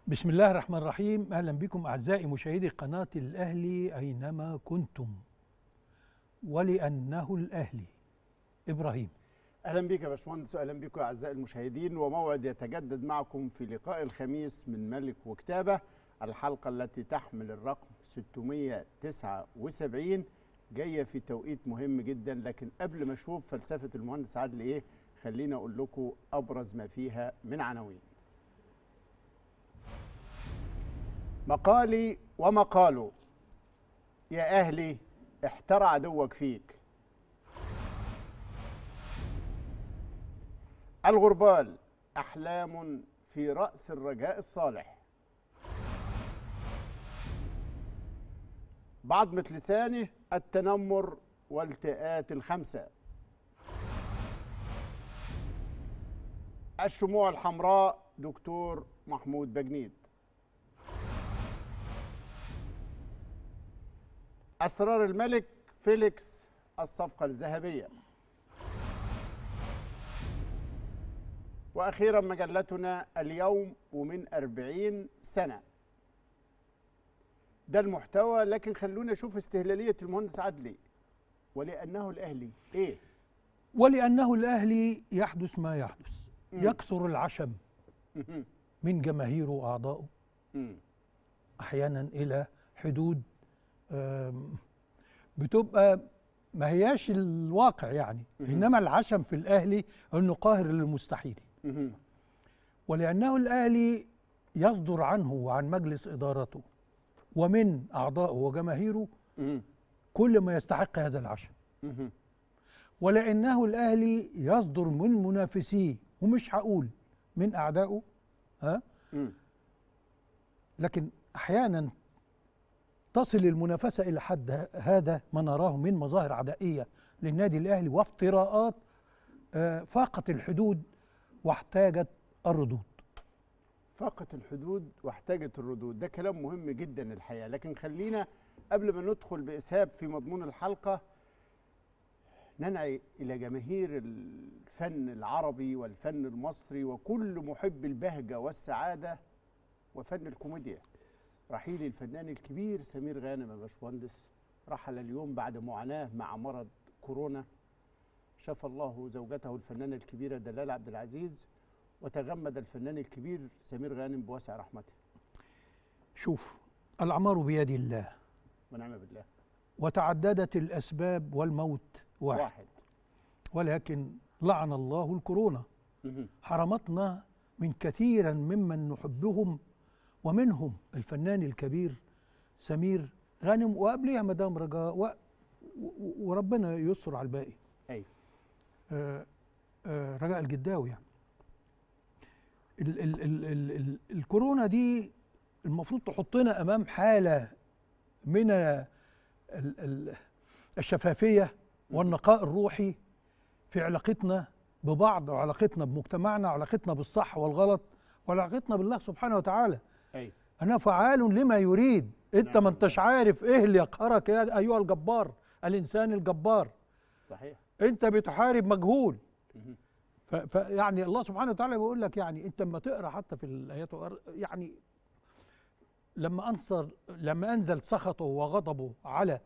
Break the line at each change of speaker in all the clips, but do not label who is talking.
بسم الله الرحمن الرحيم اهلا بكم اعزائي مشاهدي قناه الاهلي اينما كنتم ولانه الاهلي ابراهيم
اهلا بك يا باشمهندس واهلا بكم اعزائي المشاهدين وموعد يتجدد معكم في لقاء الخميس من ملك وكتابه الحلقه التي تحمل الرقم 679 جايه في توقيت مهم جدا لكن قبل ما اشوف فلسفه المهندس عادل ايه خليني اقول لكم ابرز ما فيها من عناوين مقالي ومقاله يا اهلي احترى عدوك فيك الغربال احلام في راس الرجاء الصالح بعضمة لسانه التنمر والتئات الخمسة الشموع الحمراء دكتور محمود بجنيد أسرار الملك فيليكس الصفقة الذهبية وأخيرا مجلتنا اليوم ومن أربعين سنة ده المحتوى لكن خلونا نشوف استهلالية المهندس عدلي ولأنه الأهلي إيه؟
ولانه الاهلي يحدث ما يحدث
مم.
يكثر العشم
مهم.
من جماهيره واعضائه
مم.
احيانا الى حدود آم، بتبقى ما هياش الواقع يعني
مهم.
انما العشم في الاهلي انه قاهر للمستحيل
مهم.
ولانه الاهلي يصدر عنه وعن مجلس ادارته ومن اعضائه وجماهيره
مهم.
كل ما يستحق هذا العشم
مهم.
ولانه الاهلي يصدر من منافسيه ومش هقول من اعدائه ها
مم.
لكن احيانا تصل المنافسه الى حد ه- هذا ما نراه من مظاهر عدائيه للنادي الاهلي وافتراءات آه، فاقت الحدود واحتاجت الردود
فاقت الحدود واحتاجت الردود ده كلام مهم جدا الحقيقه لكن خلينا قبل ما ندخل باسهاب في مضمون الحلقه ننعي الى جماهير الفن العربي والفن المصري وكل محب البهجه والسعاده وفن الكوميديا رحيل الفنان الكبير سمير غانم يا باشمهندس رحل اليوم بعد معاناه مع مرض كورونا شفى الله زوجته الفنانه الكبيره دلال عبد العزيز وتغمد الفنان الكبير سمير غانم بواسع رحمته
شوف الاعمار بيد الله
ونعم بالله
وتعددت الاسباب والموت واحد,
واحد
ولكن لعن الله الكورونا
مهم.
حرمتنا من كثيرا ممن نحبهم ومنهم الفنان الكبير سمير غانم وقبلها مدام رجاء و... و... وربنا يستر على الباقي
ايوه
آه آه رجاء الجداوي يعني ال ال ال ال ال الكورونا دي المفروض تحطنا امام حاله من ال ال الشفافيه والنقاء الروحي في علاقتنا ببعض وعلاقتنا بمجتمعنا وعلاقتنا بالصح والغلط وعلاقتنا بالله سبحانه وتعالى
ايوه
انا فعال لما يريد انت
نعم
ما انتش عارف ايه اللي يقهرك يا ايها الجبار الانسان الجبار
صحيح
انت بتحارب مجهول
مهم.
ف- فيعني الله سبحانه وتعالى بيقول لك يعني انت لما تقرا حتى في الايات وأر- يعني لما انصر لما انزل سخطه وغضبه على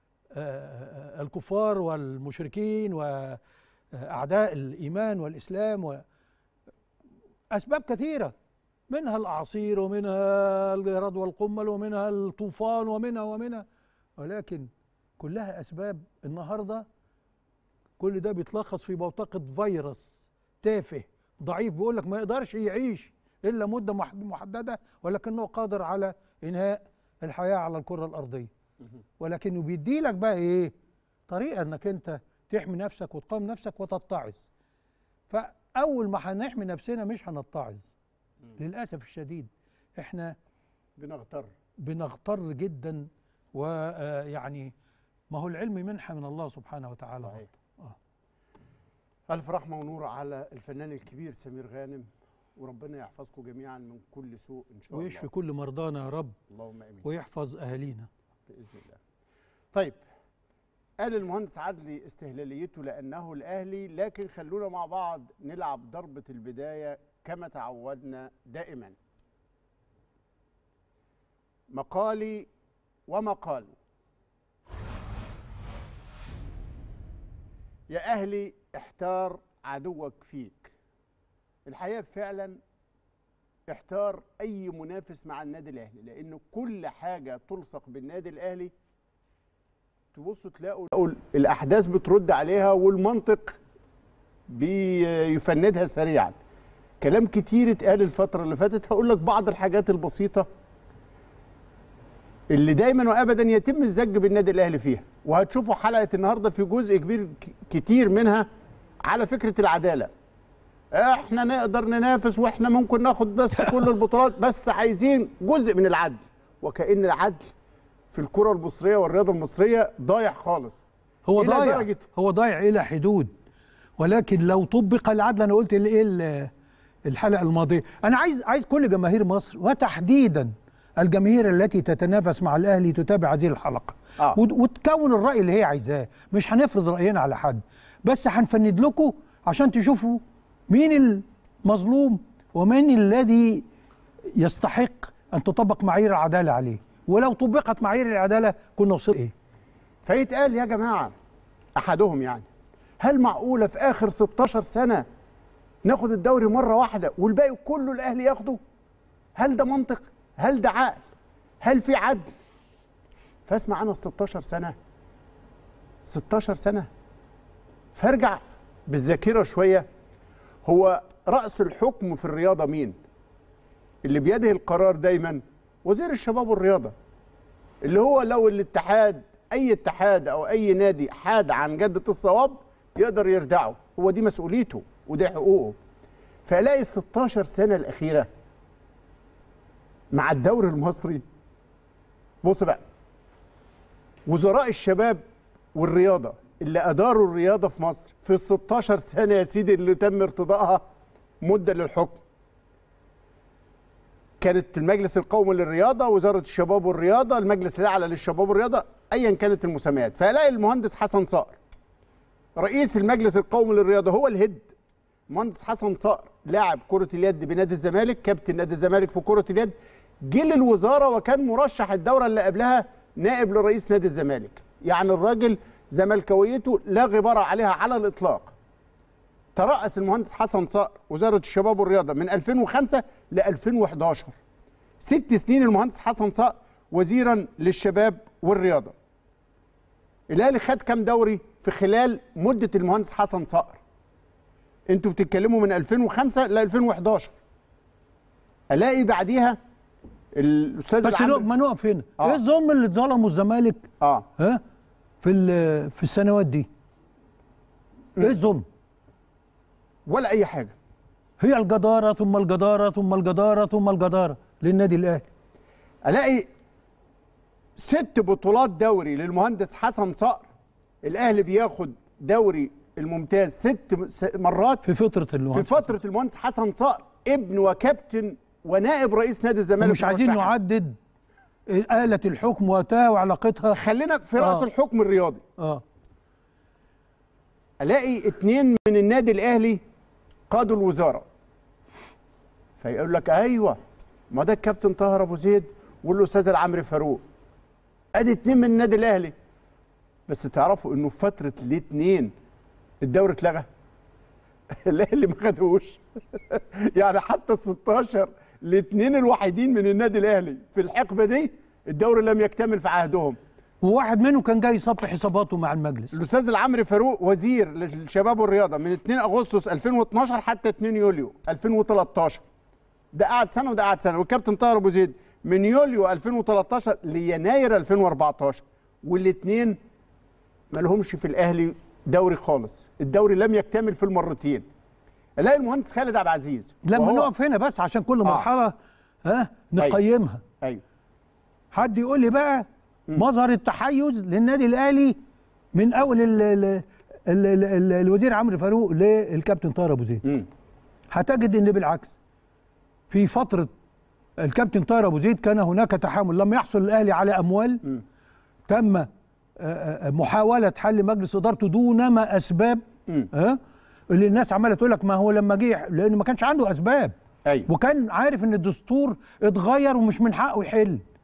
آه، آه، الكفار والمشركين واعداء الايمان والاسلام و اسباب كثيره منها الاعاصير ومنها الجراد والقمل ومنها الطوفان ومنها ومنها ولكن كلها اسباب النهارده كل ده بيتلخص في بوتقة فيروس تافه ضعيف بيقول لك ما يقدرش يعيش الا مده مح- محدده ولكنه قادر على انهاء الحياه على الكره الارضيه
مهم.
ولكنه بيدي لك بقى ايه طريقه انك انت تحمي نفسك وتقاوم نفسك وتتعظ فاول ما هنحمي نفسنا مش هنتعظ
مم.
للاسف الشديد احنا
بنغتر
بنغتر جدا ويعني ما هو العلم منحه من الله سبحانه وتعالى
صحيح
آه.
الف رحمه ونور على الفنان الكبير سمير غانم وربنا يحفظكم جميعا من كل سوء ان شاء
ويشفي
الله
كل مرضانا يا رب
اللهم امين
ويحفظ اهالينا
باذن الله طيب قال المهندس عدلي استهلاليته لانه الاهلي لكن خلونا مع بعض نلعب ضربه البدايه كما تعودنا دائما مقالي ومقال يا أهلي احتار عدوك فيك الحقيقة فعلا احتار أي منافس مع النادي الأهلي لأنه كل حاجة تلصق بالنادي الأهلي تبصوا تلاقوا تلاقوا الأحداث بترد عليها والمنطق بيفندها سريعا كلام كتير اتقال الفترة اللي فاتت هقول لك بعض الحاجات البسيطة اللي دايما وابدا يتم الزج بالنادي الاهلي فيها وهتشوفوا حلقه النهارده في جزء كبير ك- كتير منها على فكره العداله احنا نقدر ننافس واحنا ممكن ناخد بس كل البطولات بس عايزين جزء من العدل وكأن العدل في الكرة المصرية والرياضة المصرية ضايع خالص
هو
إلى
ضايع
درجة-
هو ضايع الى حدود ولكن لو طبق العدل انا قلت ايه ال- الحلقه الماضيه انا عايز عايز كل جماهير مصر وتحديدا الجماهير التي تتنافس مع الاهلي تتابع هذه الحلقه
آه.
وت- وتكون الراي اللي هي عايزاه مش هنفرض راينا على حد بس هنفند لكم عشان تشوفوا مين المظلوم ومين الذي يستحق ان تطبق معايير العداله عليه ولو طبقت معايير العداله كنا وصلنا ايه
فيتقال يا جماعة أحدهم يعني هل معقولة في آخر 16 سنة ناخد الدوري مرة واحدة والباقي كله الأهلي ياخده هل ده منطق هل ده عقل هل في عدل فاسمع أنا ال 16 سنة 16 سنة فارجع بالذاكرة شوية هو رأس الحكم في الرياضة مين اللي بيده القرار دايما وزير الشباب والرياضة اللي هو لو الاتحاد اي اتحاد او اي نادي حاد عن جدة الصواب يقدر يردعه هو دي مسؤوليته ودي حقوقه فالاقي ال 16 سنه الاخيره مع الدوري المصري بص بقى وزراء الشباب والرياضه اللي اداروا الرياضه في مصر في ال 16 سنه يا سيدي اللي تم ارتضائها مده للحكم كانت المجلس القومي للرياضه وزاره الشباب والرياضه المجلس الاعلى للشباب والرياضه ايا كانت المسميات فالاقي المهندس حسن صقر رئيس المجلس القومي للرياضه هو الهيد مهندس حسن صقر لاعب كره اليد بنادي الزمالك كابتن نادي الزمالك في كره اليد جه للوزاره وكان مرشح الدوره اللي قبلها نائب لرئيس نادي الزمالك يعني الراجل زملكاويته لا غبار عليها على الاطلاق ترأس المهندس حسن صقر وزارة الشباب والرياضة من 2005 ل 2011 ست سنين المهندس حسن صقر وزيرا للشباب والرياضة الأهلي خد كام دوري في خلال مدة المهندس حسن صقر انتوا بتتكلموا من 2005 ل 2011 الاقي بعديها الاستاذ
بس
العمري-
نق- ما نقف هنا
آه.
ايه الظلم اللي اتظلموا الزمالك
اه
ها في ال- في السنوات دي ايه الظلم
ولا اي حاجه
هي الجداره ثم الجداره ثم الجداره ثم الجداره للنادي الاهلي
الاقي ست بطولات دوري للمهندس حسن صقر الاهلي بياخد دوري الممتاز ست م- س- مرات
في فتره
في
المهندس
فتره المهندس حسن صقر ابن وكابتن ونائب رئيس نادي الزمالك
مش عايزين
مرشحاً.
نعدد آلة الحكم وقتها وعلاقتها
خلينا في راس
آه.
الحكم الرياضي
اه
الاقي اتنين من النادي الاهلي قادوا الوزاره فيقول لك ايوه ما ده الكابتن طاهر ابو زيد والاستاذ العمري فاروق ادي اتنين من النادي الاهلي بس تعرفوا انه في فتره الاتنين الدوري اتلغى الاهلي ما خدهوش يعني حتى ال 16 الاثنين الوحيدين من النادي الاهلي في الحقبه دي الدوري لم يكتمل في عهدهم
وواحد منهم كان جاي يصفي حساباته مع المجلس
الاستاذ العمري فاروق وزير للشباب والرياضه من 2 اغسطس 2012 حتى 2 يوليو 2013 ده قعد سنه وده قعد سنه والكابتن طاهر ابو زيد من يوليو 2013 ليناير 2014 والاثنين ما لهمش في الاهلي دوري خالص الدوري لم يكتمل في المرتين الاقي المهندس خالد عبد العزيز
لما
وهو-
نقف هنا بس عشان كل مرحله ها
أيوة.
نقيمها
ايوه
حد يقول لي بقى مظهر التحيز للنادي الاهلي من اول ال ال ال ال ال الوزير عمرو فاروق للكابتن طاهر ابو زيد
مم.
هتجد ان بالعكس في فتره الكابتن طاهر ابو زيد كان هناك تحامل لم يحصل الاهلي على اموال
مم.
تم آه، آه، محاوله حل مجلس ادارته دون ما اسباب
مم.
ها اللي الناس عماله تقول لك ما هو لما جه لانه ما كانش عنده اسباب
ايوه
وكان عارف ان الدستور اتغير ومش من حقه يحل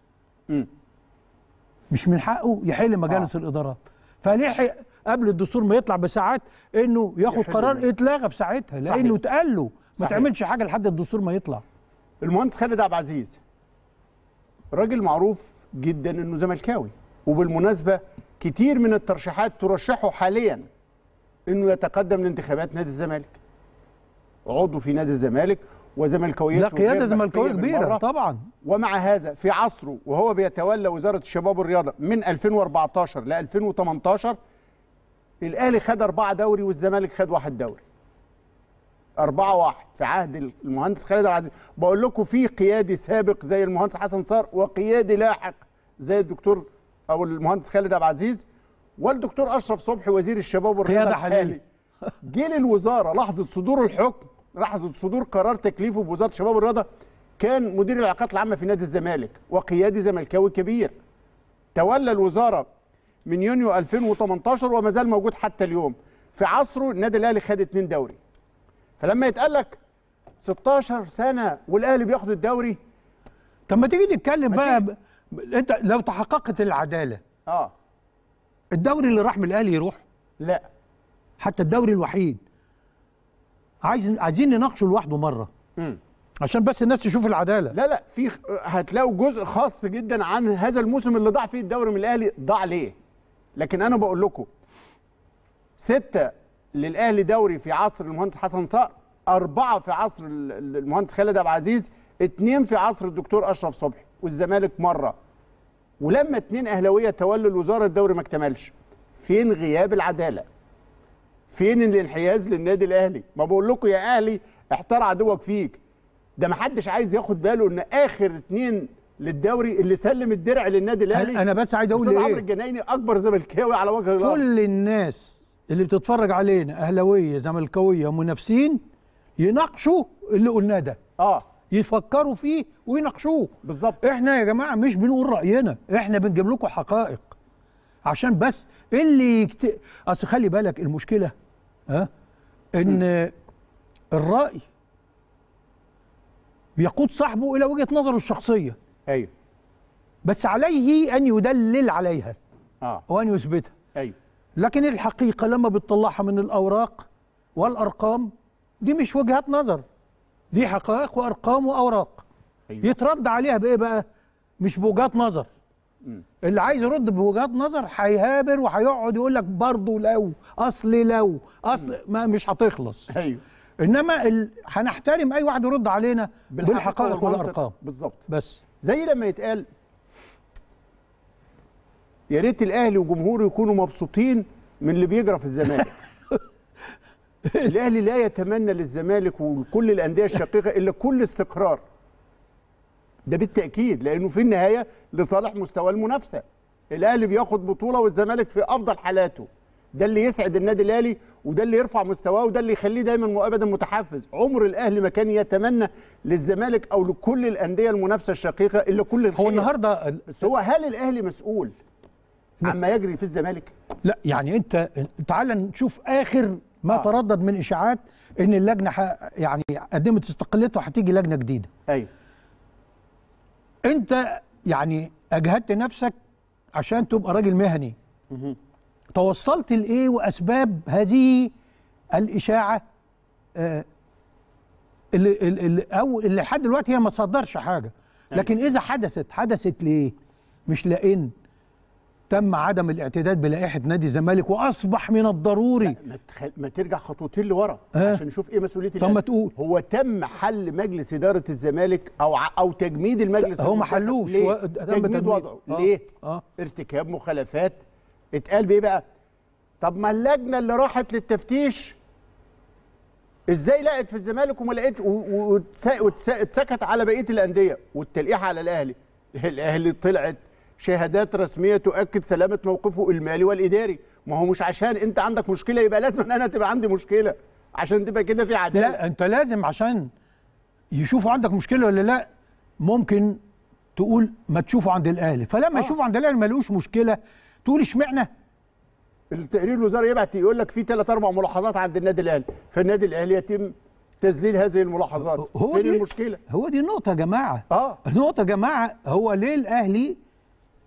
مم.
مش من حقه يحل مجالس
آه.
الادارات فلحق قبل الدستور ما يطلع بساعات انه ياخد
يحل
قرار
الموضوع.
اتلغى في ساعتها
صحيح.
لانه اتقال له ما
صحيح.
تعملش حاجه لحد الدستور ما يطلع
المهندس خالد عبد العزيز راجل معروف جدا انه زملكاوي وبالمناسبه كتير من الترشيحات ترشحه حاليا انه يتقدم لانتخابات نادي الزمالك عضو في نادي الزمالك وزملكاويته
لا قياده
غير
زملكاويه
مخفية
كبيره
بالمرة.
طبعا
ومع هذا في عصره وهو بيتولى وزاره الشباب والرياضه من 2014 ل 2018 الاهلي خد اربعه دوري والزمالك خد واحد دوري أربعة واحد في عهد المهندس خالد عبد العزيز بقول لكم في قيادي سابق زي المهندس حسن صار وقيادي لاحق زي الدكتور أو المهندس خالد عبد العزيز والدكتور أشرف صبحي وزير الشباب والرياضة
قيادة حالية.
الحالي جه للوزارة لحظة صدور الحكم لحظة صدور قرار تكليفه بوزارة الشباب والرياضة كان مدير العلاقات العامة في نادي الزمالك وقيادي زملكاوي كبير تولى الوزارة من يونيو 2018 وما زال موجود حتى اليوم في عصره النادي الاهلي خد اتنين دوري فلما يتقال لك 16 سنه والاهلي بياخد الدوري
طب ما تيجي نتكلم
ما
بقى
تيجي.
ب... انت لو تحققت العداله
اه
الدوري اللي راح من الاهلي يروح
لا
حتى الدوري الوحيد عايز عايزين نناقشه لوحده مره
مم.
عشان بس الناس تشوف العداله
لا لا في هتلاقوا جزء خاص جدا عن هذا الموسم اللي ضاع فيه الدوري من الاهلي ضاع ليه لكن انا بقول لكم ستة للاهلي دوري في عصر المهندس حسن صقر أربعة في عصر ال- ال- المهندس خالد عبد العزيز اتنين في عصر الدكتور أشرف صبحي والزمالك مرة ولما اتنين أهلاوية تولوا الوزارة الدوري ما اكتملش فين غياب العدالة فين الانحياز للنادي الأهلي ما بقول لكم يا أهلي احتار عدوك فيك ده ما حدش عايز ياخد باله ان اخر اتنين للدوري اللي سلم الدرع للنادي الاهلي
انا بس عايز اقول
أستاذ عمرو
ايه
الجنايني اكبر زملكاوي على وجه الارض
كل الناس اللي بتتفرج علينا اهلاويه زملكاويه منافسين يناقشوا اللي قلناه ده
اه
يفكروا فيه ويناقشوه
بالظبط
احنا يا جماعه مش بنقول راينا احنا بنجيب لكم حقائق عشان بس اللي يكت... اصل خلي بالك المشكله ها ان الراي بيقود صاحبه الى وجهه نظره الشخصيه
ايوه
بس عليه ان يدلل عليها
اه
وان يثبتها
ايوه
لكن الحقيقه لما بتطلعها من الاوراق والارقام دي مش وجهات نظر دي حقائق وارقام واوراق
ايوه
يترد عليها بايه بقى مش بوجهات نظر
مم.
اللي عايز يرد بوجهات نظر هيهابر وهيقعد يقول لك برضه لو اصل لو اصل ما مش هتخلص
ايوه
انما ال... هنحترم اي واحد يرد علينا بالحقائق
والمنطق.
والارقام
بالظبط
بس
زي لما يتقال يا ريت الاهلي وجمهوره يكونوا مبسوطين من اللي بيجرى في الزمالك الاهلي لا يتمنى للزمالك وكل الانديه الشقيقه الا كل استقرار ده بالتاكيد لانه في النهايه لصالح مستوى المنافسه الاهلي بياخد بطوله والزمالك في افضل حالاته ده اللي يسعد النادي الاهلي وده اللي يرفع مستواه وده اللي يخليه دايما وابدا متحفز عمر الاهلي ما كان يتمنى للزمالك او لكل الانديه المنافسه الشقيقه الا كل الخير
هو النهارده ال-
بس هو هل الاهلي مسؤول عما يجري في الزمالك
لا يعني انت تعال نشوف اخر ما
آه.
تردد من اشاعات ان اللجنه ح... يعني قدمت استقالتها وهتيجي لجنه جديده
ايوه
انت يعني اجهدت نفسك عشان تبقى راجل مهني توصلت لايه واسباب هذه الاشاعه آه، اللي, اللي او اللي لحد دلوقتي هي ما تصدرش حاجه لكن اذا حدثت حدثت ليه مش لان تم عدم الاعتداد بلائحه نادي الزمالك واصبح من الضروري
ما, تخل... ما ترجع خطوتين لورا
آه.
عشان نشوف ايه مسؤوليه
طب ما
الأهلي.
تقول
هو تم حل مجلس اداره الزمالك او ع... او تجميد المجلس
هو ما
المنتخب.
حلوش
ليه؟
هو تم
تجميد
تجميد.
وضعه
آه.
ليه
اه
ارتكاب مخالفات اتقال بايه بقى طب ما اللجنه اللي راحت للتفتيش ازاي لقت في الزمالك وما لقيتش واتسكت على بقيه الانديه والتلقيح على الاهلي الاهلي طلعت شهادات رسميه تؤكد سلامه موقفه المالي والاداري ما هو مش عشان انت عندك مشكله يبقى لازم ان انا تبقى عندي مشكله عشان تبقى كده في عداله
لا انت لازم عشان يشوفوا عندك مشكله ولا لا ممكن تقول ما تشوفوا عند الاهلي فلما
آه.
يشوفوا عند الاهلي ما لقوش مشكله تقول اشمعنى
التقرير الوزاري يبعت يقول لك في ثلاث اربع ملاحظات عند النادي الاهلي فالنادي الاهلي يتم تذليل هذه الملاحظات
هو
فين
دي-
المشكله
هو دي النقطه يا جماعه
اه
النقطه يا جماعه هو ليه الاهلي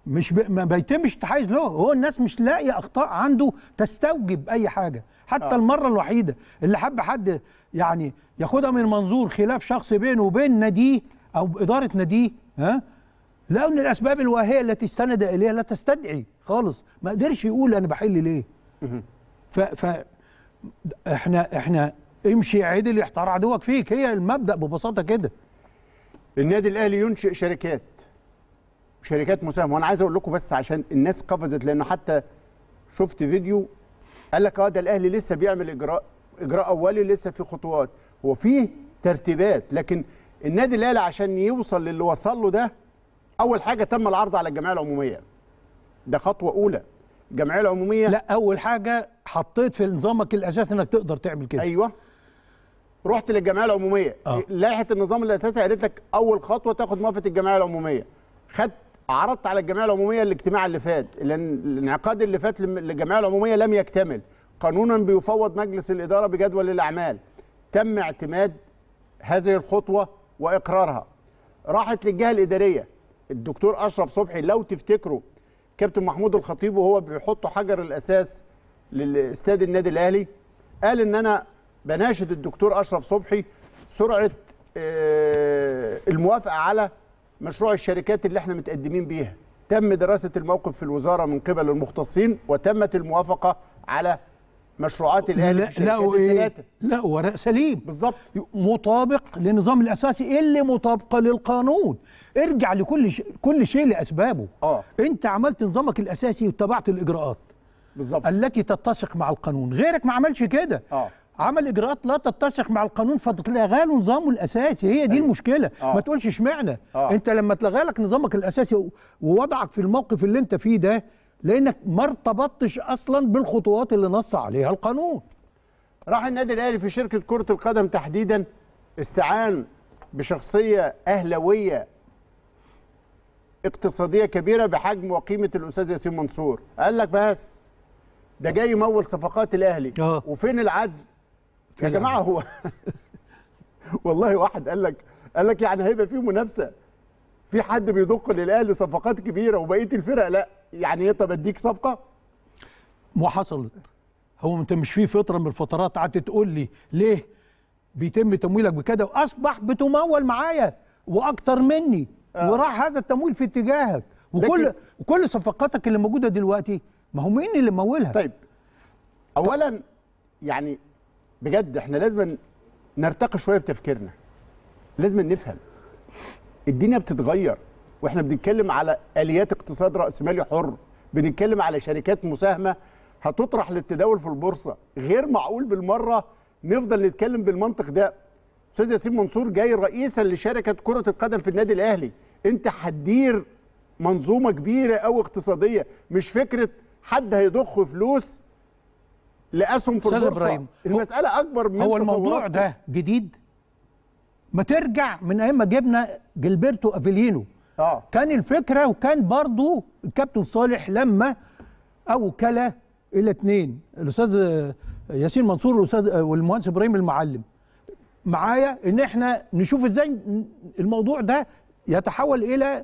مش ب... ما بيتمش تحيز له هو الناس مش لاقيه اخطاء عنده تستوجب اي حاجه حتى
آه.
آه. المره الوحيده اللي حب حد يعني ياخدها من منظور خلاف شخص بينه وبين ناديه او اداره ناديه ها لقوا ان الاسباب الواهيه التي استند اليها لا تستدعي خالص ما قدرش يقول انا بحل ليه
مهم.
ف, ف احنا احنا امشي عدل يحتار عدوك فيك هي المبدا ببساطه كده
النادي الاهلي ينشئ شركات شركات مساهمه وانا عايز اقول لكم بس عشان الناس قفزت لانه حتى شفت فيديو قال لك اه ده الاهلي لسه بيعمل اجراء اجراء اولي لسه في خطوات هو فيه ترتيبات لكن النادي الاهلي عشان يوصل للي وصل له ده اول حاجه تم العرض على الجمعيه العموميه ده خطوه اولى الجمعيه العموميه
لا اول حاجه حطيت في نظامك الاساسي انك تقدر تعمل كده
ايوه رحت للجمعيه العموميه
آه.
لائحه النظام الاساسي قالت لك اول خطوه تاخد موافقه الجمعيه العموميه خدت عرضت على الجمعيه العموميه الاجتماع اللي فات لان الانعقاد اللي فات لم- للجمعيه العموميه لم يكتمل قانونا بيفوض مجلس الاداره بجدول الاعمال تم اعتماد هذه الخطوه واقرارها راحت للجهه الاداريه الدكتور اشرف صبحي لو تفتكروا كابتن محمود الخطيب وهو بيحط حجر الاساس للاستاد النادي الاهلي قال ان انا بناشد الدكتور اشرف صبحي سرعه آه، الموافقه على مشروع الشركات اللي احنا متقدمين بيها تم دراسه الموقف في الوزاره من قبل المختصين وتمت الموافقه على مشروعات الاهلي في الشركات
لقوا ايه
الثلاثه
لا ورق سليم
بالظبط
مطابق للنظام الاساسي اللي مطابقه للقانون ارجع لكل ش... كل شيء لاسبابه
اه
انت عملت نظامك الاساسي واتبعت الاجراءات
بالظبط
التي تتسق مع القانون غيرك ما عملش كده
اه
عمل اجراءات لا تتسق مع القانون فتلغى له نظامه الاساسي هي دي
أيوة.
المشكله
آه.
ما تقولش اشمعنى
آه.
انت لما اتلغى لك نظامك الاساسي و- ووضعك في الموقف اللي انت فيه ده لانك ما ارتبطتش اصلا بالخطوات اللي نص عليها القانون
راح النادي الاهلي في شركه كره القدم تحديدا استعان بشخصيه اهلاويه اقتصاديه كبيره بحجم وقيمه الاستاذ ياسين منصور قال لك بس ده جاي يمول صفقات الاهلي
آه.
وفين العدل يا
فين
جماعه هو والله واحد قال لك قال لك يعني هيبقى في منافسه في حد بيضخ للاهلي صفقات كبيره وبقيه الفرق لا يعني ايه طب اديك صفقه
ما حصلت هو انت مش في فتره من الفترات قعدت تقول لي ليه بيتم تمويلك بكده واصبح بتمول معايا واكتر مني
آه.
وراح هذا التمويل في اتجاهك وكل
لكن-
وكل صفقاتك اللي موجوده دلوقتي ما هو مين اللي مولها
طيب اولا يعني بجد احنا لازم نرتقي شويه بتفكيرنا لازم نفهم الدنيا بتتغير واحنا بنتكلم على اليات اقتصاد راسمالي حر بنتكلم على شركات مساهمه هتطرح للتداول في البورصه غير معقول بالمره نفضل نتكلم بالمنطق ده استاذ ياسين منصور جاي رئيسا لشركه كره القدم في النادي الاهلي انت هتدير منظومه كبيره قوي اقتصاديه مش فكره حد هيضخ فلوس لاسهم في
أستاذ
البورصه
إبراهيم، هو-
المساله اكبر من
هو الموضوع
تصوراتكم.
ده جديد ما ترجع من ايام ما جبنا جilberto افيلينو
اه
كان الفكره وكان برضو الكابتن صالح لما اوكل الى اثنين الاستاذ ياسين منصور والاستاذ والمهندس ابراهيم المعلم معايا ان احنا نشوف ازاي الموضوع ده يتحول الى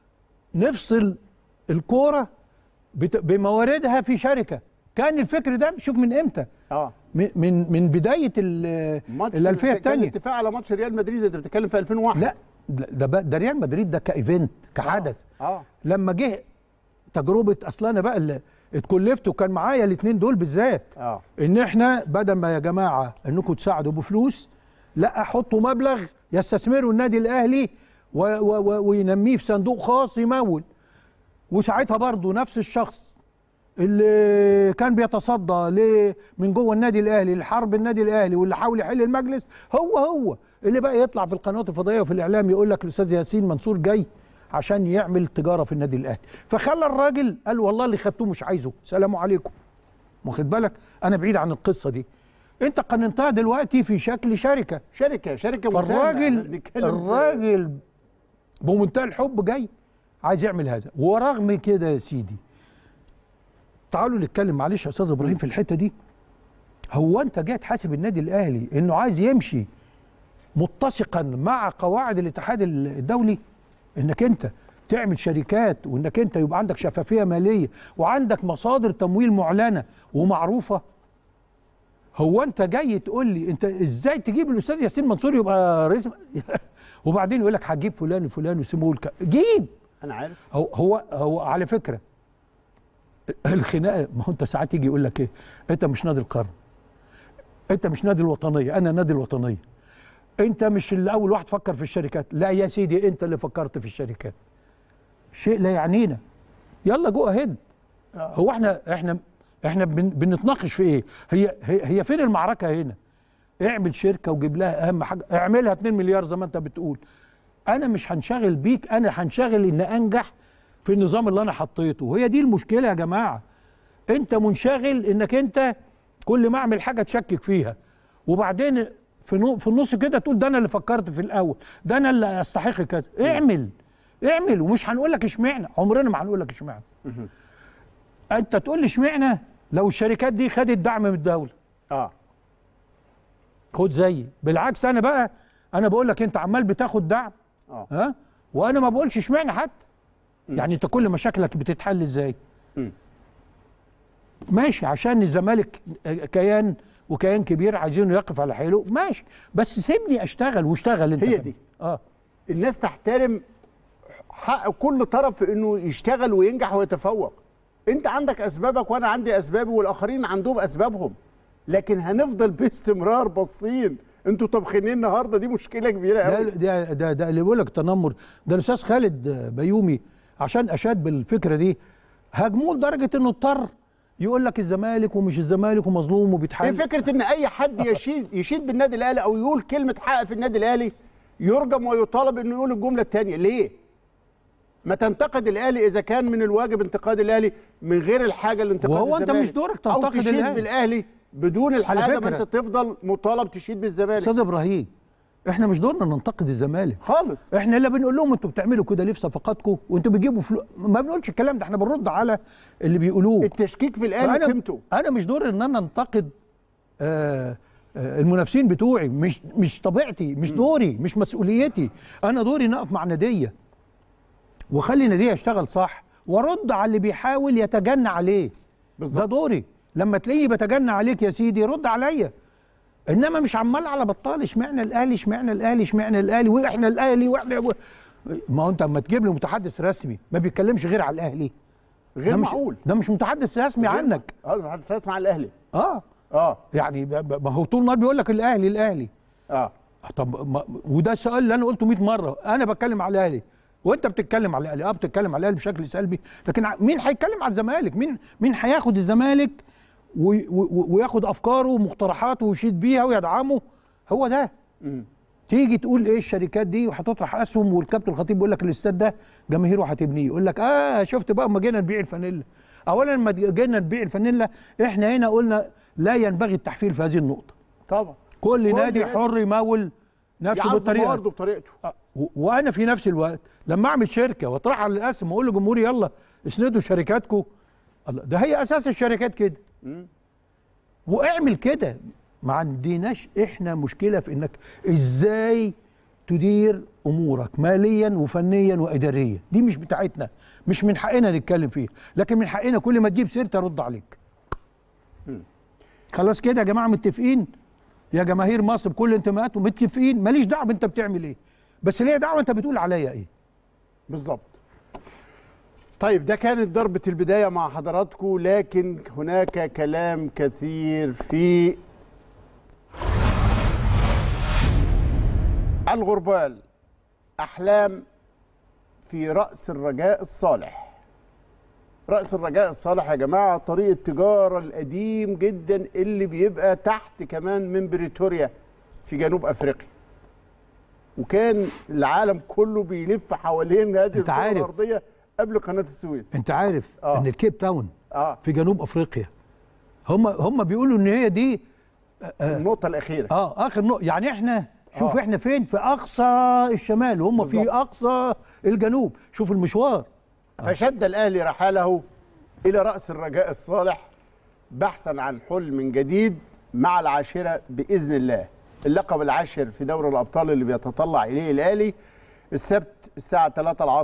نفصل الكوره بت- بمواردها في شركه كان الفكر ده شوف من امتى
اه
من من من بدايه ال-
ماتش
الالفيه
كان
الثانيه
اتفاق على ماتش ريال مدريد انت بتتكلم في 2001
لا ده بقى- ده ريال مدريد ده كايفنت كحدث
اه
لما جه تجربه اصل انا بقى اللي اتكلفت وكان معايا الاثنين دول بالذات
اه
ان احنا بدل ما يا جماعه انكم تساعدوا بفلوس لا حطوا مبلغ يستثمروا النادي الاهلي و و و وينميه في صندوق خاص يمول وساعتها برضه نفس الشخص اللي كان بيتصدى ل- من جوه النادي الاهلي لحرب النادي الاهلي واللي حاول يحل المجلس هو هو اللي بقى يطلع في القنوات الفضائيه وفي الاعلام يقول لك الاستاذ ياسين منصور جاي عشان يعمل تجاره في النادي الاهلي فخلى الراجل قال والله اللي خدتوه مش عايزه سلام عليكم واخد بالك انا بعيد عن القصه دي انت قننتها دلوقتي في شكل شركه
شركه شركه مساهمة. احنا
فالراجل
بنتكلم في-
الراجل بمنتهى الحب جاي عايز يعمل هذا ورغم كده يا سيدي تعالوا نتكلم معلش يا استاذ ابراهيم في الحته دي هو انت جاي تحاسب النادي الاهلي انه عايز يمشي متسقا مع قواعد الاتحاد الدولي انك انت تعمل شركات وانك انت يبقى عندك شفافيه ماليه وعندك مصادر تمويل معلنه ومعروفه هو انت جاي تقول لي انت ازاي تجيب الاستاذ ياسين منصور يبقى رئيس وبعدين يقول لك هتجيب فلان وفلان وسيبه لك جيب
انا عارف
هو هو هو على فكره الخناقه ما هو انت ساعات يجي يقول لك ايه انت مش نادي القرن انت مش نادي الوطنيه انا نادي الوطنيه انت مش اللي اول واحد فكر في الشركات لا يا سيدي انت اللي فكرت في الشركات شيء لا يعنينا يلا جو اهيد هو احنا احنا احنا بن بنتناقش في ايه هي هي, هي فين المعركه هنا اعمل شركه وجيب لها اهم حاجه اعملها 2 مليار زي ما انت بتقول انا مش هنشغل بيك انا هنشغل ان انجح في النظام اللي انا حطيته وهي دي المشكله يا جماعه انت منشغل انك انت كل ما اعمل حاجه تشكك فيها وبعدين في نو- في النص كده تقول ده انا اللي فكرت في الاول ده انا اللي استحق كذا اعمل اعمل ومش هنقول لك اشمعنى عمرنا ما هنقول لك اشمعنى انت تقول لي اشمعنى لو الشركات دي خدت دعم من الدوله
اه
خد زيي بالعكس انا بقى انا بقول لك انت عمال بتاخد دعم
اه
ها وانا ما بقولش اشمعنى حتى يعني انت كل مشاكلك بتتحل ازاي
مم.
ماشي عشان الزمالك كيان وكيان كبير عايزينه يقف على حيله ماشي بس سيبني اشتغل واشتغل انت
هي
كمان.
دي.
اه
الناس تحترم حق كل طرف في انه يشتغل وينجح ويتفوق انت عندك اسبابك وانا عندي اسبابي والاخرين عندهم اسبابهم لكن هنفضل باستمرار باصين انتوا طبخينين النهارده دي مشكله كبيره
ده
قوي
ده ده, ده اللي بيقول لك تنمر ده الاستاذ خالد بيومي عشان اشاد بالفكره دي هاجموه لدرجه انه اضطر يقول لك الزمالك ومش الزمالك ومظلوم
ايه
وبيتحارب
فكره ان اي حد يشيد يشيد بالنادي الاهلي او يقول كلمه حق في النادي الاهلي يرجم ويطالب انه يقول الجمله الثانيه ليه ما تنتقد الاهلي اذا كان من الواجب انتقاد الاهلي من غير الحاجه لانتقاد
وهو أنت
الزمالك
مش دورك
او
تنتقد
تشيد
الأهلي.
بالاهلي بدون الحاجه ما
فكرة.
انت تفضل مطالب تشيد بالزمالك
استاذ ابراهيم احنا مش دورنا ننتقد الزمالك
خالص
احنا اللي بنقول لهم انتوا بتعملوا كده ليه في صفقاتكم وانتوا بتجيبوا فلوس ما بنقولش الكلام ده احنا بنرد على اللي بيقولوه
التشكيك في الاهلي
فأنا-
قيمته
انا مش دوري ان انا انتقد آه آه، المنافسين بتوعي مش مش طبيعتي مش دوري مش مسؤوليتي انا دوري نقف مع ناديه واخلي ناديه يشتغل صح وارد على اللي بيحاول يتجنى عليه ده
بالظبط
دوري لما تلاقيني بتجنى عليك يا سيدي رد عليا انما مش عمال على بطال اشمعنى الاهلي اشمعنى الاهلي اشمعنى الاهلي واحنا الاهلي واحنا و... ما هو انت اما تجيب لي متحدث رسمي ما بيتكلمش غير على الاهلي
غير
ده مش
معقول
ده مش متحدث رسمي
غير
عنك
اه المحدث الرسمي مع الاهلي
اه
اه
يعني ب- ب- ما هو طول النهار بيقول لك الاهلي الاهلي
اه
طب ما وده السؤال اللي انا قلته 100 مره انا بتكلم على الاهلي وانت بتتكلم على الاهلي اه بتتكلم على الاهلي بشكل سلبي لكن ع- مين هيتكلم على الزمالك مين مين هياخد الزمالك وي- و- وياخد افكاره ومقترحاته ويشيد بيها ويدعمه هو ده
مم.
تيجي تقول ايه الشركات دي وهتطرح اسهم والكابتن الخطيب بيقول لك الاستاد ده جماهيره هتبنيه يقول لك اه شفت بقى اما جينا نبيع الفانيلا اولا لما جينا نبيع الفانيلا احنا هنا قلنا لا ينبغي التحفيل في هذه النقطه
طبعا
كل
كل
نادي
نادي
حر يمول نفسه
يعظم
بالطريقه
برضه بطريقته
آه، و- وانا في نفس الوقت لما اعمل شركه واطرحها على الاسهم واقول لجمهوري يلا اسندوا شركاتكم الله ده هي اساس الشركات كده
مم.
واعمل كده ما عندناش احنا مشكله في انك ازاي تدير امورك ماليا وفنيا واداريا دي مش بتاعتنا مش من حقنا نتكلم فيها لكن من حقنا كل ما تجيب سيرتي ارد عليك
مم.
خلاص كده يا جماعه متفقين يا جماهير مصر بكل انتماءاتهم متفقين ماليش دعوه انت بتعمل ايه بس ليه دعوه انت بتقول عليا ايه
بالظبط طيب ده كانت ضربة البداية مع حضراتكم لكن هناك كلام كثير في الغربال أحلام في رأس الرجاء الصالح رأس الرجاء الصالح يا جماعة طريق التجارة القديم جدا اللي بيبقى تحت كمان من بريتوريا في جنوب أفريقيا وكان العالم كله بيلف حوالين هذه الكرة
عارف.
الأرضية قبل قناة السويس
انت عارف
آه.
ان الكيب تاون
اه
في جنوب افريقيا هم هم بيقولوا ان هي دي
النقطة الأخيرة
اه اخر نقطه يعني احنا شوف
آه.
احنا فين في اقصى الشمال وهم في
بالظبط.
اقصى الجنوب شوف المشوار
فشد الأهلي رحاله إلى رأس الرجاء الصالح بحثا عن حلم جديد مع العاشرة بإذن الله اللقب العاشر في دوري الأبطال اللي بيتطلع إليه الأهلي السبت الساعة 3 العصر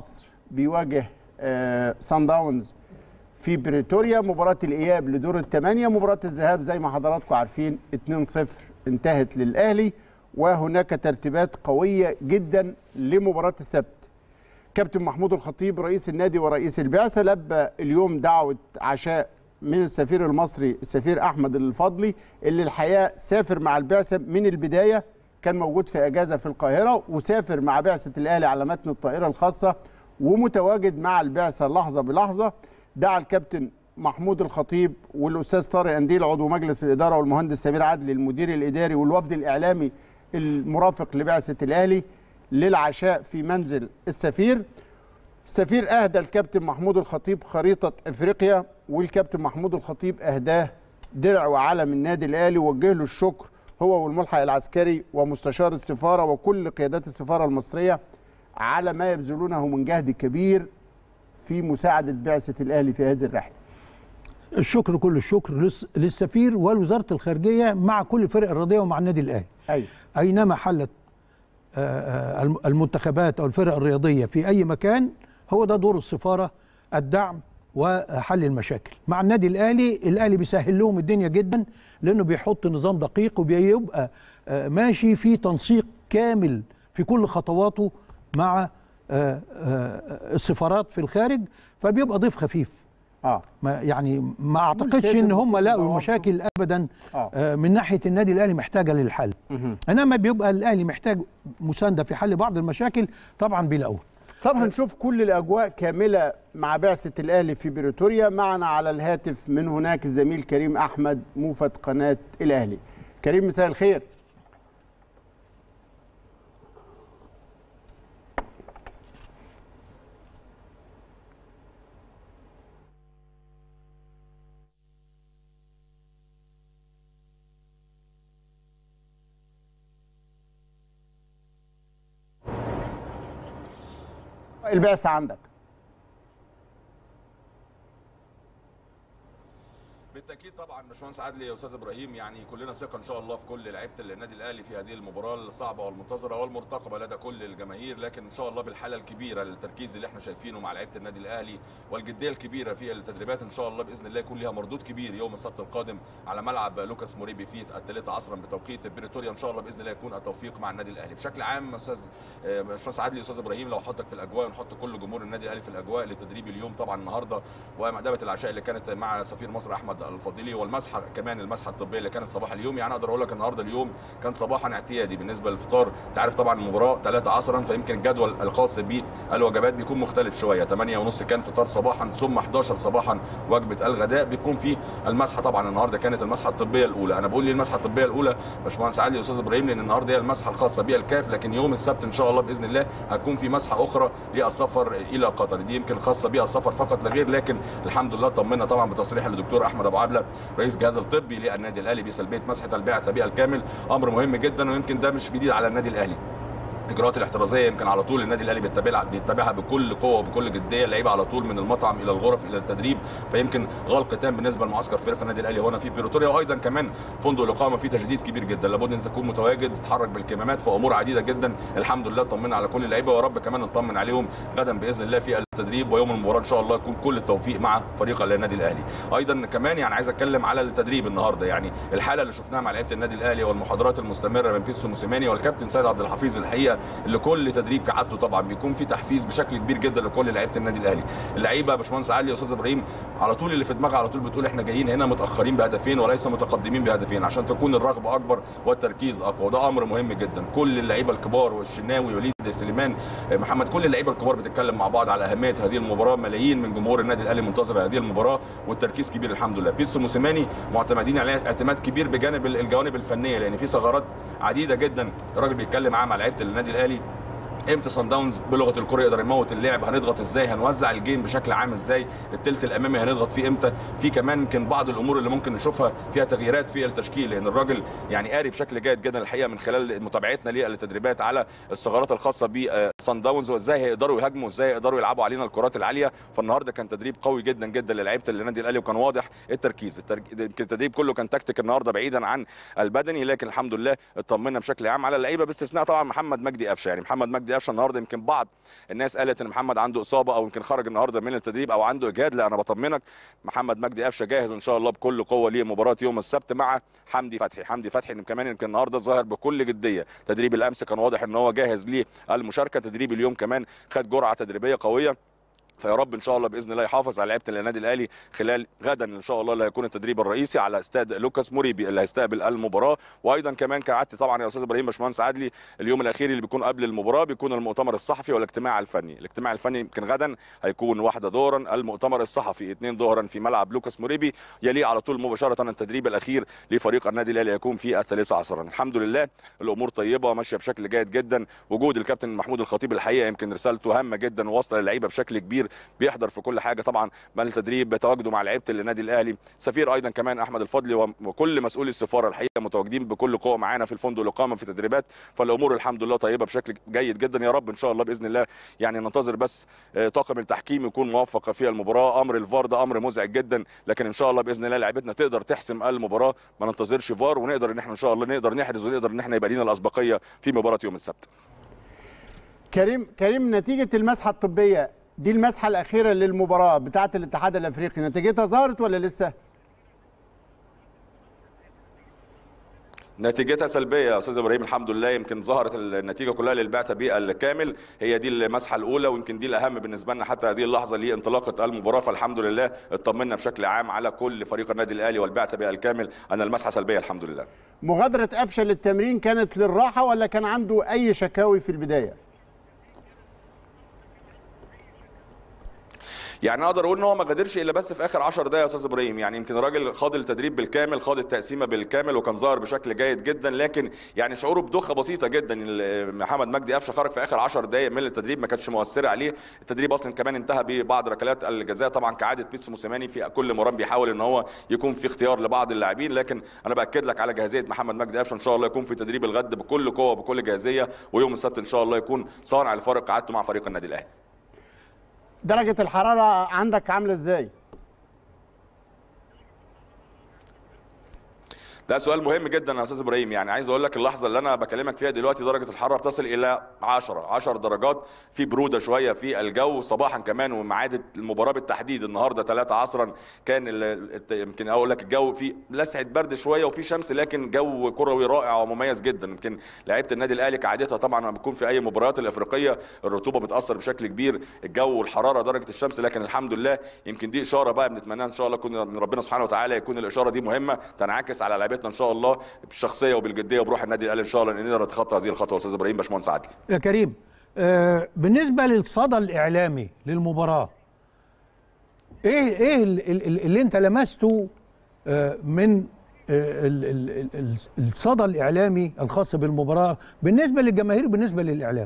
بيواجه آه سان داونز في بريتوريا مباراة الإياب لدور الثمانية مباراة الذهاب زي ما حضراتكم عارفين 2-0 انتهت للأهلي وهناك ترتيبات قوية جدا لمباراة السبت كابتن محمود الخطيب رئيس النادي ورئيس البعثة لبى اليوم دعوة عشاء من السفير المصري السفير أحمد الفضلي اللي الحقيقة سافر مع البعثة من البداية كان موجود في أجازة في القاهرة وسافر مع بعثة الأهلي على متن الطائرة الخاصة ومتواجد مع البعثة لحظة بلحظة دعا الكابتن محمود الخطيب والاستاذ طارق انديل عضو مجلس الاداره والمهندس سمير عدلي المدير الاداري والوفد الاعلامي المرافق لبعثه الاهلي للعشاء في منزل السفير السفير اهدى الكابتن محمود الخطيب خريطه افريقيا والكابتن محمود الخطيب اهداه درع وعلم النادي الاهلي ووجه له الشكر هو والملحق العسكري ومستشار السفاره وكل قيادات السفاره المصريه على ما يبذلونه من جهد كبير في مساعده بعثه الاهلي في هذه الرحله.
الشكر كل الشكر للس- للسفير ولوزاره الخارجيه مع كل الفرق الرياضيه ومع النادي الاهلي
ايوه
اينما حلت آه، آه، الم- المنتخبات او الفرق الرياضيه في اي مكان هو ده دور السفاره الدعم وحل المشاكل مع النادي الاهلي الاهلي بيسهل لهم الدنيا جدا لانه بيحط نظام دقيق وبيبقى آه، ماشي في تنسيق كامل في كل خطواته مع آه، آه، السفارات في الخارج فبيبقى ضيف خفيف
اه
ما يعني ما اعتقدش
ملتزم
ان هم
بكل
لقوا
ضوابطه.
مشاكل ابدا
اه
آه، من ناحيه النادي الاهلي محتاجه للحل
مهم.
انما بيبقى الاهلي محتاج مسانده في حل بعض المشاكل طبعا بيلاقوها
طب هنشوف كل الاجواء كامله مع بعثه الاهلي في بريتوريا معنا على الهاتف من هناك الزميل كريم احمد موفد قناه الاهلي كريم مساء الخير البعثه عندك
بالتاكيد طبعا باشمهندس عادل يا استاذ ابراهيم يعني كلنا ثقه ان شاء الله في كل لعيبه النادي الاهلي في هذه المباراه الصعبه والمنتظره والمرتقبه لدى كل الجماهير لكن ان شاء الله بالحاله الكبيره التركيز اللي احنا شايفينه مع لعيبه النادي الاهلي والجديه الكبيره في التدريبات ان شاء الله باذن الله يكون لها مردود كبير يوم السبت القادم على ملعب لوكاس موريبي في الثالثه عصرا بتوقيت بريتوريا ان شاء الله باذن الله يكون التوفيق مع النادي الاهلي بشكل عام استاذ آه، باشمهندس عادل يا استاذ ابراهيم لو حطك في الاجواء ونحط كل جمهور النادي الاهلي في الاجواء لتدريب اليوم طبعا النهارده ومأدبه العشاء اللي كانت مع سفير مصر احمد الفضيلي والمسحه كمان المسحه الطبيه اللي كانت صباح اليوم يعني اقدر اقول لك النهارده اليوم كان صباحا اعتيادي بالنسبه للفطار انت عارف طبعا المباراه 3 عصرا فيمكن الجدول الخاص بالوجبات بيكون مختلف شويه 8 ونص كان فطار صباحا ثم 11 صباحا وجبه الغداء بيكون فيه المسحه طبعا النهارده كانت المسحه الطبيه الاولى انا بقول ليه المسحه الطبيه الاولى باشمهندس علي واستاذ ابراهيم لان النهارده هي المسحه الخاصه بيها الكاف لكن يوم السبت ان شاء الله باذن الله هتكون في مسحه اخرى للسفر الى قطر دي يمكن خاصه بها السفر فقط لا غير لكن الحمد لله طمنا طبعا بتصريح الدكتور احمد ابو عبله رئيس الجهاز الطبي للنادي الاهلي بسلبيه مسحه البعثه بها الكامل امر مهم جدا ويمكن ده مش جديد على النادي الاهلي الاجراءات الاحترازيه يمكن على طول النادي الاهلي بيتبعها بيتبعها بكل قوه وبكل جديه اللعيبه على طول من المطعم الى الغرف الى التدريب فيمكن غلق تام بالنسبه لمعسكر فرقه النادي الاهلي هنا في بريتوريا وايضا كمان فندق الاقامه فيه تجديد كبير جدا لابد ان تكون متواجد تتحرك بالكمامات في امور عديده جدا الحمد لله طمنا على كل اللعيبه ويا رب كمان نطمن عليهم غدا باذن الله في التدريب ويوم المباراه ان شاء الله يكون كل التوفيق مع فريق النادي الاهلي ايضا كمان يعني عايز اتكلم على التدريب النهارده يعني الحاله اللي شفناها مع لعيبه النادي الاهلي والمحاضرات المستمره من بيتسو موسيماني والكابتن سيد عبد الحفيظ الحقيقه اللي كل تدريب كعادته طبعا بيكون في تحفيز بشكل كبير جدا لكل لعيبه النادي الاهلي اللعيبه يا باشمهندس علي يا استاذ ابراهيم على طول اللي في دماغها على طول بتقول احنا جايين هنا متاخرين بهدفين وليس متقدمين بهدفين عشان تكون الرغبه اكبر والتركيز اقوى وده امر مهم جدا كل اللعيبه الكبار والشناوي وليد سليمان محمد كل اللعيبه الكبار بتتكلم مع بعض على اهميه هذه المباراه ملايين من جمهور النادي الاهلي منتظر هذه المباراه والتركيز كبير الحمد لله بيتسو موسيماني معتمدين عليه اعتماد كبير بجانب الجوانب الفنيه لان في ثغرات عديده جدا الراجل بيتكلم معاه مع لعيبه النادي الاهلي امتى صن داونز بلغه الكره يقدر يموت اللعب هنضغط ازاي هنوزع الجيم بشكل عام ازاي التلت الامامي هنضغط فيه امتى في كمان يمكن بعض الامور اللي ممكن نشوفها فيها تغييرات في التشكيل لان الراجل يعني قاري بشكل جيد جدا الحقيقه من خلال متابعتنا للتدريبات على الثغرات الخاصه بصن داونز وازاي هيقدروا يهاجموا ازاي يقدروا يلعبوا علينا الكرات العاليه فالنهارده كان تدريب قوي جدا جدا للعيبه النادي الاهلي وكان واضح التركيز الترك- يمكن التدريب كله كان تكتيك النهارده بعيدا عن البدني لكن الحمد لله اطمنا بشكل عام على اللعيبه باستثناء طبعا محمد مجدي قفشه يعني محمد مجدي مجدي قفشه النهارده يمكن بعض الناس قالت ان محمد عنده اصابه او يمكن خرج النهارده من التدريب او عنده اجهاد لا انا بطمنك محمد مجدي قفشه جاهز ان شاء الله بكل قوه لمباراه يوم السبت مع حمدي فتحي حمدي فتحي كمان يمكن النهارده ظاهر بكل جديه تدريب الامس كان واضح ان هو جاهز للمشاركه تدريب اليوم كمان خد جرعه تدريبيه قويه فيا رب ان شاء الله باذن الله يحافظ على لعيبه النادي الاهلي خلال غدا ان شاء الله اللي هيكون التدريب الرئيسي على استاد لوكاس موريبي اللي هيستقبل المباراه وايضا كمان كعادتي طبعا يا استاذ ابراهيم باشمهندس عدلي اليوم الاخير اللي بيكون قبل المباراه بيكون المؤتمر الصحفي والاجتماع الفني الاجتماع الفني يمكن غدا هيكون واحده ظهرا المؤتمر الصحفي اثنين ظهرا في ملعب لوكاس موريبي يليه على طول مباشره التدريب الاخير لفريق النادي الاهلي هيكون في الثالثه عصرا الحمد لله الامور طيبه ماشيه بشكل جيد جدا وجود الكابتن محمود الخطيب الحقيقه يمكن رسالته هامه جدا وواصله للعيبه بشكل كبير بيحضر في كل حاجه طبعا بل التدريب بتواجده مع لعيبه النادي الاهلي سفير ايضا كمان احمد الفضلي وكل مسؤولي السفاره الحقيقه متواجدين بكل قوه معانا في الفندق الاقامه في تدريبات فالامور الحمد لله طيبه بشكل جيد جدا يا رب ان شاء الله باذن الله يعني ننتظر بس طاقم التحكيم يكون موفق في المباراه امر الفار ده امر مزعج جدا لكن ان شاء الله باذن الله لعيبتنا تقدر تحسم المباراه ما ننتظرش فار ونقدر ان احنا ان شاء الله نقدر نحرز ونقدر ان احنا يبقى لينا الاسبقيه في مباراه يوم السبت
كريم كريم نتيجه المسحه الطبيه دي المسحه الاخيره للمباراه بتاعه الاتحاد الافريقي نتيجتها ظهرت ولا لسه
نتيجتها سلبيه يا استاذ ابراهيم الحمد لله يمكن ظهرت النتيجه كلها للبعثه بالكامل هي دي المسحه الاولى ويمكن دي الاهم بالنسبه لنا حتى هذه اللحظه لانطلاقه المباراه فالحمد لله اطمنا بشكل عام على كل فريق النادي الاهلي والبعثه بالكامل ان المسحه سلبيه الحمد لله
مغادره قفشه للتمرين كانت للراحه ولا كان عنده اي شكاوي في البدايه
يعني اقدر اقول ان هو ما غادرش الا بس في اخر 10 دقائق يا استاذ ابراهيم يعني يمكن الراجل خاض التدريب بالكامل خاض التقسيمه بالكامل وكان ظاهر بشكل جيد جدا لكن يعني شعوره بدوخه بسيطه جدا محمد مجدي قفشه خرج في اخر 10 دقائق من التدريب ما كانتش مؤثره عليه التدريب اصلا كمان انتهى ببعض ركلات الجزاء طبعا كعاده بيتسو موسيماني في كل مران بيحاول ان هو يكون في اختيار لبعض اللاعبين لكن انا باكد لك على جاهزيه محمد مجدي قفشه ان شاء الله يكون في تدريب الغد بكل قوه بكل جاهزيه ويوم السبت ان شاء الله يكون صانع الفارق قعدته مع فريق النادي الاهلي
درجة الحرارة عندك عاملة ازاي؟
ده سؤال مهم جدا يا استاذ ابراهيم يعني عايز اقول لك اللحظه اللي انا بكلمك فيها دلوقتي درجه الحراره بتصل الى 10 10 درجات في بروده شويه في الجو صباحا كمان وميعاد المباراه بالتحديد النهارده 3 عصرا كان يمكن اقول لك الجو في لسعه برد شويه وفي شمس لكن جو كروي رائع ومميز جدا يمكن لعيبه النادي الاهلي كعادتها طبعا لما بتكون في اي مباريات الافريقيه الرطوبه بتاثر بشكل كبير الجو والحراره درجه الشمس لكن الحمد لله يمكن دي اشاره بقى بنتمناها ان شاء الله يكون من ربنا سبحانه وتعالى يكون الاشاره دي مهمه تنعكس على لعيبتنا ان شاء الله بالشخصيه وبالجديه وبروح النادي الاهلي ان شاء الله ان نقدر نتخطى هذه الخطوه استاذ ابراهيم باشمهندس عادل
يا كريم آه بالنسبه للصدى الاعلامي للمباراه ايه ايه اللي انت لمسته آه من آه الصدى الاعلامي الخاص بالمباراه بالنسبه للجماهير وبالنسبه للاعلام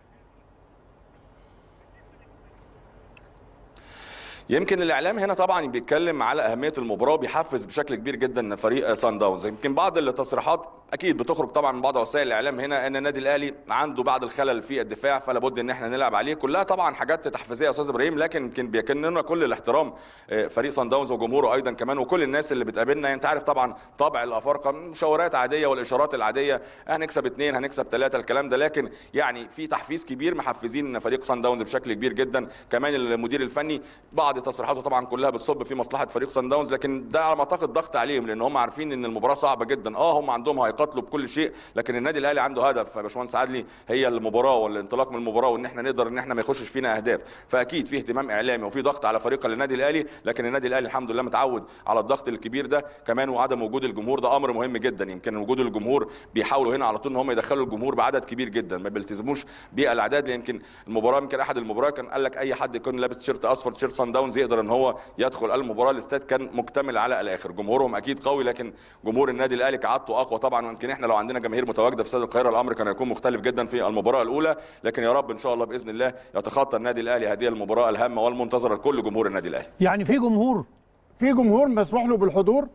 يمكن الاعلام هنا طبعا بيتكلم على اهميه المباراه وبيحفز بشكل كبير جدا فريق سان داونز يمكن بعض التصريحات اكيد بتخرج طبعا من بعض وسائل الاعلام هنا ان النادي الاهلي عنده بعض الخلل في الدفاع فلا بد ان احنا نلعب عليه كلها طبعا حاجات تحفيزيه يا استاذ ابراهيم لكن يمكن بيكننا كل الاحترام فريق سان داونز وجمهوره ايضا كمان وكل الناس اللي بتقابلنا انت عارف طبعا طبع الافارقه مشاورات عاديه والاشارات العاديه هنكسب اثنين هنكسب ثلاثه الكلام ده لكن يعني في تحفيز كبير محفزين فريق سان داونز بشكل كبير جدا كمان المدير الفني بعض تصريحاته طبعا كلها بتصب في مصلحه فريق سان داونز لكن ده على ما اعتقد ضغط عليهم لان هم عارفين ان المباراه صعبه جدا اه هم عندهم هيقاتلوا بكل شيء لكن النادي الاهلي عنده هدف يا باشمهندس عدلي هي المباراه والانطلاق من المباراه وان احنا نقدر ان احنا ما يخشش فينا اهداف فاكيد في اهتمام اعلامي وفي ضغط على فريق النادي الاهلي لكن النادي الاهلي الحمد لله متعود على الضغط الكبير ده كمان وعدم وجود الجمهور ده امر مهم جدا يمكن وجود الجمهور بيحاولوا هنا على طول ان هم يدخلوا الجمهور بعدد كبير جدا ما بيلتزموش بالاعداد يمكن المباراه يمكن احد المباريات كان قال لك اي حد يكون لابس تيشيرت اصفر تيشيرت سان داونز يقدر ان هو يدخل المباراه الاستاد كان مكتمل على الاخر جمهورهم اكيد قوي لكن جمهور النادي الاهلي كعادته اقوى طبعا ويمكن احنا لو عندنا جماهير متواجده في استاد القاهره الامر كان هيكون مختلف جدا في المباراه الاولى لكن يا رب ان شاء الله باذن الله يتخطى النادي الاهلي هذه المباراه الهامه والمنتظره لكل جمهور النادي الاهلي
يعني في جمهور
في جمهور مسموح له بالحضور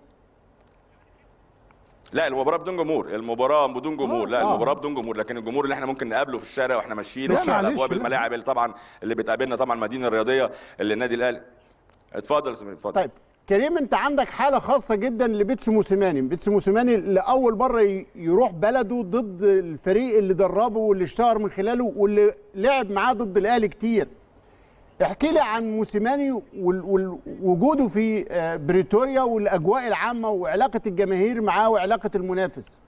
لا المباراه بدون جمهور المباراه بدون جمهور لا
آه.
المباراه بدون جمهور لكن الجمهور اللي احنا ممكن نقابله في الشارع واحنا ماشيين
لا،
وفي على
معلش،
ابواب
لا.
الملاعب اللي طبعا اللي بتقابلنا طبعا المدينه الرياضيه اللي النادي الاهلي اتفضل يا زميلي اتفضل
طيب كريم انت عندك حاله خاصه جدا لبيتسو موسيماني بيتسو موسيماني لاول مره ي- يروح بلده ضد الفريق اللي دربه واللي اشتهر من خلاله واللي لعب معاه ضد الاهلي كتير احكي لي عن موسيماني وال- ووجوده في آه، بريتوريا والاجواء العامه وعلاقه الجماهير معاه وعلاقه المنافس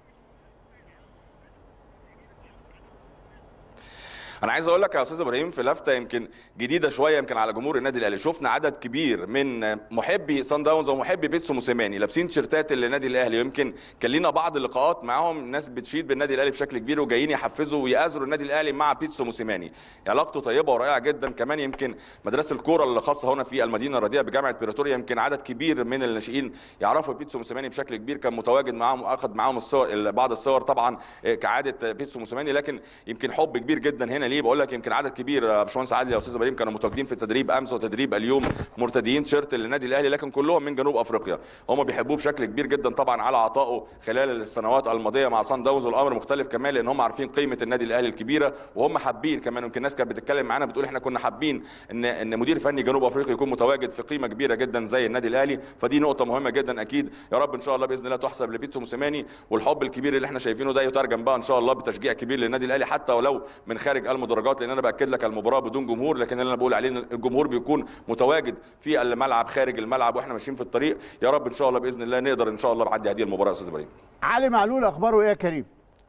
انا عايز اقول لك يا استاذ ابراهيم في لفته يمكن جديده شويه يمكن على جمهور النادي الاهلي شفنا عدد كبير من محبي سان داونز ومحبي بيتسو موسيماني لابسين تيشيرتات النادي الاهلي ويمكن كان لينا بعض اللقاءات معاهم ناس بتشيد بالنادي الاهلي بشكل كبير وجايين يحفزوا ويآزروا النادي الاهلي مع بيتسو موسيماني علاقته طيبه ورائعه جدا كمان يمكن مدرسه الكوره اللي خاصه هنا في المدينه الرديئه بجامعه بريتوريا يمكن عدد كبير من الناشئين يعرفوا بيتسو موسيماني بشكل كبير كان متواجد معاهم واخذ معاهم الصور بعض الصور طبعا كعاده بيتسو موسيماني لكن يمكن حب كبير جدا هنا ليه بقول لك يمكن عدد كبير يا باشمهندس عادل يا استاذ ابراهيم كانوا متواجدين في التدريب امس وتدريب اليوم مرتديين تيشيرت للنادي الاهلي لكن كلهم من جنوب افريقيا هم بيحبوه بشكل كبير جدا طبعا على عطائه خلال السنوات الماضيه مع سان داونز والامر مختلف كمان لان هم عارفين قيمه النادي الاهلي الكبيره وهم حابين كمان يمكن الناس كانت بتتكلم معانا بتقول احنا كنا حابين ان ان مدير فني جنوب افريقيا يكون متواجد في قيمه كبيره جدا زي النادي الاهلي فدي نقطه مهمه جدا اكيد يا رب ان شاء الله باذن الله تحسب لبيتسو موسيماني والحب الكبير اللي احنا شايفينه ده يترجم بقى ان شاء الله بتشجيع كبير للنادي الاهلي حتى ولو من خارج المدرجات لان انا باكد لك المباراه بدون جمهور لكن اللي انا بقول عليه ان الجمهور بيكون متواجد في الملعب خارج الملعب واحنا ماشيين في الطريق يا رب ان شاء الله باذن الله نقدر ان شاء الله نعدي هذه المباراه يا استاذ ابراهيم
علي معلول اخباره ايه يا كريم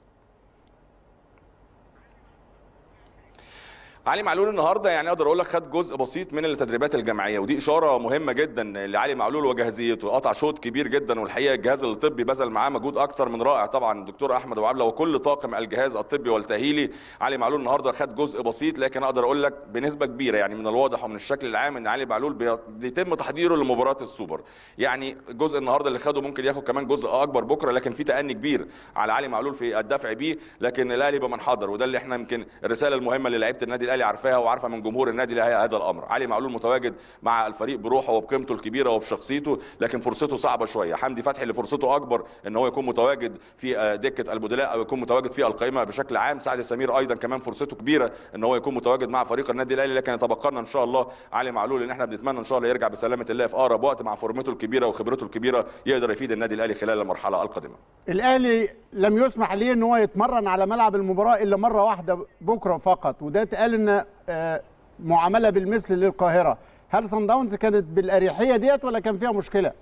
علي معلول النهارده يعني اقدر اقول لك خد جزء بسيط من التدريبات الجماعيه ودي اشاره مهمه جدا لعلي معلول وجاهزيته قطع شوط كبير جدا والحقيقه الجهاز الطبي بذل معاه مجهود اكثر من رائع طبعا الدكتور احمد ابو عبله وكل طاقم الجهاز الطبي والتاهيلي علي معلول النهارده خد جزء بسيط لكن اقدر اقول لك بنسبه كبيره يعني من الواضح ومن الشكل العام ان علي معلول بي- بيتم تحضيره لمباراه السوبر يعني الجزء النهارده اللي خده ممكن ياخد كمان جزء اكبر بكره لكن في تاني كبير على علي معلول في الدفع بيه لكن الاهلي بمن حضر وده اللي احنا يمكن الرساله المهمه اللي لعيبه النادي الاهلي عارفاها وعارفه من جمهور النادي الاهلي هذا الامر علي معلول متواجد مع الفريق بروحه وبقيمته الكبيره وبشخصيته لكن فرصته صعبه شويه حمدي فتحي اللي فرصته اكبر ان هو يكون متواجد في آه، دكه البدلاء او يكون متواجد في القائمه بشكل عام سعد سمير ايضا كمان فرصته كبيره ان هو يكون متواجد مع فريق النادي الاهلي لكن يتبقى لنا ان شاء الله علي معلول ان احنا بنتمنى ان شاء الله يرجع بسلامه الله في اقرب وقت مع فورمته الكبيره وخبرته الكبيره يقدر يفيد النادي الاهلي خلال المرحله القادمه
الاهلي لم يسمح ليه ان هو يتمرن على ملعب المباراه الا مره واحده بكره فقط وده اتقال ان آه، معامله بالمثل للقاهره هل صن داونز كانت بالاريحيه ديت ولا كان فيها مشكله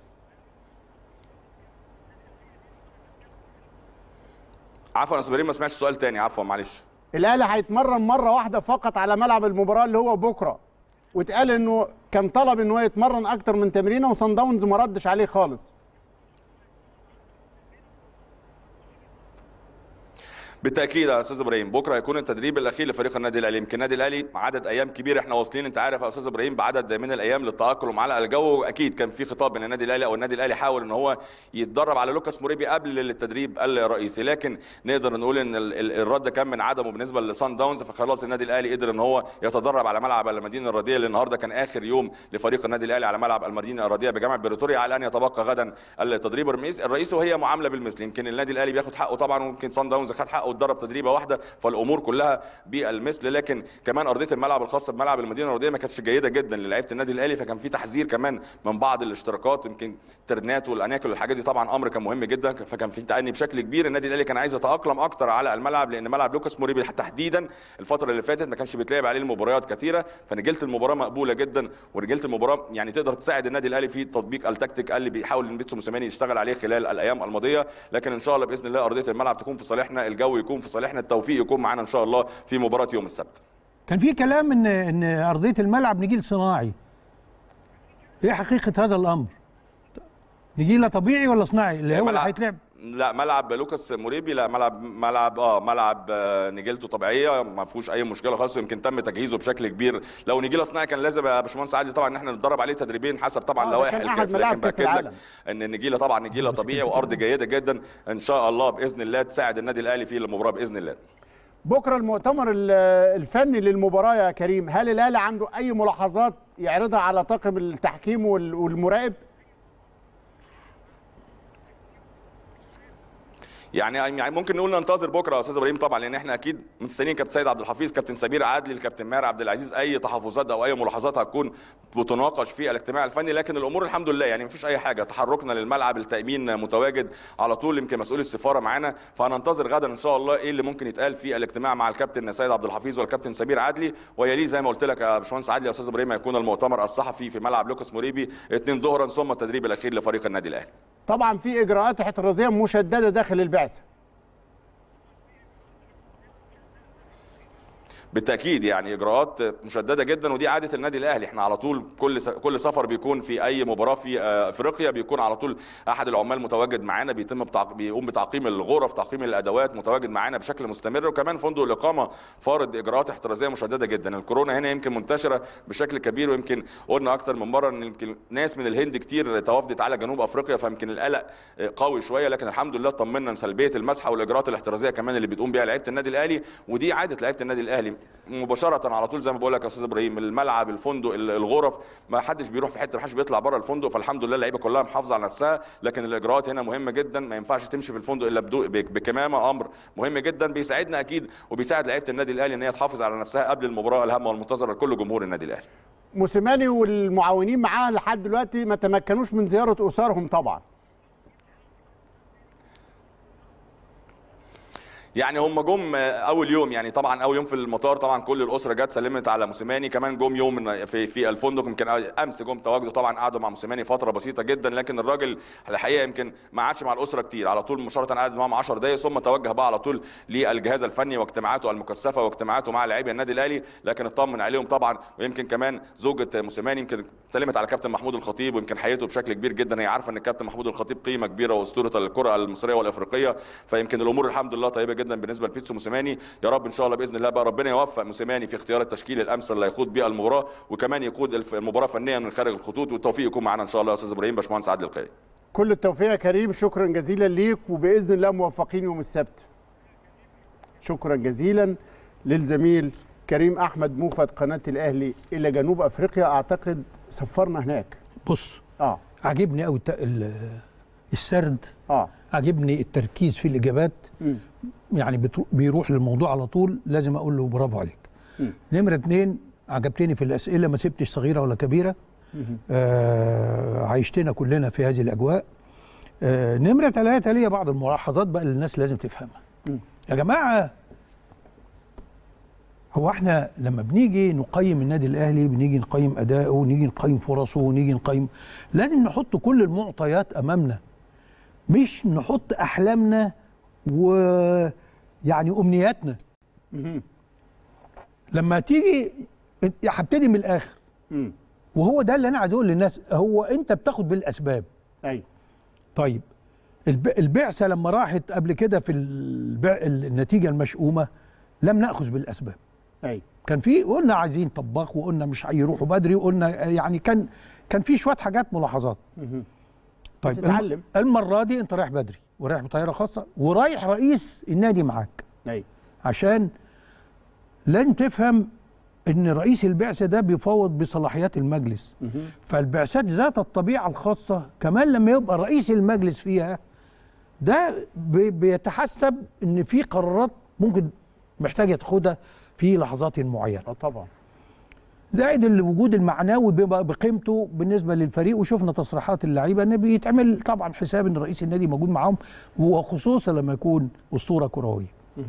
عفوا يا استاذ إبراهيم، ما سمعتش السؤال تاني عفوا معلش
الاهلي هيتمرن مره واحده فقط على ملعب المباراه اللي هو بكره واتقال انه كان طلب ان هو يتمرن اكتر من تمرينه وصن داونز ما ردش عليه خالص
بالتاكيد يا استاذ ابراهيم بكره هيكون التدريب الاخير لفريق النادي الاهلي يمكن النادي الاهلي عدد ايام كبير احنا واصلين انت عارف يا استاذ ابراهيم بعدد من الايام للتاقلم على الجو اكيد كان في خطاب من النادي الاهلي او النادي الاهلي حاول ان هو يتدرب على لوكاس موريبي قبل التدريب الرئيسي لكن نقدر نقول ان ال- ال- الرد كان من عدمه بالنسبه لسان داونز فخلاص النادي الاهلي قدر ان هو يتدرب على ملعب المدينه الرديئه اللي النهارده كان اخر يوم لفريق النادي الاهلي على ملعب المدينه الرديئه بجامعه بريتوريا على ان يتبقى غدا التدريب الرئيسي الرئيسي وهي معامله بالمثل يمكن النادي الاهلي بياخد حقه طبعا ويمكن سان داونز خد حقه واتدرب تدريبه واحده فالامور كلها بالمثل لكن كمان ارضيه الملعب الخاصه بملعب المدينه الرديئه ما كانتش جيده جدا للعيبه النادي الاهلي فكان في تحذير كمان من بعض الاشتراكات يمكن ترنات والاناكل والحاجات دي طبعا امر كان مهم جدا فكان في تاني بشكل كبير النادي الاهلي كان عايز يتاقلم اكتر على الملعب لان ملعب لوكاس موريبي تحديدا الفتره اللي فاتت ما كانش بيتلعب عليه المباريات كثيره فنجيله المباراه مقبوله جدا ورجاله المباراه يعني تقدر تساعد النادي الاهلي في تطبيق التكتيك اللي بيحاول ان بيتسو موسيماني يشتغل عليه خلال الايام الماضيه لكن ان شاء الله باذن الله ارضيه الملعب تكون في صالحنا الجو يكون في صالحنا التوفيق يكون معانا ان شاء الله في مباراه يوم السبت
كان في كلام ان ان ارضيه الملعب نجيل صناعي ايه حقيقه هذا الامر نجيله طبيعي ولا صناعي اللي هو اللي
ملعب-
هيتلعب
لا ملعب لوكاس موريبي لا ملعب ملعب اه ملعب آه، نجيلته طبيعيه ما فيهوش اي مشكله خالص ويمكن تم تجهيزه بشكل كبير لو نجيله صناعي كان لازم يا باشمهندس عادل طبعا ان احنا نتدرب عليه تدريبين حسب طبعا
آه، ده
لوائح
كان أحد
الكاف
ملاعب
لكن
كأس
باكد لك
العالم.
ان النجيله طبعا نجيله طبيعي وارض جيده جدا ان شاء الله باذن الله تساعد النادي الاهلي في المباراه باذن الله
بكره المؤتمر ال- الفني للمباراه يا كريم هل الاهلي عنده اي ملاحظات يعرضها على طاقم التحكيم وال- والمراقب
يعني يعني ممكن نقول ننتظر بكره يا استاذ ابراهيم طبعا لان احنا اكيد مستنيين كابتن سيد عبد الحفيظ كابتن سمير عدلي الكابتن ماهر عبد العزيز اي تحفظات او اي ملاحظات هتكون بتناقش في الاجتماع الفني لكن الامور الحمد لله يعني مفيش اي حاجه تحركنا للملعب التامين متواجد على طول يمكن مسؤول السفاره معانا فهننتظر غدا ان شاء الله ايه اللي ممكن يتقال في الاجتماع مع الكابتن سيد عبد الحفيظ والكابتن سمير عدلي ويليه زي ما قلت لك يا باشمهندس عدلي يا استاذ ابراهيم هيكون المؤتمر الصحفي في ملعب لوكاس موريبي 2 ظهرا ثم التدريب الاخير لفريق النادي الاهلي
طبعا في اجراءات احترازيه مشدده داخل البعثه
بالتاكيد يعني اجراءات مشدده جدا ودي عاده النادي الاهلي احنا على طول كل س- كل سفر بيكون في اي مباراه في آه، افريقيا بيكون على طول احد العمال متواجد معانا بيتم بتعق... بيقوم بتعقيم الغرف تعقيم الادوات متواجد معانا بشكل مستمر وكمان فندق الاقامه فارض اجراءات احترازيه مشدده جدا الكورونا هنا يمكن منتشره بشكل كبير ويمكن قلنا اكتر من مره ان يمكن ناس من الهند كتير توافدت على جنوب افريقيا فيمكن القلق آه، قوي شويه لكن الحمد لله طمنا سلبيه المسحه والاجراءات الاحترازيه كمان اللي بتقوم بيها لعيبه النادي الاهلي ودي عاده لعيبه النادي الاهلي مباشره على طول زي ما بقول لك يا استاذ ابراهيم الملعب الفندق ال- الغرف ما حدش بيروح في حته ما حدش بيطلع بره الفندق فالحمد لله اللعيبه كلها محافظه على نفسها لكن الاجراءات هنا مهمه جدا ما ينفعش تمشي في الفندق الا بدو- بك- بكمامه امر مهم جدا بيساعدنا اكيد وبيساعد لعيبه النادي الاهلي ان هي تحافظ على نفسها قبل المباراه الهامه والمنتظره لكل جمهور النادي الاهلي
موسيماني والمعاونين معاه لحد دلوقتي ما تمكنوش من زياره اسرهم طبعا
يعني هم جم اول يوم يعني طبعا اول يوم في المطار طبعا كل الاسره جت سلمت على موسيماني كمان جم يوم في في الفندق يمكن امس جم تواجدوا طبعا قعدوا مع موسيماني فتره بسيطه جدا لكن الراجل الحقيقه يمكن ما قعدش مع الاسره كتير على طول مباشره قعد معاهم 10 دقائق ثم توجه بقى على طول للجهاز الفني واجتماعاته المكثفه واجتماعاته مع لاعبي النادي الاهلي لكن اطمن عليهم طبعا ويمكن كمان زوجة موسيماني يمكن سلمت على كابتن محمود الخطيب ويمكن حياته بشكل كبير جدا هي عارفه ان الكابتن محمود الخطيب قيمه كبيره واسطوره الكره المصريه والافريقيه فيمكن الامور الحمد لله طيبه جدا بالنسبه لبيتسو موسيماني يا رب ان شاء الله باذن الله بقى ربنا يوفق موسيماني في اختيار التشكيل الامثل اللي هيخوض بيه المباراه وكمان يقود الف- المباراه فنيا من خارج الخطوط والتوفيق يكون معانا ان شاء الله يا استاذ ابراهيم باشمهندس عادل القيعي
كل التوفيق يا كريم شكرا جزيلا ليك وباذن الله موفقين يوم السبت شكرا جزيلا للزميل كريم احمد موفد قناه الاهلي الى جنوب افريقيا اعتقد سفرنا هناك
بص
اه
عاجبني قوي السرد
اه
عاجبني التركيز في الاجابات
مم.
يعني بترو- بيروح للموضوع على طول لازم اقول له برافو عليك
مم.
نمره اتنين عجبتني في الاسئله ما سبتش صغيره ولا كبيره آه عايشتنا كلنا في هذه الاجواء آه نمره ثلاثه ليا بعض الملاحظات بقى اللي الناس لازم تفهمها
مم.
يا جماعه هو احنا لما بنيجي نقيم النادي الاهلي بنيجي نقيم اداؤه ونيجي نقيم فرصه ونيجي نقيم لازم نحط كل المعطيات امامنا مش نحط احلامنا ويعني امنياتنا
مهم.
لما تيجي هبتدي من الاخر
مم.
وهو ده اللي انا عايز اقول للناس هو انت بتاخد بالاسباب
ايوه
طيب الب- البعثه لما راحت قبل كده في البع... النتيجه المشؤومه لم ناخذ بالاسباب
ايوه
كان في قلنا عايزين طباخ وقلنا مش هيروحوا بدري وقلنا يعني كان كان في شويه حاجات ملاحظات
مهم.
طيب
تتعلم.
الم- المره دي انت رايح بدري ورايح بطياره خاصه ورايح رئيس النادي معاك
ايوه
عشان لن تفهم ان رئيس البعثه ده بيفوض بصلاحيات المجلس
مهم.
فالبعثات ذات الطبيعه الخاصه كمان لما يبقى رئيس المجلس فيها ده بي- بيتحسب ان في قرارات ممكن محتاج ياخدها في لحظات معينه
اه طبعا
زائد الوجود المعنوي بيبقى بقيمته بالنسبه للفريق وشفنا تصريحات اللعيبه ان بيتعمل طبعا حساب ان رئيس النادي موجود معاهم وخصوصا لما يكون اسطوره كرويه.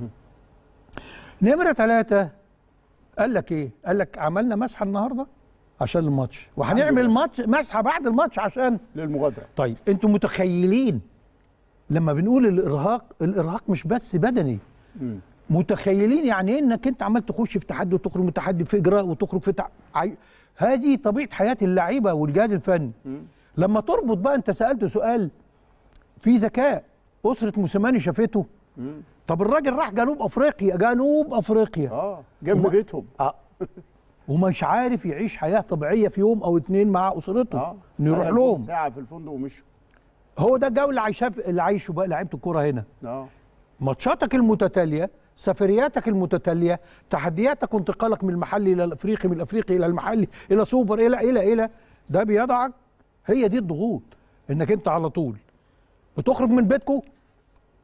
نمره ثلاثه قال لك ايه؟ قال لك عملنا مسحه النهارده عشان الماتش وهنعمل
لله.
ماتش مسحه بعد الماتش عشان
للمغادره
طيب انتوا متخيلين لما بنقول الارهاق الارهاق مش بس بدني
مم.
متخيلين يعني ايه انك انت عمال تخش في تحدي وتخرج من تحدي في اجراء وتخرج في تع... عي... هذه طبيعه حياه اللعيبه والجهاز الفني
مم.
لما تربط بقى انت سالت سؤال في ذكاء اسره موسيماني شافته
مم.
طب الراجل راح جنوب افريقيا جنوب افريقيا
اه جنب
وما-
بيتهم
آه. ومش عارف يعيش حياه طبيعيه في يوم او اتنين مع اسرته
اه
انه يروح
قعد
لهم
ساعه في الفندق ومشوا
هو ده الجو اللي عايشاه اللي عايشه بقى لعيبه الكوره هنا
اه
ماتشاتك المتتاليه سفرياتك المتتاليه تحدياتك وانتقالك من المحلي الى الافريقي من الافريقي الى المحلي الى سوبر الى الى الى ده بيضعك هي دي الضغوط انك انت على طول بتخرج من بيتكو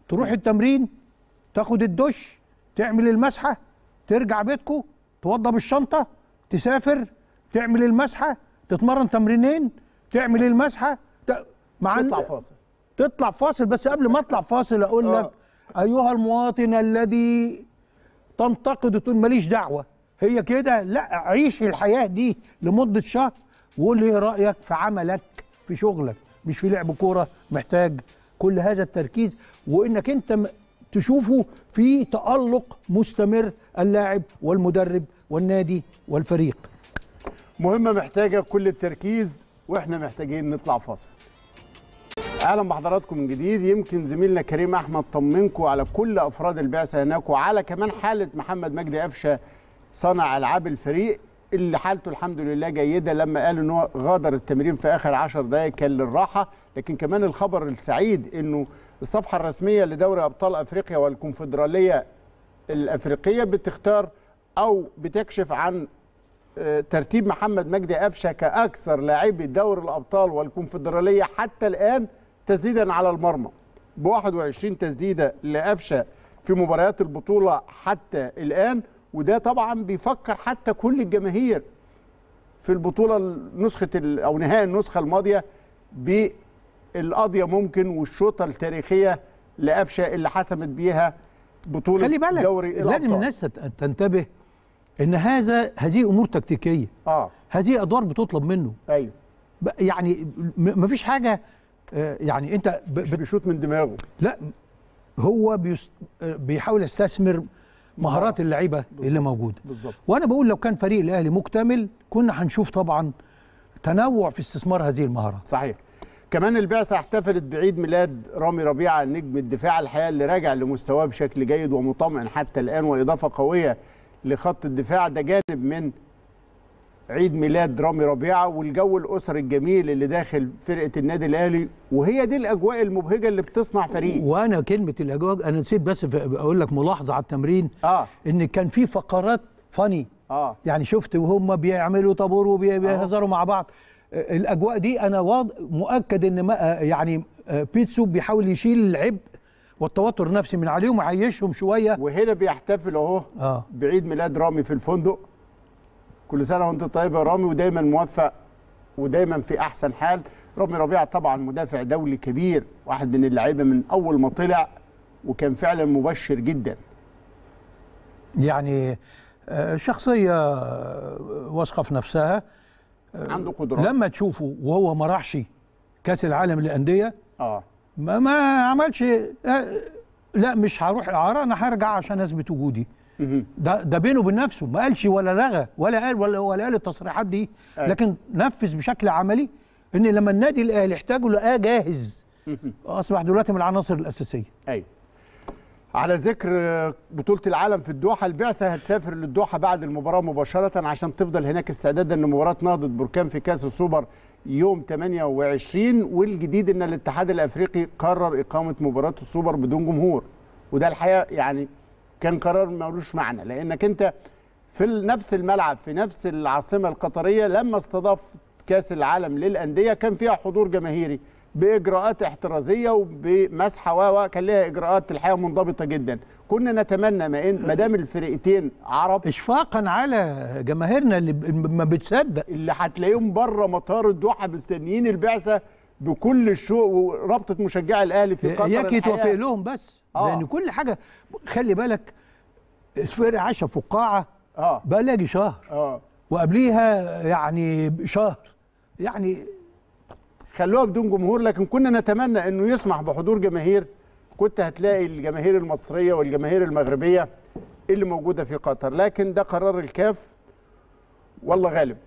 تروح التمرين تاخد الدش تعمل المسحه ترجع بيتكو توضب الشنطه تسافر تعمل المسحه تتمرن تمرينين تعمل المسحه ت... مع
تطلع
إن-
فاصل
تطلع فاصل بس قبل ما اطلع فاصل اقول
آه.
لك ايها المواطن الذي تنتقد وتقول ماليش دعوه هي كده لا عيش الحياه دي لمده شهر وقول لي ايه رايك في عملك في شغلك مش في لعب كوره محتاج كل هذا التركيز وانك انت م- تشوفه في تالق مستمر اللاعب والمدرب والنادي والفريق
مهمة محتاجة كل التركيز واحنا محتاجين نطلع فاصل اهلا بحضراتكم من جديد يمكن زميلنا كريم احمد طمنكم على كل افراد البعثه هناك وعلى كمان حاله محمد مجدي قفشه صانع العاب الفريق اللي حالته الحمد لله جيده لما قال ان هو غادر التمرين في اخر 10 دقائق كان للراحه لكن كمان الخبر السعيد انه الصفحه الرسميه لدوري ابطال افريقيا والكونفدراليه الافريقيه بتختار او بتكشف عن آه، ترتيب محمد مجدي قفشه كاكثر لاعبي دوري الابطال والكونفدراليه حتى الان تسديدا على المرمى ب 21 تسديده لقفشه في مباريات البطوله حتى الان وده طبعا بيفكر حتى كل الجماهير في البطوله نسخه ال- او نهائي النسخه الماضيه بالقضيه ممكن والشوطه التاريخيه لقفشه اللي حسمت بيها بطوله
خلي بالك
دوري
لازم
الأبطال.
الناس تت- تنتبه ان هذا هذه امور تكتيكيه
اه
هذه ادوار بتطلب منه
ايوه
ب- يعني م- مفيش حاجه آه، يعني انت ب-
مش
بت-
بيشوط من دماغه
لا هو بيست... آه، بيحاول يستثمر مهارات اللعيبه اللي موجوده
بالظبط
وانا بقول لو كان فريق الاهلي مكتمل كنا هنشوف طبعا تنوع في استثمار هذه المهارات
صحيح كمان البعثة احتفلت بعيد ميلاد رامي ربيعة نجم الدفاع الحقيقة اللي راجع لمستواه بشكل جيد ومطمئن حتى الآن وإضافة قوية لخط الدفاع ده جانب من عيد ميلاد رامي ربيعة والجو الأسري الجميل اللي داخل فرقة النادي الأهلي وهي دي الأجواء المبهجة اللي بتصنع فريق
وانا كلمه الاجواء انا نسيت بس ف- اقول لك ملاحظه على التمرين
آه
ان كان في فقرات فاني
آه
يعني شفت وهم بيعملوا طابور وبيهزروا مع بعض آه، الاجواء دي انا واض... مؤكد ان ما آه، يعني آه، بيتسو بيحاول يشيل العبء والتوتر النفسي من عليهم ويعيشهم شويه
وهنا بيحتفل أهو
اه
بعيد ميلاد رامي في الفندق كل سنه وانت طيب يا رامي ودايما موفق ودايما في احسن حال رامي ربيعه طبعا مدافع دولي كبير واحد من اللعيبه من اول ما طلع وكان فعلا مبشر جدا
يعني آه، شخصيه آه، واثقه في نفسها
عنده قدرات
لما تشوفه وهو ما راحش كاس العالم للانديه
اه
ما, ما عملش آه، لا مش هروح اعاره انا هرجع عشان اثبت وجودي
مهم.
ده ده بينه وبين نفسه ما قالش ولا لغى ولا قال ولا ولا قال التصريحات دي
أيوة.
لكن نفذ بشكل عملي ان لما النادي الاهلي احتاجه لقاه جاهز
مهم.
اصبح دلوقتي من العناصر الاساسيه
ايوه على ذكر بطولة العالم في الدوحة البعثة هتسافر للدوحة بعد المباراة مباشرة عشان تفضل هناك استعدادا لمباراة نهضة بركان في كأس السوبر يوم 28 والجديد ان الاتحاد الافريقي قرر اقامة مباراة السوبر بدون جمهور وده الحقيقة يعني كان قرار ملوش معنى لانك انت في نفس الملعب في نفس العاصمة القطرية لما استضاف كأس العالم للأندية كان فيها حضور جماهيري باجراءات احترازيه وبمسحه و كان لها اجراءات الحقيقه منضبطه جدا كنا نتمنى ما ان ما دام الفرقتين عرب
اشفاقا على جماهيرنا اللي ب- ما بتصدق
اللي هتلاقيهم بره مطار الدوحه مستنيين البعثه بكل الشوق ورابطه مشجعي الاهلي في قطر
اياك
الحقيقة-
يتوافق لهم بس
آه.
لان كل حاجه خلي بالك الفرقه عايشه في القاعه
اه
بقى لها يجي شهر
اه
وقبليها يعني شهر يعني
خلوها بدون جمهور لكن كنا نتمنى انه يسمح بحضور جماهير كنت هتلاقي الجماهير المصريه والجماهير المغربيه اللي موجوده في قطر لكن ده قرار الكاف والله غالب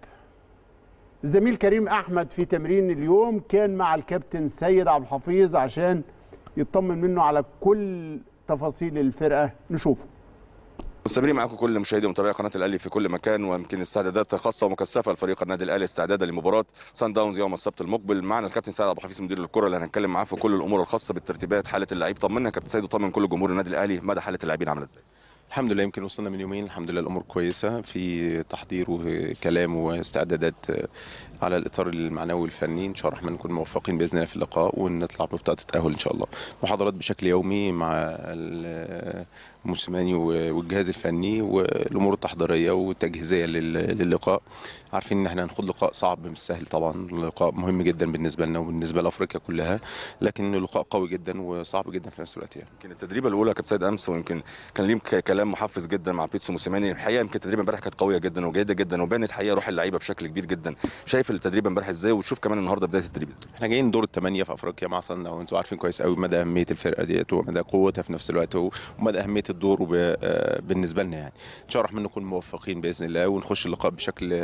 الزميل كريم احمد في تمرين اليوم كان مع الكابتن سيد عبد الحفيظ عشان يطمن منه على كل تفاصيل الفرقه نشوفه
مستمرين معاكم كل مشاهدي ومتابعي قناه الاهلي في كل مكان ويمكن استعدادات خاصه ومكثفه لفريق النادي الاهلي استعدادا لمباراه سان داونز يوم السبت المقبل معنا الكابتن سيد عبد الحفيظ مدير الكره اللي هنتكلم معاه في كل الامور الخاصه بالترتيبات حاله اللعيب طمنا يا كابتن سيد وطمن كل جمهور النادي الاهلي مدى حاله اللاعبين عامله ازاي
الحمد لله يمكن وصلنا من يومين الحمد لله الامور كويسه في تحضير وكلام واستعدادات على الاطار المعنوي والفني ان شاء الله الرحمن نكون موفقين باذن الله في اللقاء ونطلع ببطاقه التاهل ان شاء الله محاضرات بشكل يومي مع ال- موسيماني و- والجهاز الفني والامور التحضيريه والتجهيزيه لل- للقاء عارفين ان احنا هنخوض لقاء صعب مش سهل طبعا لقاء مهم جدا بالنسبه لنا وبالنسبه لافريقيا كلها لكن لقاء قوي جدا وصعب جدا في نفس الوقت يعني
يمكن التدريبه الاولى كابتن سيد امس ويمكن كان ليه ك- كلام محفز جدا مع بيتسو موسيماني الحقيقه يمكن التدريبه امبارح كانت قويه جدا وجيده جدا وبانت حقيقه روح اللعيبه بشكل كبير جدا شايف التدريبه امبارح ازاي وتشوف كمان النهارده بدايه التدريب ازاي
احنا جايين دور الثمانيه في افريقيا مع صن داونز انتوا عارفين كويس قوي مدى اهميه الفرقه ديت ومدى قوتها في نفس الوقت ومدى اهميه الدور وب- آه، بالنسبه لنا يعني ان شاء الله الرحمن نكون موفقين باذن الله ونخش اللقاء بشكل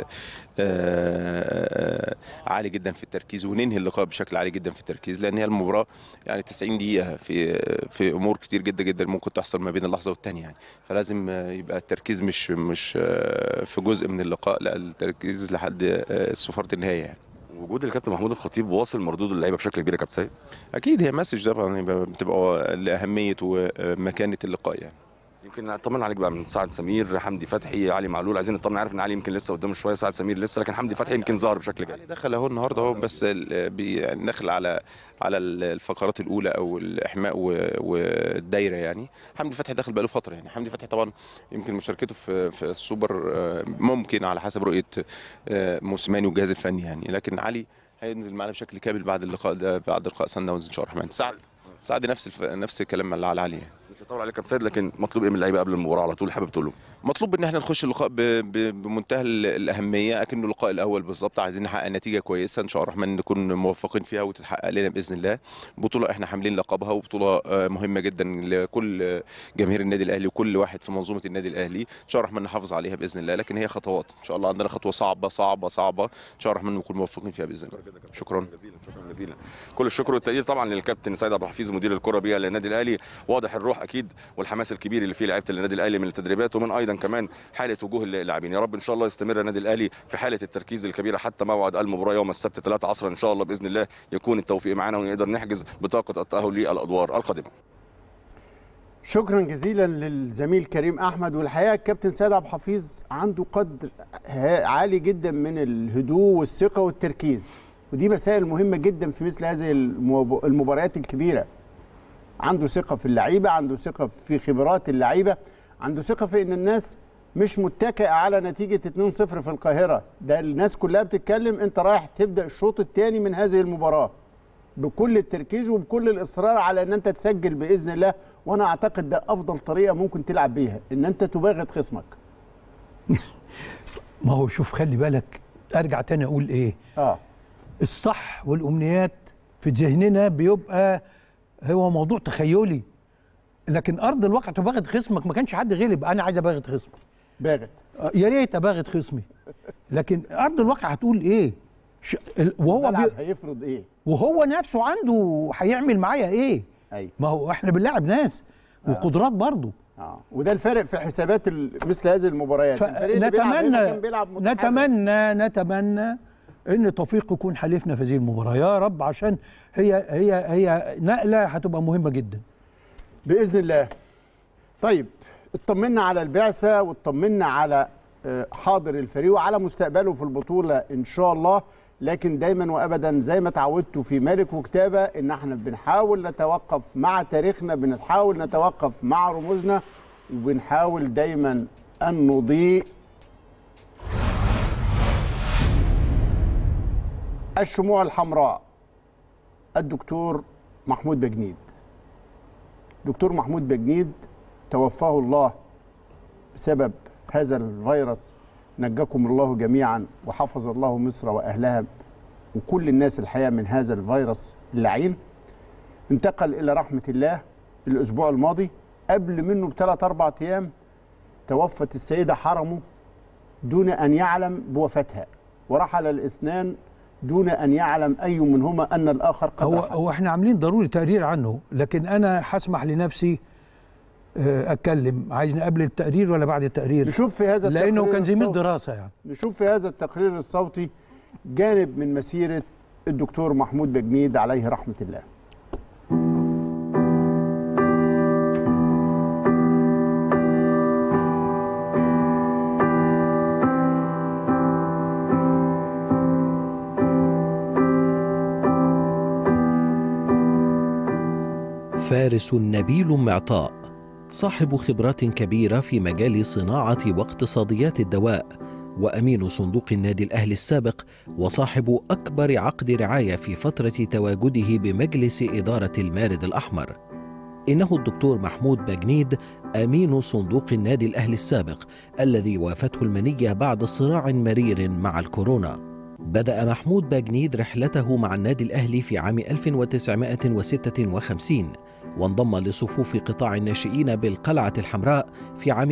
آه، عالي جدا في التركيز وننهي اللقاء بشكل عالي جدا في التركيز لان هي المباراه يعني 90 دقيقه في في امور كتير جدا جدا ممكن تحصل ما بين اللحظه والثانيه يعني فلازم آه، يبقى التركيز مش مش آه، في جزء من اللقاء لا التركيز لحد آه، صفاره النهايه يعني
وجود الكابتن محمود الخطيب واصل مردود اللعيبه بشكل كبير يا كابتن سيد
اكيد هي مسج طبعا يبقى بتبقى لاهميه ومكانه اللقاء يعني
يمكن اطمن عليك بقى من سعد سمير حمدي فتحي علي معلول عايزين نطمن عارف ان علي يمكن لسه قدامه شويه سعد سمير لسه لكن حمدي فتحي يمكن ظهر بشكل جيد
علي دخل اهو النهارده اهو بس ال- بي- يعني داخل على على الفقرات الاولى او الاحماء و- والدايره يعني حمدي فتحي داخل بقاله فتره يعني حمدي فتحي طبعا يمكن مشاركته في في السوبر آه، ممكن على حسب رؤيه آه، موسيماني والجهاز الفني يعني لكن علي هينزل معانا بشكل كامل بعد اللقاء ده بعد لقاء سان داونز ان شاء الله الرحمن سعد سعد نفس الف... نفس الكلام اللي على علي يعني.
مش هطول عليك يا كابتن سيد لكن مطلوب ايه من اللعيبه قبل المباراه على طول حابب تقول لهم
مطلوب ان احنا نخش اللقاء ب... ب... بمنتهى ال- الاهميه اكنه اللقاء الاول بالظبط عايزين نحقق نتيجه كويسه ان شاء الله الرحمن نكون موفقين فيها وتتحقق لنا باذن الله بطوله احنا حاملين لقبها وبطوله آه، مهمه جدا لكل آه، جماهير النادي الاهلي وكل واحد في منظومه النادي الاهلي ان شاء الله الرحمن نحافظ عليها باذن الله لكن هي خطوات ان شاء الله عندنا خطوه صعبه صعبه صعبه ان شاء الله الرحمن نكون موفقين فيها باذن الله شكرا
جزيلا شكرا جزيلا كل الشكر والتقدير طبعا للكابتن سيد عبد الحفيظ مدير الكره بيئه للنادي الاهلي واضح الروح اكيد والحماس الكبير اللي فيه لعيبه النادي الاهلي من التدريبات ومن ايضا كمان حاله وجوه اللاعبين يا رب ان شاء الله يستمر النادي الاهلي في حاله التركيز الكبيره حتى موعد المباراه يوم السبت 3 عصرا ان شاء الله باذن الله يكون التوفيق معنا ونقدر نحجز بطاقه التاهل للادوار القادمه
شكرا جزيلا للزميل كريم احمد والحقيقه الكابتن سيد عبد الحفيظ عنده قدر ها- عالي جدا من الهدوء والثقه والتركيز ودي مسائل مهمه جدا في مثل هذه المب- المباريات الكبيره عنده ثقه في اللعيبه عنده ثقه في خبرات اللعيبه عنده ثقه في ان الناس مش متكئه على نتيجه 2-0 في القاهره ده الناس كلها بتتكلم انت رايح تبدا الشوط الثاني من هذه المباراه بكل التركيز وبكل الاصرار على ان انت تسجل باذن الله وانا اعتقد ده افضل طريقه ممكن تلعب بيها ان انت تباغت خصمك
ما هو شوف خلي بالك ارجع تاني اقول ايه
اه
الصح والامنيات في ذهننا بيبقى هو موضوع تخيلي لكن ارض الواقع تباغت خصمك ما كانش حد غلب انا عايز اباغت خصمي
باغت
آه، يا ريت اباغت خصمي لكن ارض الواقع هتقول ايه ش... ال- وهو
الملعب
بي...
هيفرض ايه
وهو نفسه عنده هيعمل معايا ايه
ايوه
ما هو احنا بنلاعب ناس وقدرات برضه
اه وده الفارق في حسابات ال- مثل هذه المباريات الفريق اللي بيلعب هنا
فنتمنى
كان بيلعب متحرك.
نتمنى نتمنى ان توفيق يكون حليفنا في هذه المباراه يا رب عشان هي هي هي نقله هتبقى مهمه جدا
باذن الله طيب اطمنا على البعثه واطمنا على آه، حاضر الفريق وعلى مستقبله في البطوله ان شاء الله لكن دايما وابدا زي ما اتعودتوا في مالك وكتابه ان احنا بنحاول نتوقف مع تاريخنا بنحاول نتوقف مع رموزنا وبنحاول دايما ان نضيء الشموع الحمراء الدكتور محمود بجنيد دكتور محمود بجنيد توفاه الله بسبب هذا الفيروس نجاكم الله جميعا وحفظ الله مصر واهلها وكل الناس الحقيقه من هذا الفيروس اللعين انتقل الى رحمه الله الاسبوع الماضي قبل منه بثلاث اربع ايام توفت السيده حرمه دون ان يعلم بوفاتها ورحل الاثنان دون ان يعلم اي منهما ان الاخر قد
هو
رحل.
هو احنا عاملين ضروري تقرير عنه لكن انا هسمح لنفسي آه، اتكلم عايزني قبل التقرير ولا بعد التقرير
نشوف في هذا
لانه
التقرير
كان زميل
الصوتي-
دراسه يعني
نشوف في هذا التقرير الصوتي جانب من مسيرة الدكتور محمود بجنيد عليه رحمة الله
فارس نبيل معطاء صاحب خبرات كبيره في مجال صناعه واقتصاديات الدواء وامين صندوق النادي الاهلي السابق وصاحب اكبر عقد رعايه في فتره تواجده بمجلس اداره المارد الاحمر انه الدكتور محمود باجنيد امين صندوق النادي الاهلي السابق الذي وافته المنيه بعد صراع مرير مع الكورونا بدأ محمود باجنيد رحلته مع النادي الأهلي في عام 1956 وانضم لصفوف قطاع الناشئين بالقلعة الحمراء في عام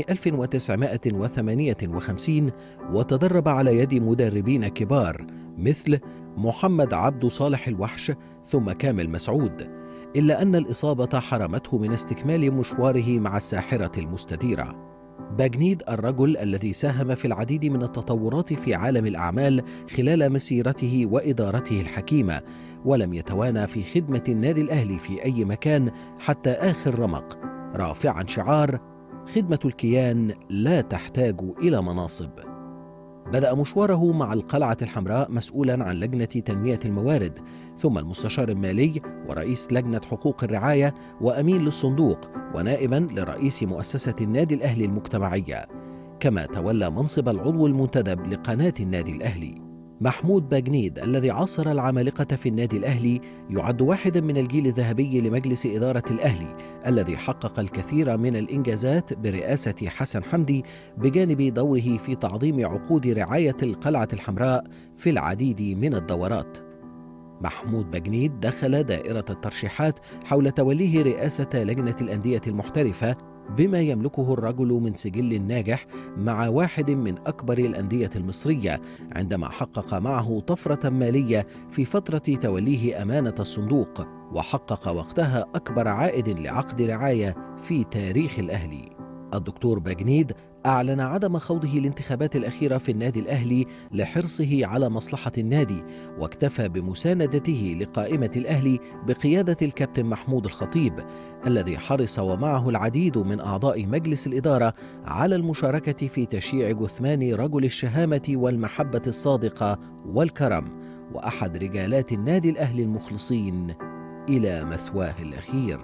1958 وتدرب على يد مدربين كبار مثل محمد عبد صالح الوحش ثم كامل مسعود إلا أن الإصابة حرمته من استكمال مشواره مع الساحرة المستديرة باجنيد الرجل الذي ساهم في العديد من التطورات في عالم الاعمال خلال مسيرته وادارته الحكيمه ولم يتوانى في خدمه النادي الاهلي في اي مكان حتى اخر رمق رافعا شعار خدمه الكيان لا تحتاج الى مناصب بدا مشواره مع القلعه الحمراء مسؤولا عن لجنه تنميه الموارد ثم المستشار المالي ورئيس لجنه حقوق الرعايه وامين للصندوق ونائبا لرئيس مؤسسه النادي الاهلي المجتمعيه كما تولى منصب العضو المنتدب لقناه النادي الاهلي محمود باجنيد الذي عاصر العمالقه في النادي الاهلي يعد واحدا من الجيل الذهبي لمجلس اداره الاهلي الذي حقق الكثير من الانجازات برئاسه حسن حمدي بجانب دوره في تعظيم عقود رعايه القلعه الحمراء في العديد من الدورات محمود بجنيد دخل دائرة الترشيحات حول توليه رئاسة لجنة الأندية المحترفة بما يملكه الرجل من سجل ناجح مع واحد من أكبر الأندية المصرية عندما حقق معه طفرة مالية في فترة توليه أمانة الصندوق وحقق وقتها أكبر عائد لعقد رعاية في تاريخ الأهلي الدكتور باجنيد أعلن عدم خوضه الانتخابات الأخيرة في النادي الأهلي لحرصه على مصلحة النادي واكتفى بمساندته لقائمة الأهلي بقيادة الكابتن محمود الخطيب الذي حرص ومعه العديد من أعضاء مجلس الإدارة على المشاركة في تشييع جثمان رجل الشهامة والمحبة الصادقة والكرم وأحد رجالات النادي الأهلي المخلصين إلى مثواه الأخير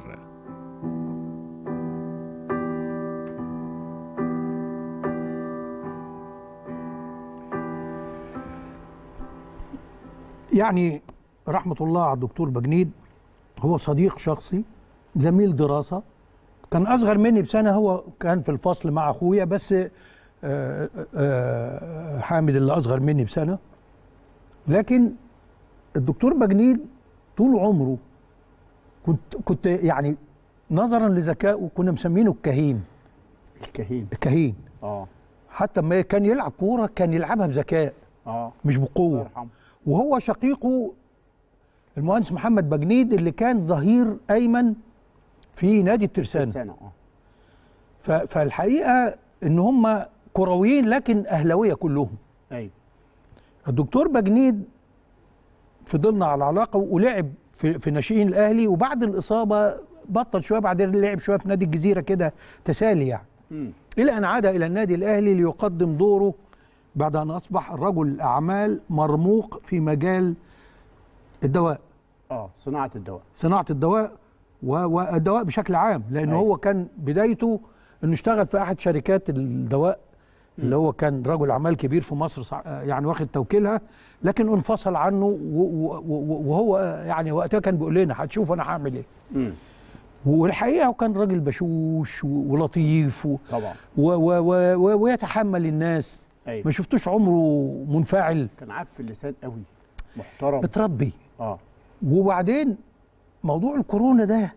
يعني رحمة الله على الدكتور بجنيد هو صديق شخصي زميل دراسة كان أصغر مني بسنة هو كان في الفصل مع أخويا بس آه، آه، حامد اللي أصغر مني بسنة لكن الدكتور بجنيد طول عمره كنت كنت يعني نظرا لذكائه كنا مسمينه الكهين
الكهين
الكهين
اه
حتى ما كان يلعب كورة كان يلعبها بذكاء
اه
مش
الله
بقوة
يرحمه
وهو شقيقه المهندس محمد بجنيد اللي كان ظهير ايمن في نادي الترسانه
سنة اه
ف- فالحقيقه ان هم كرويين لكن اهلاويه كلهم
ايوه
الدكتور بجنيد فضلنا على علاقه ولعب في في ناشئين الاهلي وبعد الاصابه بطل شويه بعدين لعب شويه في نادي الجزيره كده تسالي يعني
مم.
الى ان عاد الى النادي الاهلي ليقدم دوره بعد ان اصبح رجل اعمال مرموق في مجال الدواء
اه صناعة الدواء
صناعه الدواء و- والدواء بشكل عام لان
أيوة.
هو كان بدايته انه اشتغل في احد شركات الدواء اللي هو كان رجل اعمال كبير في مصر صع- يعني واخد توكيلها لكن انفصل عنه و- و- و- وهو يعني وقتها كان بيقول لنا هتشوف انا هعمل ايه
مم.
والحقيقه هو كان راجل بشوش و- ولطيف و-
طبعا
و و و و ويتحمل الناس
ايوه
ما شفتوش عمره منفعل
كان عف اللسان قوي محترم
متربي
اه
وبعدين موضوع الكورونا ده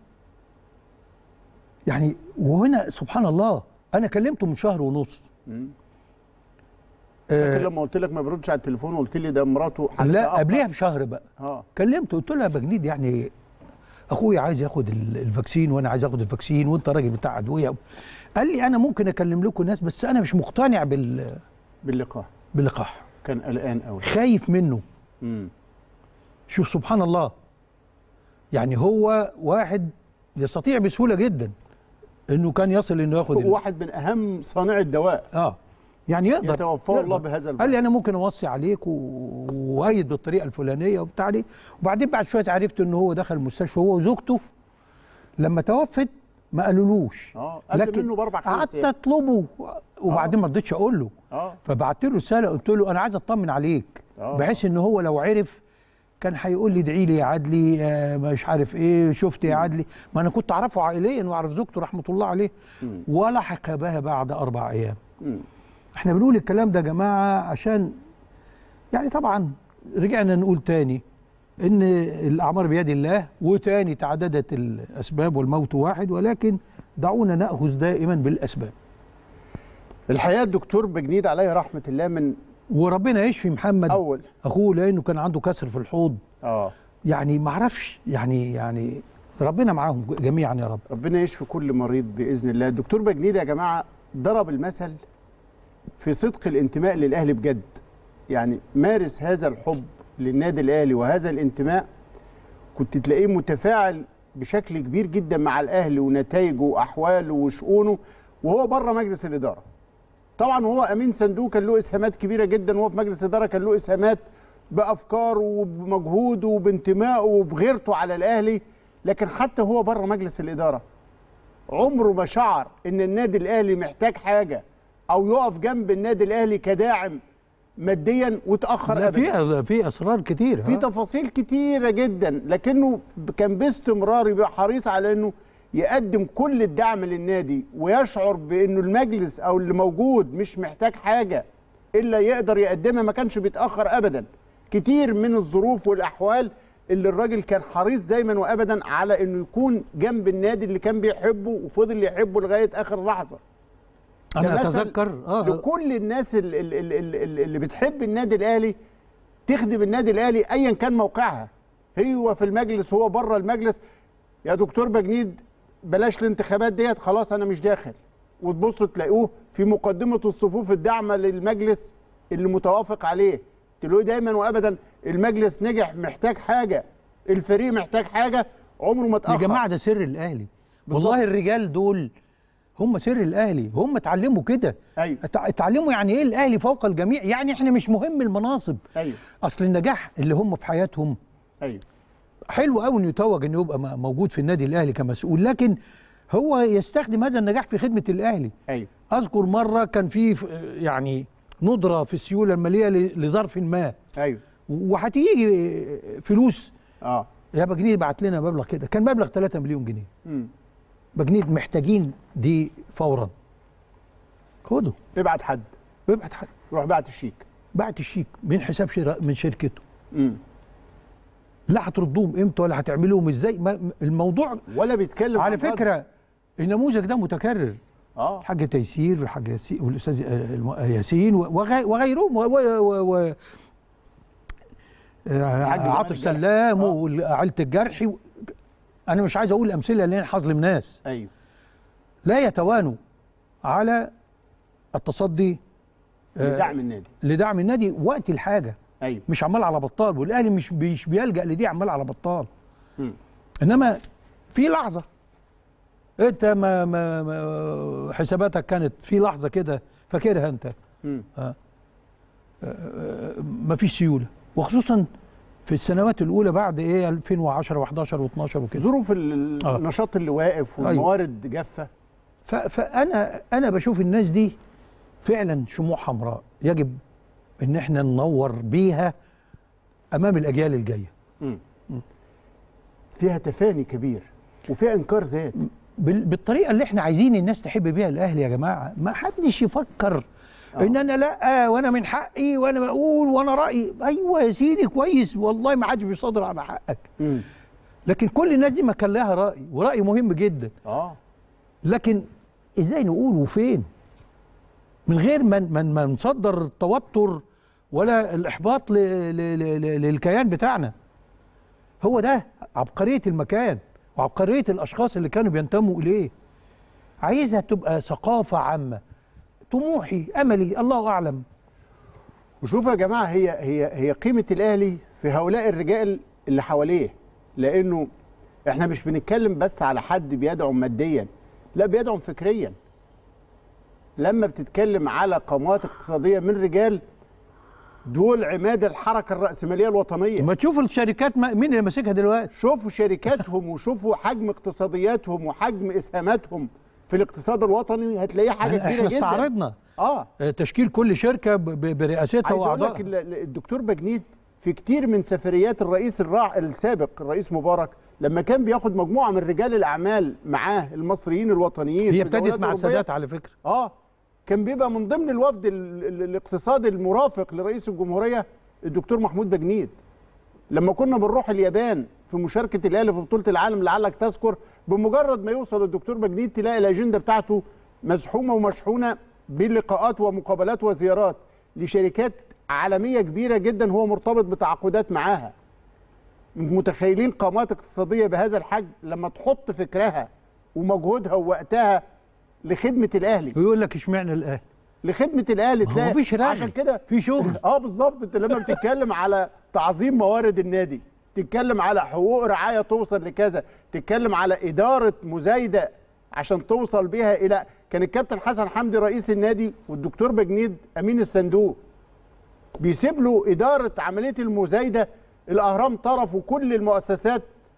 يعني وهنا سبحان الله انا كلمته من شهر ونص
مم. فاكر
آه
لما قلت لك ما بيردش على التليفون وقلت لي ده مراته حالتها
لا
أفضل؟
قبلها بشهر بقى
اه
كلمته قلت له يا بجنيد يعني اخويا عايز ياخد ال- الفاكسين وانا عايز اخد الفاكسين وانت راجل بتاع ادويه قال لي انا ممكن اكلم لكم ناس بس انا مش مقتنع بال
باللقاح
باللقاح
كان قلقان قوي
خايف منه
امم
شوف سبحان الله يعني هو واحد يستطيع بسهوله جدا انه كان يصل انه ياخد ال-
واحد من اهم صانع الدواء
اه يعني يقدر
يتوفاه الله
يقدر.
بهذا
قال لي انا ممكن اوصي عليك و- وايد بالطريقه الفلانيه وبتاع دي وبعدين بعد شويه عرفت ان هو دخل المستشفى هو وزوجته لما توفت ما قالولوش
اه قبل منه باربع خمس
قعدت
ايام
اطلبه وبعدين ما رضيتش اقول له
اه
فبعت له رساله قلت له انا عايز اطمن عليك
آه.
بحيث ان هو لو عرف كان هيقول لي ادعي لي يا عدلي آه مش عارف ايه شفت يا عدلي ما انا كنت اعرفه عائليا واعرف زوجته رحمه الله عليه
مم.
ولحق بها بعد اربع ايام
مم.
احنا بنقول الكلام ده يا جماعه عشان يعني طبعا رجعنا نقول تاني ان الاعمار بيد الله وتاني تعددت الاسباب والموت واحد ولكن دعونا ناخذ دائما بالاسباب
الحقيقه الدكتور بجنيد عليه رحمه الله من
وربنا يشفي محمد
اول
اخوه لانه كان عنده كسر في الحوض
اه
يعني ما اعرفش يعني يعني ربنا معاهم جميعا يا رب
ربنا يشفي كل مريض باذن الله الدكتور بجنيد يا جماعه ضرب المثل في صدق الانتماء للاهلي بجد يعني مارس هذا الحب للنادي الاهلي وهذا الانتماء كنت تلاقيه متفاعل بشكل كبير جدا مع الاهلي ونتائجه واحواله وشؤونه وهو بره مجلس الاداره طبعا هو امين صندوق كان له اسهامات كبيره جدا وهو في مجلس الاداره كان له اسهامات بافكاره وبمجهوده وبانتمائه وبغيرته على الاهلي لكن حتى هو بره مجلس الاداره عمره ما شعر ان النادي الاهلي محتاج حاجه او يقف جنب النادي الاهلي كداعم ماديا وتاخر
لا
ابدا
في في اسرار كتير
في
ها؟
تفاصيل كتيره جدا لكنه كان باستمرار يبقى حريص على انه يقدم كل الدعم للنادي ويشعر بانه المجلس او اللي موجود مش محتاج حاجه الا يقدر يقدمها ما كانش بيتاخر ابدا كتير من الظروف والاحوال اللي الراجل كان حريص دايما وابدا على انه يكون جنب النادي اللي كان بيحبه وفضل يحبه لغايه اخر لحظه
انا
ده مثل
اتذكر اه
لكل الناس اللي, اللي, اللي بتحب النادي الاهلي تخدم النادي الاهلي ايا كان موقعها هو في المجلس هو بره المجلس يا دكتور بجنيد بلاش الانتخابات ديت خلاص انا مش داخل وتبص تلاقوه في مقدمه الصفوف الداعمه للمجلس اللي متوافق عليه تلاقوه دايما وابدا المجلس نجح محتاج حاجه الفريق محتاج حاجه عمره ما
يا
اتاخر
جماعه ده سر الاهلي
بالظبط.
والله الرجال دول هم سر الاهلي هم اتعلموا كده
ايوه
اتع- اتعلموا يعني ايه الاهلي فوق الجميع يعني احنا مش مهم المناصب
ايوه
اصل النجاح اللي هم في حياتهم
ايوه
حلو قوي انه يتوج انه يبقى م- موجود في النادي الاهلي كمسؤول لكن هو يستخدم هذا النجاح في خدمه الاهلي
ايوه
اذكر مره كان في ف- يعني ندره في السيوله الماليه ل- لظرف ما
ايوه
وهتيجي فلوس
اه
يا بجنيه بعت لنا مبلغ كده كان مبلغ 3 مليون جنيه
مم.
بجنيه محتاجين دي فورا خده
ابعت حد
ويبعت حد
روح بعت الشيك
بعت الشيك من حساب شراء من شركته
مم.
لا هتردوهم امتى ولا هتعملوهم ازاي ما الموضوع
ولا بيتكلم
على
عن فضل.
فكره النموذج ده متكرر
اه
الحاج تيسير والحاج ياسين والاستاذ آه، الم- ياسين وغي- وغيرهم و- و- و- و- آه،
الحاج جمال
عاطف
الجرحي.
سلام
آه.
وعائله الجرحي و- انا مش عايز اقول امثله لان هظلم ناس
ايوه
لا يتوانوا على التصدي آه،
لدعم النادي
لدعم النادي وقت الحاجه
ايوه
مش عمال على بطال والاهلي مش مش بيلجا لدي عمال على بطال
مم.
انما في لحظه انت ما, ما, ما حساباتك كانت في لحظه كده فاكرها انت
مم.
ما فيش سيوله وخصوصا في السنوات الاولى بعد ايه 2010 و11 و12 وكده
ظروف ال-
آه.
النشاط اللي واقف والموارد جافه
ف- فانا انا بشوف الناس دي فعلا شموع حمراء يجب ان احنا ننور بيها امام الاجيال الجايه
مم. فيها تفاني كبير وفيها انكار ذات
بال- بالطريقه اللي احنا عايزين الناس تحب بيها الاهلي يا جماعه ما حدش يفكر
آه.
ان انا لا وانا من حقي وانا بقول وانا رايي ايوه يا سيدي كويس والله ما حدش بيصادر على حقك
مم.
لكن كل الناس دي ما كان لها راي وراي مهم جدا
اه
لكن ازاي نقول وفين من غير ما ما ما نصدر التوتر ولا الاحباط ل- ل- ل- للكيان بتاعنا هو ده عبقريه المكان وعبقريه الاشخاص اللي كانوا بينتموا اليه عايزها تبقى ثقافه عامه طموحي املي الله اعلم
وشوفوا يا جماعه هي هي هي قيمه الاهلي في هؤلاء الرجال اللي حواليه لانه احنا مش بنتكلم بس على حد بيدعم ماديا لا بيدعم فكريا لما بتتكلم على قامات اقتصاديه من رجال دول عماد الحركه الراسماليه الوطنيه
ما تشوف الشركات ما- مين اللي ماسكها دلوقتي
شوفوا شركاتهم وشوفوا حجم اقتصادياتهم وحجم اسهاماتهم في الاقتصاد الوطني هتلاقيه حاجه كبيره
احنا
جدا
استعرضنا
اه
آه، تشكيل كل شركه ب- ب- برئاستها
عايز اقول لك
واعضائها
ال- ال- الدكتور بجنيد في كتير من سفريات الرئيس الراع السابق الرئيس مبارك لما كان بياخد مجموعه من رجال الاعمال معاه المصريين الوطنيين
هي
في
ابتدت
الجولات
مع
الأوروبية.
السادات على فكره
اه كان بيبقى من ضمن الوفد ال- ال- الاقتصادي المرافق لرئيس الجمهوريه الدكتور محمود بجنيد لما كنا بنروح اليابان في مشاركه الاهلي في بطوله العالم لعلك تذكر بمجرد ما يوصل الدكتور بجنيد تلاقي الاجنده بتاعته مزحومه ومشحونه بلقاءات ومقابلات وزيارات لشركات عالميه كبيره جدا هو مرتبط بتعاقدات معاها متخيلين قامات اقتصاديه بهذا الحجم لما تحط فكرها ومجهودها ووقتها لخدمه الاهلي
ويقول لك اشمعنى الاهلي
لخدمه الاهلي
ما هو
تلاقي
مفيش رغي.
عشان كده
في شغل
اه بالظبط انت لما بتتكلم على تعظيم موارد النادي تتكلم على حقوق رعايه توصل لكذا تتكلم على اداره مزايده عشان توصل بيها الى كان الكابتن حسن حمدي رئيس النادي والدكتور بجنيد امين الصندوق بيسيب له اداره عمليه المزايده الاهرام طرف وكل المؤسسات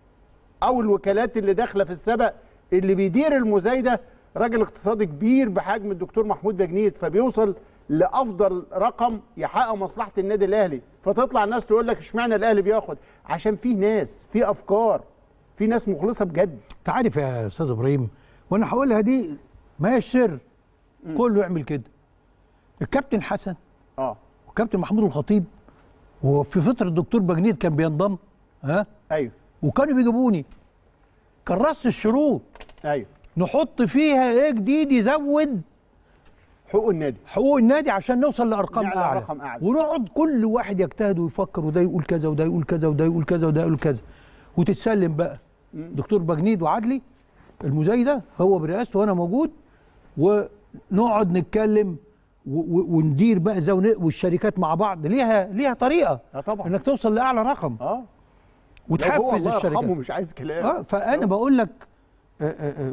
او الوكالات اللي داخله في السبق اللي بيدير المزايده راجل اقتصادي كبير بحجم الدكتور محمود بجنيد فبيوصل لافضل رقم يحقق مصلحه النادي الاهلي فتطلع الناس تقول لك اشمعنى الاهلي بياخد عشان في ناس في افكار في ناس مخلصه بجد
انت عارف يا استاذ ابراهيم وانا هقولها دي ما هي السر كله يعمل كده الكابتن حسن
اه
والكابتن محمود الخطيب وفي فتره الدكتور بجنيد كان بينضم ها
ايوه
وكانوا بيجيبوني كان رص الشروط
ايوه
نحط فيها ايه جديد يزود
حقوق النادي
حقوق النادي عشان نوصل لارقام
نعلى
اعلى
رقم أعلى.
ونقعد كل واحد يجتهد ويفكر وده يقول كذا وده يقول كذا وده يقول كذا وده يقول كذا وتتسلم بقى دكتور بجنيد وعدلي المزايده هو برئاسته وانا موجود ونقعد نتكلم و- و- وندير بقى زي ون- والشركات مع بعض ليها ليها طريقه
اه طبعا
انك توصل لاعلى رقم
اه لو هو
وتحفز
الله
الشركات
يرحمه مش عايز كلام
اه فانا بقول لك آه، آه، آه،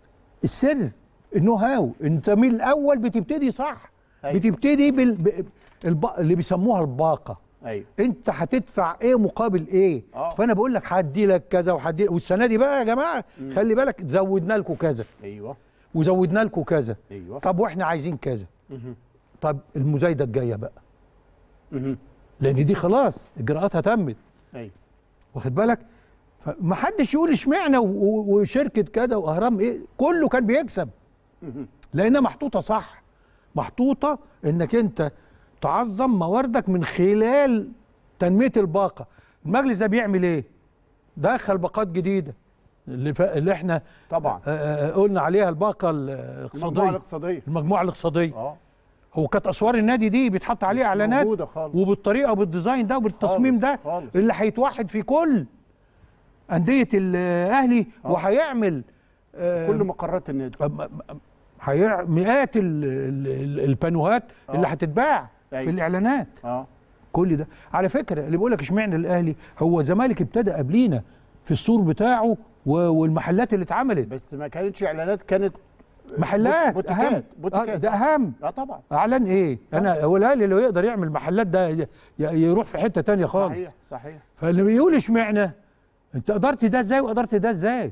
السر النو هاو انت من الاول بتبتدي صح
أيوة.
بتبتدي بال... ب... الب... اللي بيسموها الباقه
ايوه
انت هتدفع ايه مقابل ايه
آه.
فانا بقول لك هدي لك كذا وهدي والسنه دي بقى يا جماعه خلي بالك زودنا لكم كذا
ايوه
وزودنا لكم كذا
ايوه
طب واحنا عايزين كذا
مهم.
طب المزايده الجايه بقى
مهم.
لان دي خلاص اجراءاتها تمت
ايوه
واخد بالك فما حدش يقول اشمعنى و- و- وشركه كذا واهرام ايه كله كان بيكسب
مهم.
لانها محطوطه صح محطوطه انك انت تعظم مواردك من خلال تنميه الباقه المجلس ده بيعمل ايه دخل باقات جديده اللي, ف... اللي احنا
طبعا
آه، آه، قلنا عليها الباقه
المجموعه
الاقتصاديه
الاقتصاديه
المجموعه الاقتصاديه
اه
هو كانت اسوار النادي دي بيتحط عليها
مش
اعلانات
موجودة خالص.
وبالطريقه وبالديزاين ده وبالتصميم
خالص،
ده
خالص.
اللي هيتوحد في كل انديه الاهلي وهيعمل آه،
كل مقرات النادي
أم- أم- هيع- مئات ال- ال- ال- البانوهات اللي
آه.
هتتباع في
أيوة.
الاعلانات
اه
كل ده على فكره اللي بيقول لك اشمعنى الاهلي هو الزمالك ابتدى قبلينا في السور بتاعه و- والمحلات اللي اتعملت
بس ما كانتش اعلانات كانت
محلات
بوت-
اهم
بوتيكات
آه،
بوتيكات
ده اهم
اه طبعا
اعلان ايه انا هو الاهلي لو يقدر يعمل محلات ده ي- ي- يروح في حته تانية خالص
صحيح صحيح
فاللي بيقول اشمعنى انت قدرت ده ازاي وقدرت ده ازاي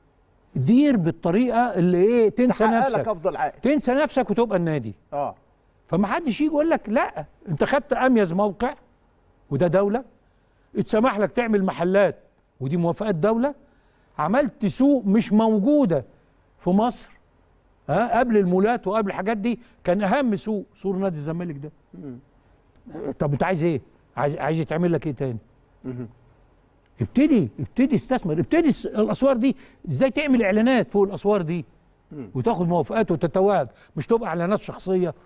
دير بالطريقه اللي ايه تنسى
تحقق لك
نفسك
افضل عائد
تنسى نفسك وتبقى النادي
اه
فما حدش يجي يقول لك لا انت خدت اميز موقع وده دوله اتسمح لك تعمل محلات ودي موافقات دوله عملت سوق مش موجوده في مصر ها قبل المولات وقبل الحاجات دي كان اهم سوق سور نادي الزمالك ده طب انت عايز ايه عايز عايز يتعمل لك ايه تاني
مهم.
ابتدي ابتدي استثمر ابتدي الس- الاسوار دي ازاي تعمل اعلانات فوق الاسوار دي
مم.
وتاخد موافقات وتتواجد مش تبقى اعلانات شخصيه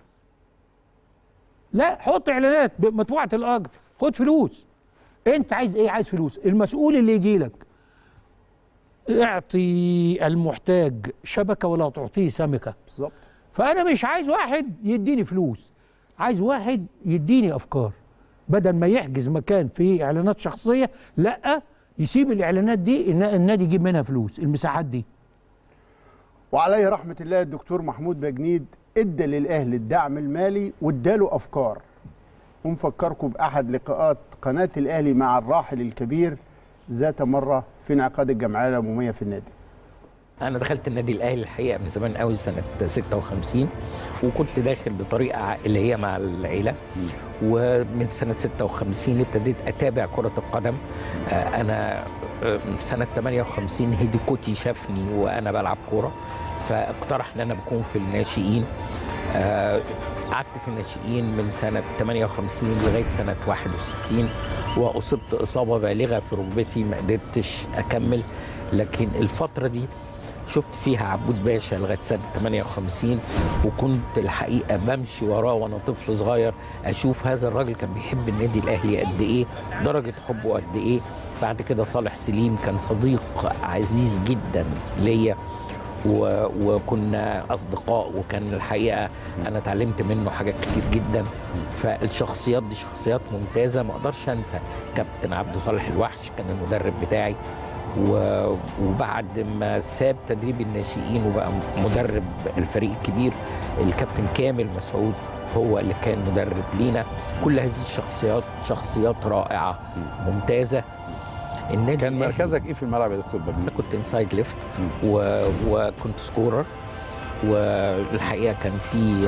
لا حط اعلانات بمدفوعه الاجر خد فلوس انت عايز ايه عايز فلوس المسؤول اللي يجي لك اعطي المحتاج شبكه ولا تعطيه سمكه
بالظبط
فانا مش عايز واحد يديني فلوس عايز واحد يديني افكار بدل ما يحجز مكان فيه اعلانات شخصيه لا يسيب الاعلانات دي النا- النادي يجيب منها فلوس المساحات دي
وعليه رحمه الله الدكتور محمود بجنيد ادى للاهلي الدعم المالي واداله افكار ونفكركم باحد لقاءات قناه الاهلي مع الراحل الكبير ذات مره في انعقاد الجمعيه العموميه في النادي
انا دخلت النادي الاهلي الحقيقه من زمان قوي سنه 56 وكنت داخل بطريقه عائليه مع العيله ومن سنه 56 ابتديت اتابع كره القدم آه، انا آه، سنه 58 هيدي كوتي شافني وانا بلعب كوره فاقترح ان انا بكون في الناشئين آه، قعدت في الناشئين من سنة 58 لغاية سنة 61 وأصبت إصابة بالغة في ركبتي ما قدرتش أكمل لكن الفترة دي شفت فيها عبود باشا لغايه سنه 58 وكنت الحقيقه بمشي وراه وانا طفل صغير اشوف هذا الراجل كان بيحب النادي الاهلي قد ايه درجه حبه قد ايه بعد كده صالح سليم كان صديق عزيز جدا ليا و... وكنا اصدقاء وكان الحقيقه انا اتعلمت منه حاجات كتير جدا فالشخصيات دي شخصيات ممتازه ما اقدرش انسى كابتن عبد صالح الوحش كان المدرب بتاعي و- وبعد ما ساب تدريب الناشئين وبقى مدرب الفريق الكبير الكابتن كامل مسعود هو اللي كان مدرب لينا كل هذه الشخصيات شخصيات رائعه ممتازه النادي
كان
الأهلي-
مركزك ايه في الملعب يا دكتور
انا
بجني؟
كنت انسايد ليفت و... وكنت سكورر والحقيقه كان في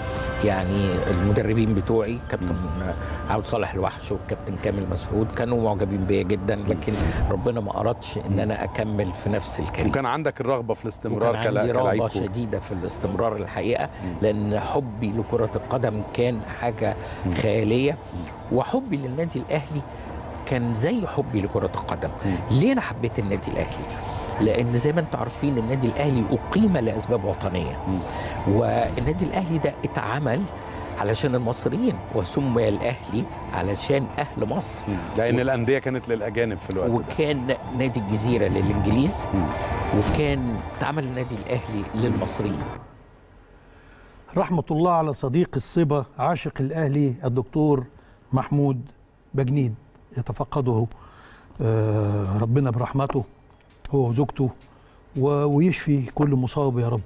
يعني المدربين بتوعي كابتن عبد صالح الوحش والكابتن كامل مسعود كانوا معجبين بيا جدا لكن ربنا ما ارادش ان انا اكمل في نفس الكارير
وكان عندك الرغبه في الاستمرار
وكان
كلا-
عندي
كلاعب
رغبه
كورة.
شديده في الاستمرار الحقيقه لان حبي لكره القدم كان حاجه خياليه وحبي للنادي الاهلي كان زي حبي لكره القدم ليه انا حبيت النادي الاهلي لان زي ما انتم عارفين النادي الاهلي اقيم لاسباب وطنيه والنادي الاهلي ده اتعمل علشان المصريين وسمي الاهلي علشان اهل مصر
لان الانديه كانت للاجانب في الوقت ده
وكان نادي الجزيره للانجليز وكان اتعمل النادي الاهلي للمصريين
رحمة الله على صديق الصبا عاشق الأهلي الدكتور محمود بجنيد يتفقده آه، ربنا برحمته هو وزوجته و- ويشفي كل مصاب يا رب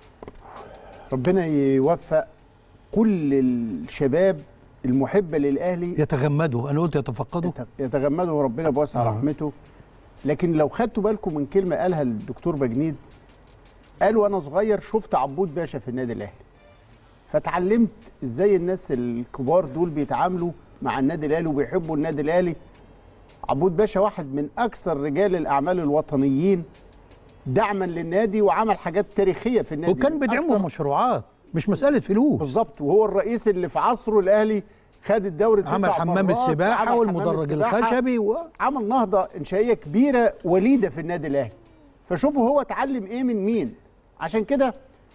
ربنا يوفق كل الشباب المحبه للاهلي
يتغمده أنا قلت يتفقده
يت- يتغمده ربنا بوسع
آه.
رحمته لكن لو خدتوا بالكم من كلمه قالها الدكتور بجنيد قال وانا صغير شفت عبود باشا في النادي الاهلي فتعلمت ازاي الناس الكبار دول بيتعاملوا مع النادي الاهلي وبيحبوا النادي الاهلي عبود باشا واحد من اكثر رجال الاعمال الوطنيين دعما للنادي وعمل حاجات تاريخيه في النادي
وكان
من
بيدعمهم
أكتر-
مشروعات مش مسألة فلوس
بالظبط وهو الرئيس اللي في عصره الاهلي خد الدوري تسع
عمل حمام
مرات،
السباحة
عمل
والمدرج
حمام السباحة،
الخشبي و...
عمل نهضه انشائيه كبيره وليده في النادي الاهلي فشوفوا هو اتعلم ايه من مين عشان كده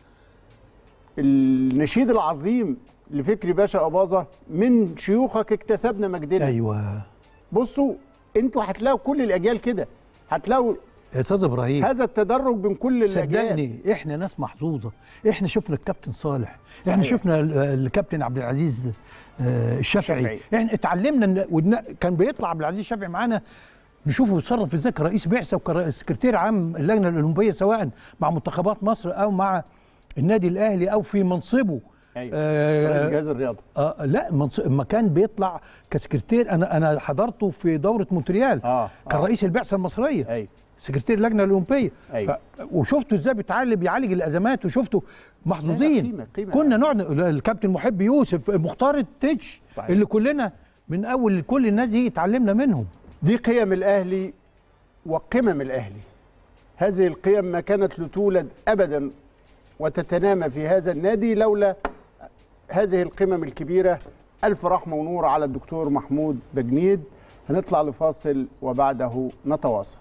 النشيد العظيم لفكري باشا اباظه من شيوخك اكتسبنا مجدنا
أيوه
بصوا انتوا هتلاقوا كل الاجيال كده هتلاقوا
يا أستاذ إبراهيم
هذا التدرج بين كل الاجيال
صدقني احنا ناس محظوظه احنا شفنا الكابتن صالح احنا
صحيح.
شفنا ال- الكابتن عبد العزيز آه، الشافعي
الشافعي.
احنا اتعلمنا إن- ودنا- كان بيطلع عبد العزيز الشافعي معانا نشوفه يتصرف ازاي كرئيس بعثه وكسكرتير عام اللجنه الاولمبيه سواء مع منتخبات مصر او مع النادي الاهلي او في منصبه
ايوه
آه،
رئيس جهاز الرياضه
آه لا منصب ما كان بيطلع كسكرتير انا انا حضرته في دوره مونتريال
اه
كان
آه.
رئيس البعثه المصريه
ايوه
سكرتير اللجنه الاولمبيه
أيوة.
ف... وشفته ازاي بيتعلم بيعالج الازمات وشفته محظوظين
قيمة- قيمة.
كنا نقعد الكابتن محب يوسف مختار التتش
صحيح.
اللي كلنا من اول كل الناس دي اتعلمنا منهم
دي قيم الاهلي وقمم الاهلي هذه القيم ما كانت لتولد ابدا وتتنامى في هذا النادي لولا هذه القمم الكبيره الف رحمه ونور على الدكتور محمود بجنيد هنطلع لفاصل وبعده نتواصل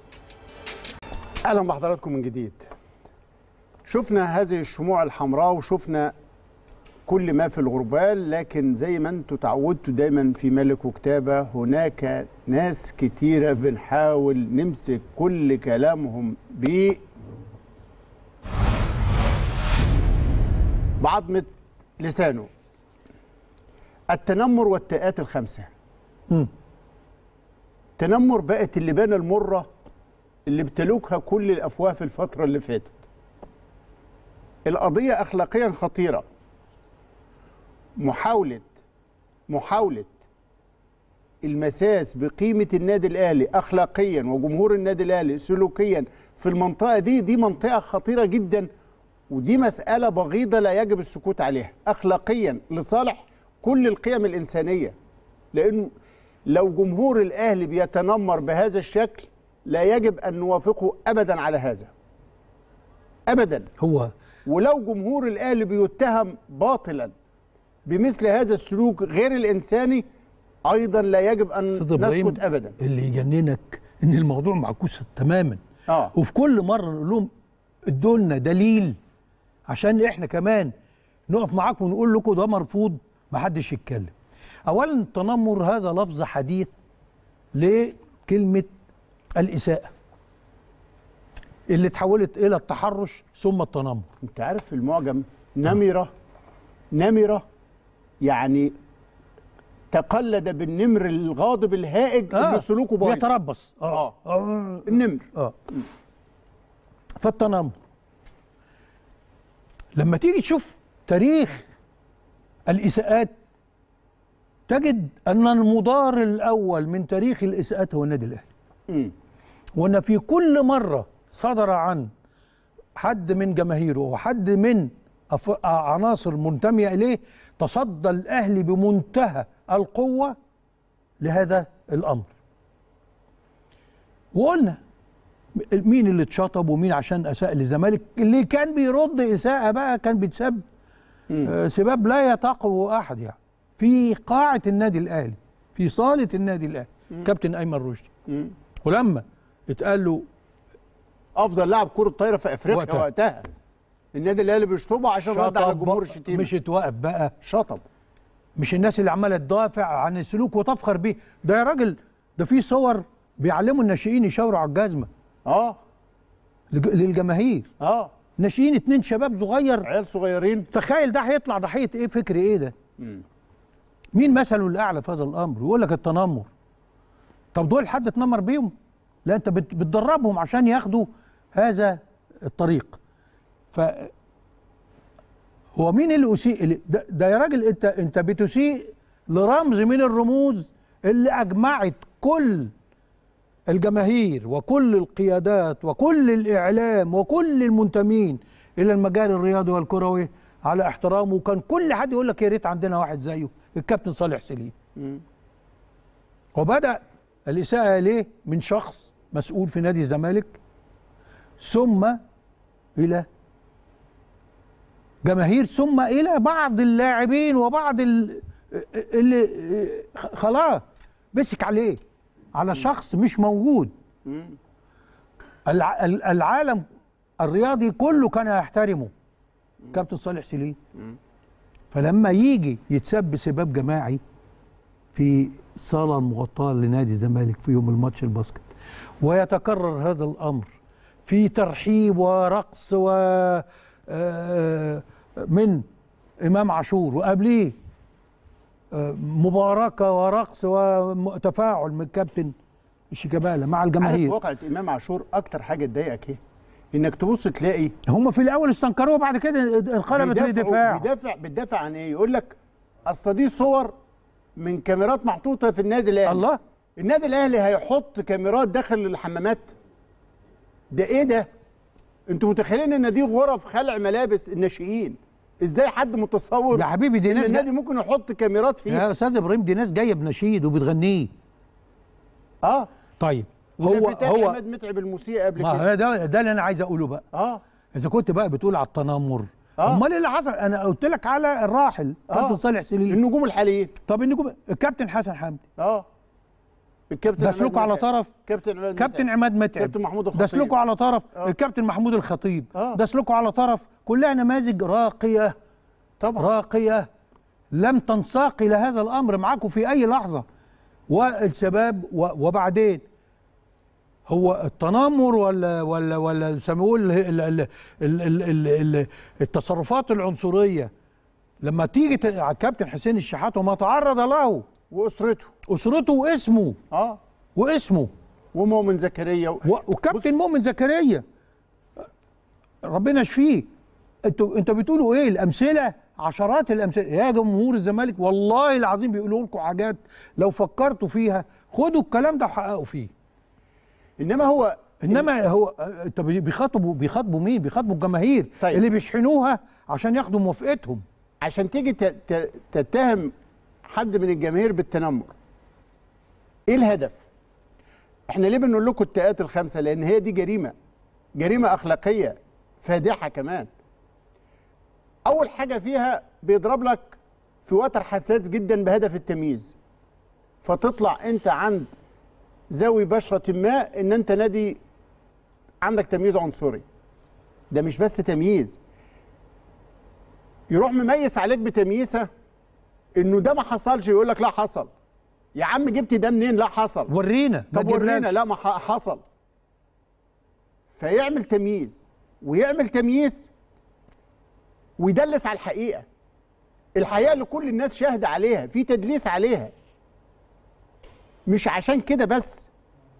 اهلا بحضراتكم من جديد شفنا هذه الشموع الحمراء وشفنا كل ما في الغربال لكن زي ما انتم تعودتوا دايما في ملك وكتابة هناك ناس كتيرة بنحاول نمسك كل كلامهم ب بعظمة لسانه التنمر والتاءات الخمسة
مم.
تنمر بقت اللبانة المرة اللي ابتلوكها كل الأفواه في الفترة اللي فاتت القضية أخلاقيا خطيرة محاولة محاوله المساس بقيمه النادي الاهلي اخلاقيا وجمهور النادي الاهلي سلوكيا في المنطقه دي دي منطقه خطيره جدا ودي مساله بغيضه لا يجب السكوت عليها اخلاقيا لصالح كل القيم الانسانيه لانه لو جمهور الاهلي بيتنمر بهذا الشكل لا يجب ان نوافقه ابدا على هذا ابدا
هو
ولو جمهور الاهلي بيتهم باطلا بمثل هذا السلوك غير الانساني ايضا لا يجب ان
أستاذ إبراهيم،
نسكت ابدا
اللي يجننك ان الموضوع معكوس تماما
اه
وفي كل مره نقول لهم ادوا لنا دليل عشان احنا كمان نقف معاكم ونقول لكم ده مرفوض محدش يتكلم اولا التنمر هذا لفظ حديث لكلمه الاساءه اللي اتحولت الى التحرش ثم التنمر
انت عارف في المعجم نمره نمره يعني تقلد بالنمر الغاضب الهائج اللي سلوكه بايظ
بيتربص اه, آه.
النمر
اه فالتنمر لما تيجي تشوف تاريخ الاساءات تجد ان المضار الاول من تاريخ الاساءات هو النادي الاهلي
مم.
وان في كل مره صدر عن حد من جماهيره وحد من أف- عناصر منتميه اليه تصدى الاهلي بمنتهى القوه لهذا الامر وقلنا مين اللي اتشطب ومين عشان اساء للزمالك اللي كان بيرد اساءه بقى كان بيتسب آه، سباب لا يتقوى احد يعني في قاعه النادي الاهلي في صاله النادي الاهلي كابتن ايمن رشدي
مم.
ولما اتقال له
افضل لاعب كره طايره في افريقيا
وقتها.
وقتها, النادي الاهلي بيشطبه عشان رد على
شطب
جمهور
بقى-
الشتيمه
مش اتوقف بقى
شطب
مش الناس اللي عماله تدافع عن السلوك وتفخر بيه ده يا راجل ده في صور بيعلموا الناشئين يشاوروا على الجزمه
اه
لج- للجماهير
اه
ناشئين اتنين شباب صغير
عيال صغيرين
تخيل ده هيطلع ضحيه ايه فكر ايه ده
مم.
مين مثله الاعلى في هذا الامر يقول لك التنمر طب دول حد اتنمر بيهم لا انت بت- بتدربهم عشان ياخدوا هذا الطريق ف هو مين اللي اسيء اللي- ده, ده يا راجل انت انت بتسيء لرمز من الرموز اللي اجمعت كل الجماهير وكل القيادات وكل الاعلام وكل المنتمين الى المجال الرياضي والكروي على احترامه وكان كل حد يقول لك يا ريت عندنا واحد زيه الكابتن صالح سليم
مم.
وبدا الاساءه اليه من شخص مسؤول في نادي الزمالك ثم الى جماهير ثم الى بعض اللاعبين وبعض ال- اللي خلاص مسك عليه على شخص مش موجود
مم.
الع- ال- العالم الرياضي كله كان يحترمه كابتن صالح سليم فلما يجي يتسب سباب جماعي في الصاله المغطاه لنادي الزمالك في يوم الماتش الباسكت ويتكرر هذا الامر في ترحيب ورقص و آه، من امام عاشور وقبليه آه، مباركه ورقص وتفاعل من كابتن شيكابالا مع
عارف
الجماهير
واقعة امام عاشور اكتر حاجه تضايقك ايه انك تبص تلاقي
هم في الاول استنكروه بعد كده انقلبت
بيدافعوا-
لدفاع
بيدافع بتدافع عن ايه يقول لك اصل دي صور من كاميرات محطوطه في النادي الاهلي
الله
النادي الاهلي هيحط كاميرات داخل الحمامات ده ايه ده انتوا متخيلين ان دي غرف خلع ملابس الناشئين ازاي حد متصور
يا حبيبي دي
ان
ناس
النادي ممكن يحط كاميرات فيه
يا استاذ ابراهيم دي ناس جايه بنشيد وبتغنيه
اه
طيب
هو
هو هو
عماد متعب الموسيقى قبل
ما
كده
هو ده ده اللي انا عايز اقوله بقى
اه
اذا كنت بقى بتقول على التنمر
آه.
امال ايه اللي حصل انا قلت لك على الراحل
آه.
كابتن صالح سليم
النجوم الحاليين
طب النجوم الكابتن حسن حمدي
اه الكابتن
ده
عماد
سلوكه على
متعب.
طرف
كابتن عماد
كابتن
متعب.
عماد متعب
كابتن محمود
ده
الخطيب
سلوكه على طرف
آه.
الكابتن محمود الخطيب
آه.
ده سلوكه على طرف كلها نماذج راقيه
طبعا
راقيه لم تنساق الى هذا الامر معاكم في اي لحظه والشباب و- وبعدين هو التنمر ولا ولا ولا سمول ال- ال- ال- ال- ال- ال- التصرفات العنصريه لما تيجي ت- على الكابتن حسين الشحات وما تعرض له
واسرته
اسرته واسمه
اه
واسمه
ومؤمن زكريا
و- وكابتن مؤمن زكريا ربنا يشفيه انتوا انتوا بتقولوا ايه الامثله عشرات الامثله يا جمهور الزمالك والله العظيم بيقولوا لكم حاجات لو فكرتوا فيها خدوا الكلام ده وحققوا فيه
انما هو
انما هو آه، طب بيخاطبوا بيخاطبوا مين بيخاطبوا الجماهير
طيب.
اللي بيشحنوها عشان ياخدوا موافقتهم
عشان تيجي ت- ت- تتهم حد من الجماهير بالتنمر ايه الهدف احنا ليه بنقول لكم التاءات الخمسه لان هي دي جريمه جريمه اخلاقيه فادحه كمان اول حاجه فيها بيضرب لك في وتر حساس جدا بهدف التمييز فتطلع انت عند ذوي بشره ما ان انت نادي عندك تمييز عنصري ده مش بس تمييز يروح مميز عليك بتمييزه انه ده ما حصلش يقول لك لا حصل يا عم جبت ده منين لا حصل
ورينا ما
طب ورينا
تجيبلناش.
لا ما ح- حصل فيعمل تمييز ويعمل تمييز ويدلس على الحقيقه الحقيقه اللي كل الناس شاهده عليها في تدليس عليها مش عشان كده بس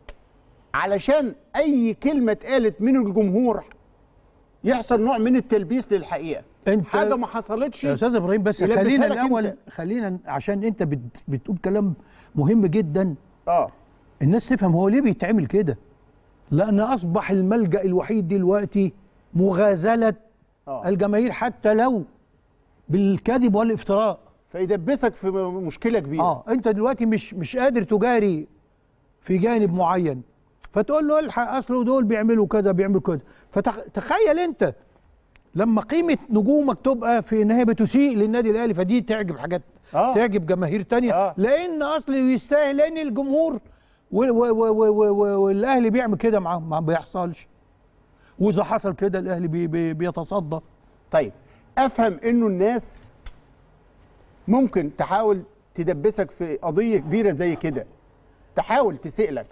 علشان اي كلمه اتقالت من الجمهور يحصل نوع من التلبيس للحقيقه
انت
حاجه ما حصلتش
يا استاذ ابراهيم بس
يلبسها
خلينا
لك
الاول
انت.
خلينا عشان انت بت بتقول كلام مهم جدا
اه
الناس تفهم هو ليه بيتعمل كده لان اصبح الملجا الوحيد دلوقتي مغازله
اه
الجماهير حتى لو بالكذب والافتراء
فيدبسك في م- مشكله كبيره
اه انت دلوقتي مش مش قادر تجاري في جانب معين فتقول له الحق اصل دول بيعملوا كذا بيعملوا كذا فتخيل انت لما قيمه نجومك تبقى في ان هي بتسيء للنادي الاهلي فدي تعجب حاجات
آه.
تعجب جماهير تانية
آه.
لان اصل يستاهل لان الجمهور و- و- و- و- و- و- والاهلي بيعمل كده معاه ما بيحصلش واذا حصل كده الاهلي بي بي بيتصدى
طيب افهم انه الناس ممكن تحاول تدبسك في قضيه كبيره زي كده تحاول تسئلك لك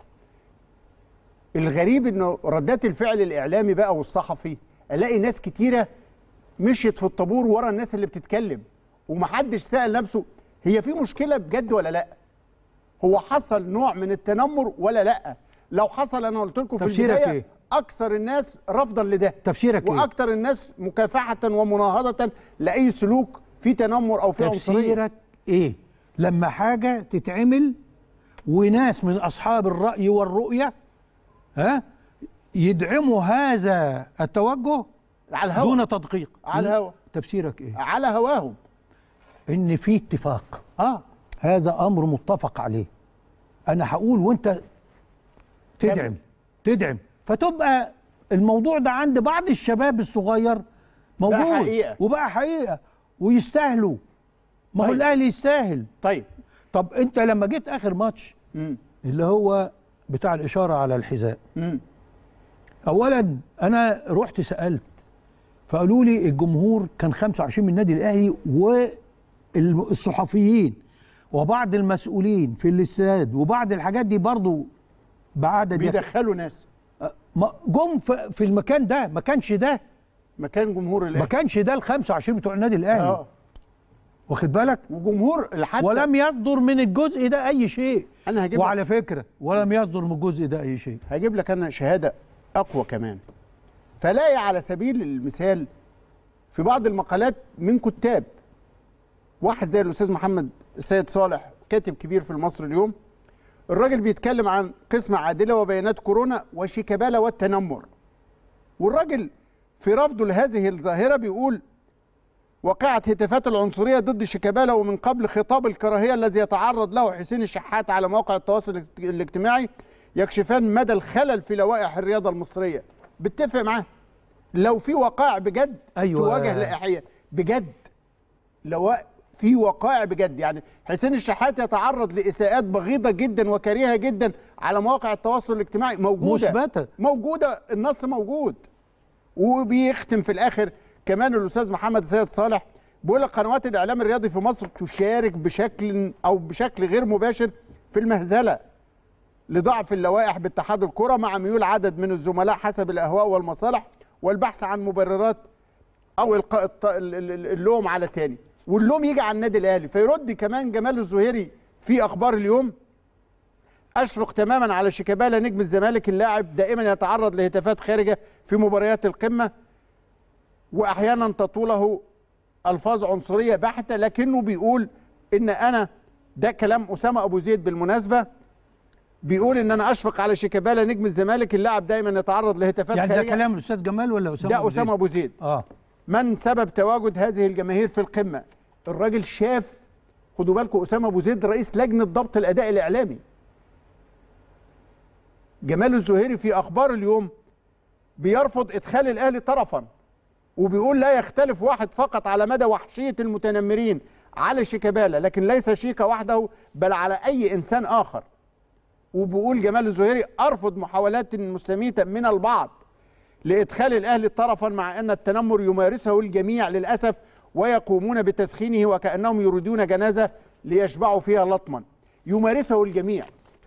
الغريب انه ردات الفعل الاعلامي بقى والصحفي الاقي ناس كتيره مشيت في الطابور ورا الناس اللي بتتكلم ومحدش سأل نفسه هي في مشكله بجد ولا لا هو حصل نوع من التنمر ولا لا لو حصل انا قلت لكم في
تفسيرك
البدايه
إيه؟
اكثر الناس رفضا لده
تفسيرك ايه؟
واكثر الناس مكافحه ومناهضه لاي سلوك فيه تنمر او فيه عنصريه
تفسيرك ايه لما حاجه تتعمل وناس من اصحاب الراي والرؤيه ها يدعموا هذا التوجه
على الهوا
دون تدقيق
على الهوا
تفسيرك ايه
على هواهم
ان في اتفاق
اه
هذا امر متفق عليه انا هقول وانت تدعم
كمل.
تدعم فتبقى الموضوع ده عند بعض الشباب الصغير موجود
حقيقة.
وبقى حقيقه ويستاهلوا ما هو
طيب.
الاهلي يستاهل
طيب
طب انت لما جيت اخر ماتش
مم.
اللي هو بتاع الاشاره على الحذاء
مم.
اولا انا رحت سالت فقالوا لي الجمهور كان 25 من النادي الاهلي والصحفيين وبعض المسؤولين في الاستاد وبعض الحاجات دي برضو بعدد يك-
بيدخلوا ناس
ما- جم في- في المكان ده ما كانش ده
مكان جمهور
ما
الاهلي
كانش ده ال 25 بتوع النادي الاهلي
اه
واخد بالك
وجمهور حتى
ولم يصدر من الجزء ده اي شيء
انا هجيب لك
وعلى فكره ولم يصدر من الجزء ده اي شيء
هجيب لك انا شهاده اقوى كمان فلاقي على سبيل المثال في بعض المقالات من كتاب واحد زي الاستاذ محمد السيد صالح كاتب كبير في المصري اليوم الراجل بيتكلم عن قسمة عادلة وبيانات كورونا وشيكابالا والتنمر والراجل في رفضه لهذه الظاهرة بيقول وقعت هتافات العنصرية ضد شيكابالا ومن قبل خطاب الكراهية الذي يتعرض له حسين الشحات على مواقع التواصل الاجت- الاجتماعي يكشفان مدى الخلل في لوائح الرياضة المصرية بتفق معاه لو في وقائع بجد
أيوة.
تواجه لائحية بجد لو في وقائع بجد يعني حسين الشحات يتعرض لإساءات بغيضة جدا وكريهة جدا على مواقع التواصل الاجتماعي موجودة
مثبتة.
موجودة النص موجود وبيختم في الآخر كمان الأستاذ محمد سيد صالح بيقول لك قنوات الإعلام الرياضي في مصر تشارك بشكل أو بشكل غير مباشر في المهزلة لضعف اللوائح باتحاد الكرة مع ميول عدد من الزملاء حسب الأهواء والمصالح والبحث عن مبررات او القاء الط- ال- ال- ال- اللوم على تاني واللوم يجي على النادي الاهلي فيرد كمان جمال الزهيري في اخبار اليوم اشفق تماما على شيكابالا نجم الزمالك اللاعب دائما يتعرض لهتافات خارجه في مباريات القمه واحيانا تطوله الفاظ عنصريه بحته لكنه بيقول ان انا ده كلام اسامه ابو زيد بالمناسبه بيقول ان انا اشفق على شيكابالا نجم الزمالك اللاعب دايما يتعرض لهتافات
يعني ده
خارجة.
كلام الاستاذ جمال ولا اسامه
ده
أبو
اسامه
زيد؟
ابو زيد
اه
من سبب تواجد هذه الجماهير في القمه الراجل شاف خدوا بالكم اسامه ابو زيد رئيس لجنه ضبط الاداء الاعلامي جمال الزهيري في اخبار اليوم بيرفض ادخال الاهلي طرفا وبيقول لا يختلف واحد فقط على مدى وحشيه المتنمرين على شيكابالا لكن ليس شيكا وحده بل على اي انسان اخر وبيقول جمال الزهيري ارفض محاولات مستميته من البعض لادخال الاهلي طرفا مع ان التنمر يمارسه الجميع للاسف ويقومون بتسخينه وكانهم يريدون جنازه ليشبعوا فيها لطما يمارسه الجميع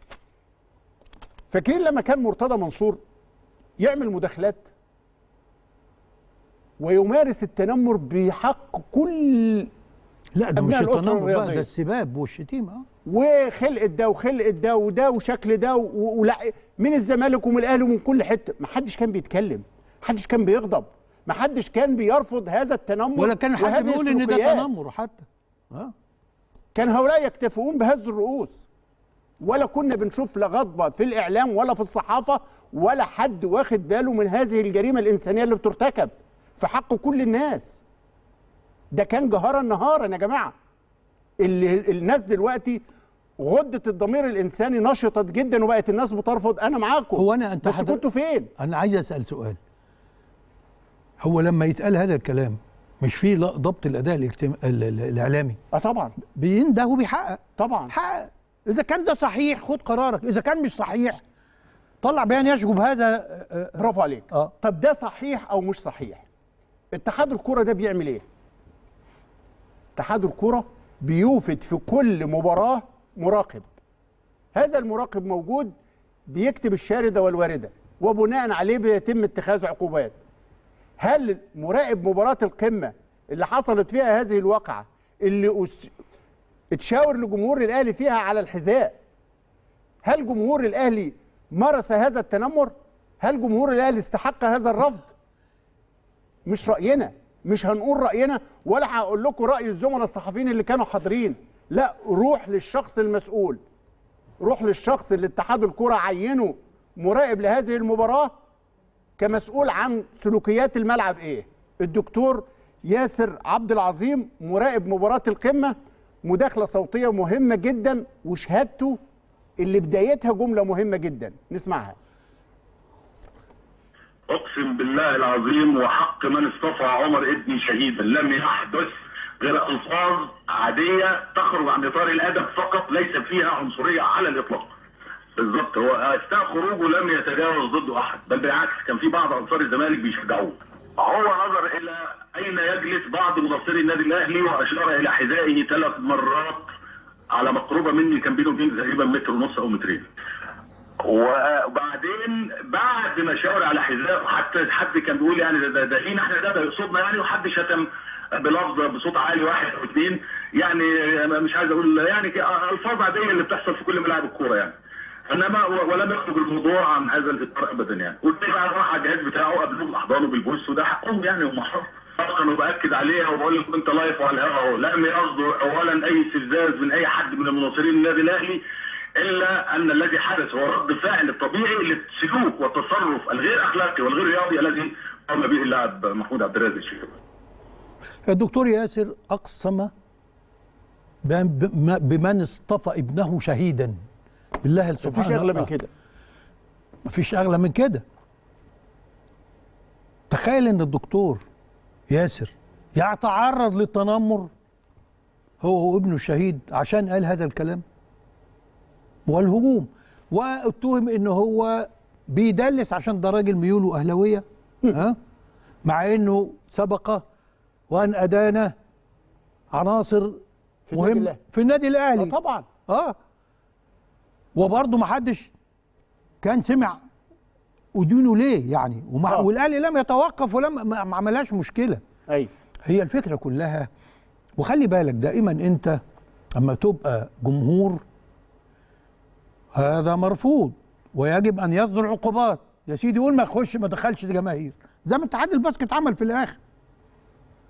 فاكرين لما كان مرتضى منصور يعمل مداخلات ويمارس التنمر بحق كل
لا ده مش
أبناء الأسرة
التنمر بقى
الرياضية.
ده السباب والشتيمه اه
وخلقه ده وخلقه ده وده وشكل ده و- ولا من الزمالك ومن الاهلي ومن كل حته ما حدش كان بيتكلم ما حدش كان بيغضب ما حدش كان بيرفض هذا التنمر
ولا كان حد
وهذه
بيقول ان ده
السلوكيات.
تنمر حتى اه
كان هؤلاء يكتفون بهز الرؤوس ولا كنا بنشوف لا غضبه في الاعلام ولا في الصحافه ولا حد واخد باله من هذه الجريمه الانسانيه اللي بترتكب في حق كل الناس ده كان جهارا نهارا يا جماعه اللي الناس دلوقتي غده الضمير الانساني نشطت جدا وبقت الناس بترفض انا معاكم
هو أنا- أنت
بس
حضر-
كنتوا فين
انا عايز اسال سؤال هو لما يتقال هذا الكلام مش في لا- ضبط الاداء الاجتماع ال- ال- الاعلامي
اه طبعا
بينده وبيحقق
طبعا
حقق اذا كان ده صحيح خد قرارك اذا كان مش صحيح طلع بيان يشجب هذا آه، آه،
برافو عليك
اه
طب ده صحيح او مش صحيح اتحاد الكرة ده بيعمل ايه اتحاد الكرة بيوفد في كل مباراة مراقب هذا المراقب موجود بيكتب الشاردة والواردة وبناء عليه بيتم اتخاذ عقوبات هل مراقب مباراة القمة اللي حصلت فيها هذه الواقعة اللي أس... اتشاور لجمهور الأهلي فيها على الحذاء هل جمهور الأهلي مارس هذا التنمر؟ هل جمهور الأهلي استحق هذا الرفض؟ مش رأينا مش هنقول رأينا ولا هقول لكم رأي الزملاء الصحفيين اللي كانوا حاضرين لا روح للشخص المسؤول روح للشخص اللي اتحاد الكرة عينه مراقب لهذه المباراة كمسؤول عن سلوكيات الملعب ايه الدكتور ياسر عبد العظيم مراقب مباراة القمة مداخلة صوتية مهمة جدا وشهادته اللي بدايتها جملة مهمة جدا نسمعها
اقسم بالله العظيم وحق من اصطفى عمر ابني شهيدا لم يحدث غير الفاظ عاديه تخرج عن اطار الادب فقط ليس فيها عنصريه على الاطلاق. بالظبط هو اثناء خروجه لم يتجاوز ضده احد بل بالعكس كان في بعض انصار الزمالك بيشجعوه. هو نظر الى اين يجلس بعض مبصري النادي الاهلي واشار الى حذائه ثلاث مرات على مقربه مني كان بينه وبين تقريبا متر ونص او مترين. وبعدين بعد ما شاور على حذاء حتى حد كان بيقول يعني ده ده, ده لينا احنا ده, ده يقصدنا يعني وحد شتم بلفظ بصوت عالي واحد او اثنين يعني مش عايز اقول يعني الفاظ عاديه اللي بتحصل في كل ملاعب الكوره يعني انما و- ولم يخرج الموضوع عن هذا الاطار ابدا يعني والتاني بقى راح على الجهاز بتاعه قبلوه باحضانه بالبوس وده حقهم يعني هم حر كانوا باكد عليها وبقول لكم انت لايف وعلى الهواء اهو لم يصدر اولا اي استفزاز من اي حد من المناصرين النادي الاهلي الا ان الذي حدث هو رد فعل الطبيعي للسلوك والتصرف الغير اخلاقي والغير رياضي الذي قام به اللاعب محمود عبد الرازق الشيخ
الدكتور ياسر اقسم بأن- بم- بمن اصطفى ابنه شهيدا بالله سبحانه
مفيش اغلى من
الله.
كده
مفيش اغلى من كده تخيل ان الدكتور ياسر يتعرض للتنمر هو وابنه شهيد عشان قال هذا الكلام والهجوم واتهم ان هو بيدلس عشان ده راجل ميوله اهلاويه ها مع انه سبق وان ادان عناصر
في النادي
مهم
الأهلي.
في النادي الاهلي
آه طبعا
اه وبرضه ما حدش كان سمع ودينه ليه يعني ومع
آه.
والاهلي لم يتوقف ولم ما ما عملهاش مشكله
ايوه
هي الفكره كلها وخلي بالك دائما انت اما تبقى جمهور هذا مرفوض ويجب ان يصدر عقوبات يا سيدي قول ما تخش ما دخلش جماهير زي ما اتحاد الباسكت عمل في الاخر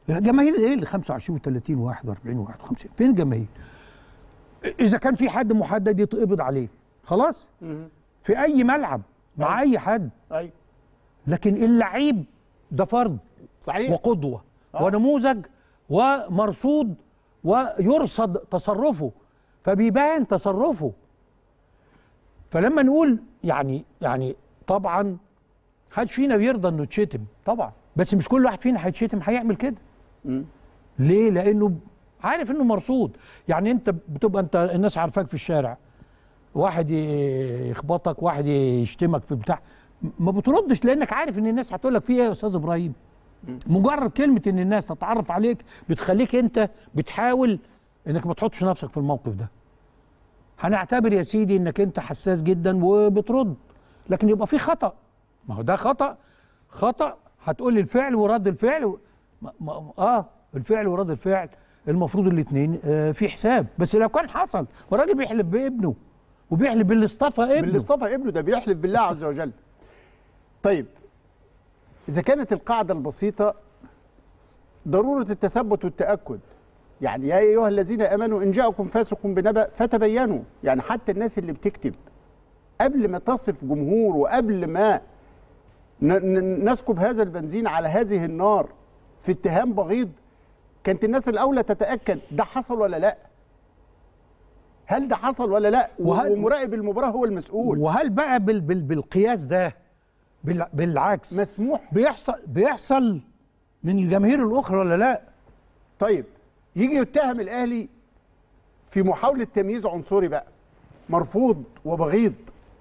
جماهير ايه اللي 25 و30 و41 و51 فين الجماهير اذا كان في حد محدد يتقبض عليه خلاص في اي ملعب مع اي حد
ايوه
لكن اللعيب ده فرد
صحيح
وقدوه
آه.
ونموذج ومرصود ويرصد تصرفه فبيبان تصرفه فلما نقول يعني يعني طبعا محدش فينا بيرضى انه يتشتم
طبعا
بس مش كل واحد فينا هيتشتم هيعمل كده
مم.
ليه لانه عارف انه مرصود يعني انت بتبقى انت الناس عارفاك في الشارع واحد ي- يخبطك واحد يشتمك في بتاع ما بتردش لانك عارف ان الناس هتقول لك في ايه يا استاذ ابراهيم مجرد كلمه ان الناس تتعرف عليك بتخليك انت بتحاول انك ما تحطش نفسك في الموقف ده هنعتبر يا سيدي انك انت حساس جدا وبترد لكن يبقى في خطا ما هو ده خطا خطا هتقول لي الفعل ورد الفعل و... ما... ما... اه الفعل ورد الفعل المفروض الاثنين آه في حساب بس لو كان حصل والراجل بيحلف بابنه وبيحلف باللي اصطفى ابنه
باللي اصطفى ابنه ده بيحلف بالله عز وجل طيب اذا كانت القاعده البسيطه ضروره التثبت والتاكد يعني يا ايها الذين امنوا ان جاءكم فاسق بنبأ فتبينوا يعني حتى الناس اللي بتكتب قبل ما تصف جمهور وقبل ما ن- ن- نسكب هذا البنزين على هذه النار في اتهام بغيض كانت الناس الاولى تتاكد ده حصل ولا لا هل ده حصل ولا لا
وهل-
ومراقب المباراه هو المسؤول
وهل بقى بال... بال... بالقياس ده بال... بالعكس
مسموح
بيحصل بيحصل من الجماهير الاخرى ولا لا
طيب يجي يتهم الاهلي في محاوله تمييز عنصري بقى مرفوض وبغيض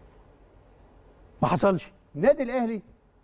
ما حصلش
النادي الاهلي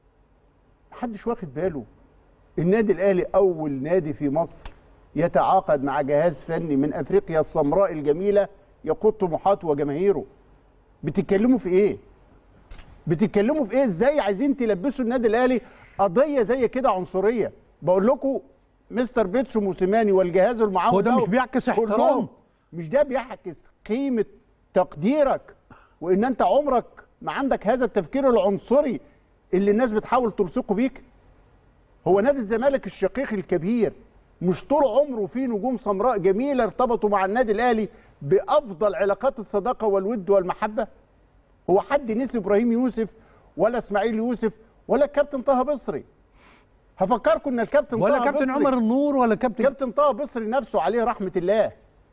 محدش واخد باله النادي الاهلي اول نادي في مصر يتعاقد مع جهاز فني من افريقيا السمراء الجميله يقود طموحاته وجماهيره بتتكلموا في ايه بتتكلموا في ايه ازاي عايزين تلبسوا النادي الاهلي قضيه زي كده عنصريه بقول لكم مستر بيتسو موسيماني والجهاز المعاون
هو ده
له
مش بيعكس
كلهم
احترام.
مش ده بيعكس قيمه تقديرك وان انت عمرك ما عندك هذا التفكير العنصري اللي الناس بتحاول تلصقه بيك هو نادي الزمالك الشقيق الكبير مش طول عمره فيه نجوم سمراء جميله ارتبطوا مع النادي الاهلي بافضل علاقات الصداقه والود والمحبه هو حد نسي ابراهيم يوسف ولا اسماعيل يوسف ولا الكابتن طه بصري هفكركم ان الكابتن
ولا
طه
كابتن
بصري
عمر النور ولا كابتن
كابتن طه بصري نفسه عليه رحمه الله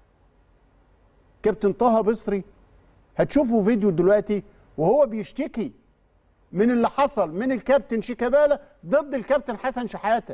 كابتن طه بصري هتشوفوا فيديو دلوقتي وهو بيشتكي من اللي حصل من الكابتن شيكابالا ضد الكابتن حسن شحاته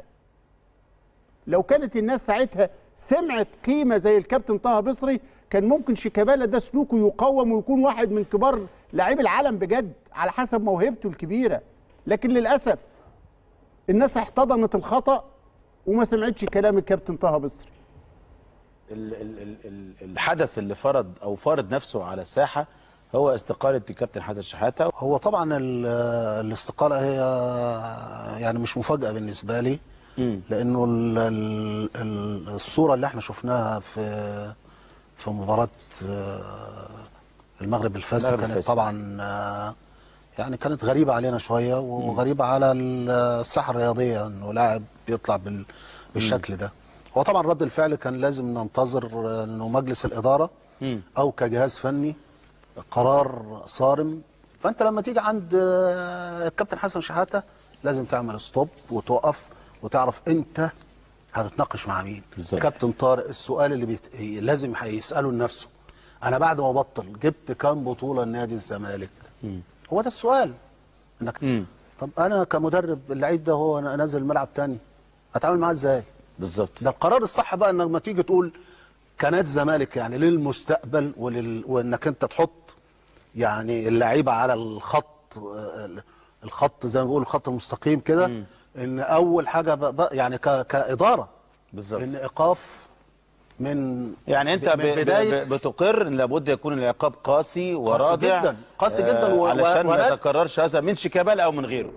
لو كانت الناس ساعتها سمعت قيمه زي الكابتن طه بصري كان ممكن شيكابالا ده سلوكه يقوم ويكون واحد من كبار لاعبي العالم بجد على حسب موهبته الكبيره لكن للاسف الناس احتضنت الخطا وما سمعتش كلام الكابتن طه بصري
ال- ال- ال- ال- الحدث اللي فرض او فرض نفسه على الساحه هو استقاله الكابتن حسن شحاته
هو طبعا ال- الاستقالة هي يعني مش مفاجأة بالنسبة لي لأنه ال- ال- ال- الصورة اللي احنا شفناها في في مباراة آه، المغرب الفاسد
المغرب
كانت
الفاسد.
طبعا آه، يعني كانت غريبة علينا شوية وغريبة على ال- الساحة الرياضية انه لاعب بيطلع بال- بالشكل ده هو طبعا رد الفعل كان لازم ننتظر آه، انه مجلس الإدارة او كجهاز فني قرار صارم فانت لما تيجي عند آه، الكابتن حسن شحاته لازم تعمل ستوب وتقف وتعرف انت هتتناقش مع مين
بالظبط.
كابتن طارق السؤال اللي بيت... لازم هيساله لنفسه انا بعد ما بطل جبت كام بطوله لنادي الزمالك هو ده السؤال انك طب انا كمدرب اللعيب ده هو نازل الملعب تاني هتعامل معاه ازاي
بالظبط
ده القرار الصح بقى انك لما تيجي تقول كنادي الزمالك يعني للمستقبل ولل... وانك انت تحط يعني اللعيبه على الخط آه، الخط زي ما بيقولوا الخط المستقيم كده ان اول حاجه بقى بقى يعني ك... كاداره
بالظبط
ان ايقاف من
يعني انت
من
ب- ب-
بدايه
ب- بتقر ان لابد يكون العقاب قاسي ورادع
جداً، قاسي جداً و-
علشان
و-
ما
وراد-
يتكررش هذا من شيكابالا او من غيره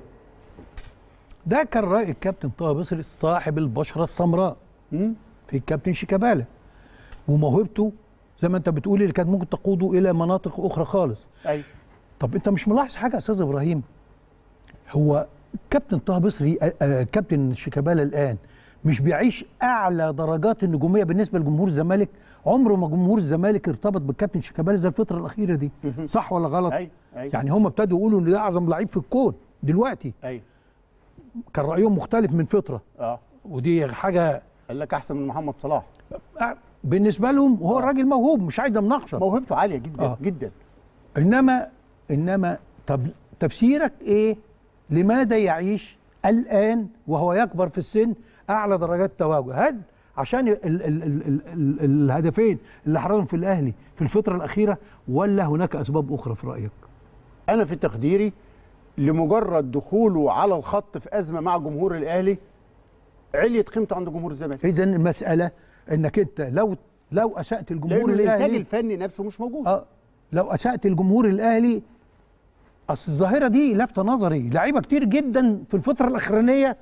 ده كان راي الكابتن طه بصري صاحب البشره السمراء في الكابتن شيكابالا وموهبته زي ما انت بتقولي اللي كانت ممكن تقوده الى مناطق اخرى خالص
ايوه
طب انت مش ملاحظ حاجه يا استاذ ابراهيم هو كابتن طه بصري آه، آه، كابتن شيكابالا الان مش بيعيش اعلى درجات النجوميه بالنسبه لجمهور الزمالك عمره ما جمهور الزمالك ارتبط بالكابتن شيكابالا زي الفتره الاخيره دي صح ولا غلط
أي أي
يعني هم ابتدوا يقولوا ان ده اعظم لعيب في الكون دلوقتي
أي
كان رايهم مختلف من فتره
اه
ودي حاجه
قال لك احسن من محمد صلاح
بالنسبه لهم هو الراجل موهوب مش عايز مناقشه
موهبته عاليه جدا
آه.
جدا
انما انما طب تفسيرك ايه لماذا يعيش الان وهو يكبر في السن اعلى درجات التواجد هل عشان ال ال ال ال ال الهدفين اللي حرزهم في الاهلي في الفتره الاخيره ولا هناك اسباب اخرى في رايك
انا في تقديري لمجرد دخوله على الخط في ازمه مع جمهور الاهلي عليت قيمته عند جمهور الزمالك
اذا المساله انك انت لو لو اسات الجمهور
لان الانتاج
الاهلي
الفني نفسه مش موجود
اه لو اسات الجمهور الاهلي اصل الظاهره دي لافته نظري لعيبه كتير جدا في الفتره الاخرانيه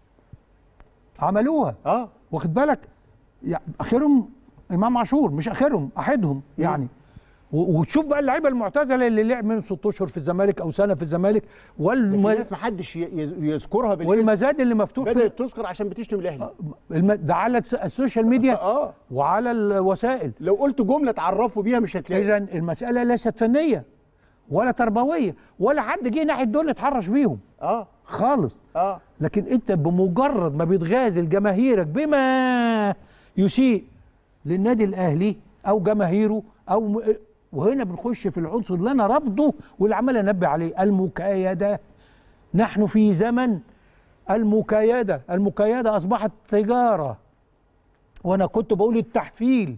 عملوها
اه
واخد بالك يعني اخرهم امام عاشور مش اخرهم احدهم يعني و- وتشوف بقى اللعيبه المعتزله اللي لعب من ست اشهر في الزمالك او سنه في الزمالك
ده في
والم...
ناس ما حدش ي- يز- يذكرها بالاسم
والمزاد اللي مفتوح في
بدات تذكر عشان بتشتم الاهلي
الم... ده على الس- السوشيال ميديا
اه
وعلى الوسائل
لو قلت جمله تعرفوا بيها مش هتلاقي
اذا المساله ليست فنيه ولا تربويه ولا حد جه ناحيه دول اتحرش بيهم
اه
خالص
اه
لكن انت بمجرد ما بتغازل جماهيرك بما يسيء للنادي الاهلي او جماهيره او م... وهنا بنخش في العنصر اللي انا رافضه واللي عمال انبه عليه المكايده نحن في زمن المكايده المكايده اصبحت تجاره وانا كنت بقول التحفيل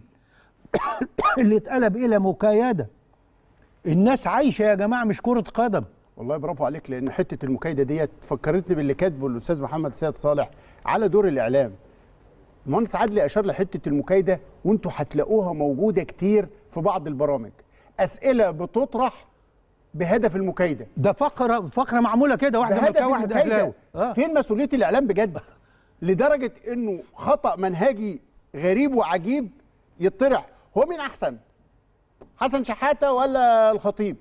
اللي اتقلب الى مكايده الناس عايشه يا جماعه مش كره قدم
والله برافو عليك لان حته المكايده ديت فكرتني باللي كاتبه الاستاذ محمد سيد صالح على دور الاعلام المهندس عدلي اشار لحته المكايده وانتوا هتلاقوها موجوده كتير في بعض البرامج اسئله بتطرح بهدف المكايده
ده فقره فقره معموله كده واحده
بهدف
مكاوي واحده
المكايده
اهلاوي آه.
فين مسؤوليه الاعلام بجد لدرجه انه خطا منهجي غريب وعجيب يطرح هو مين احسن حسن شحاته ولا الخطيب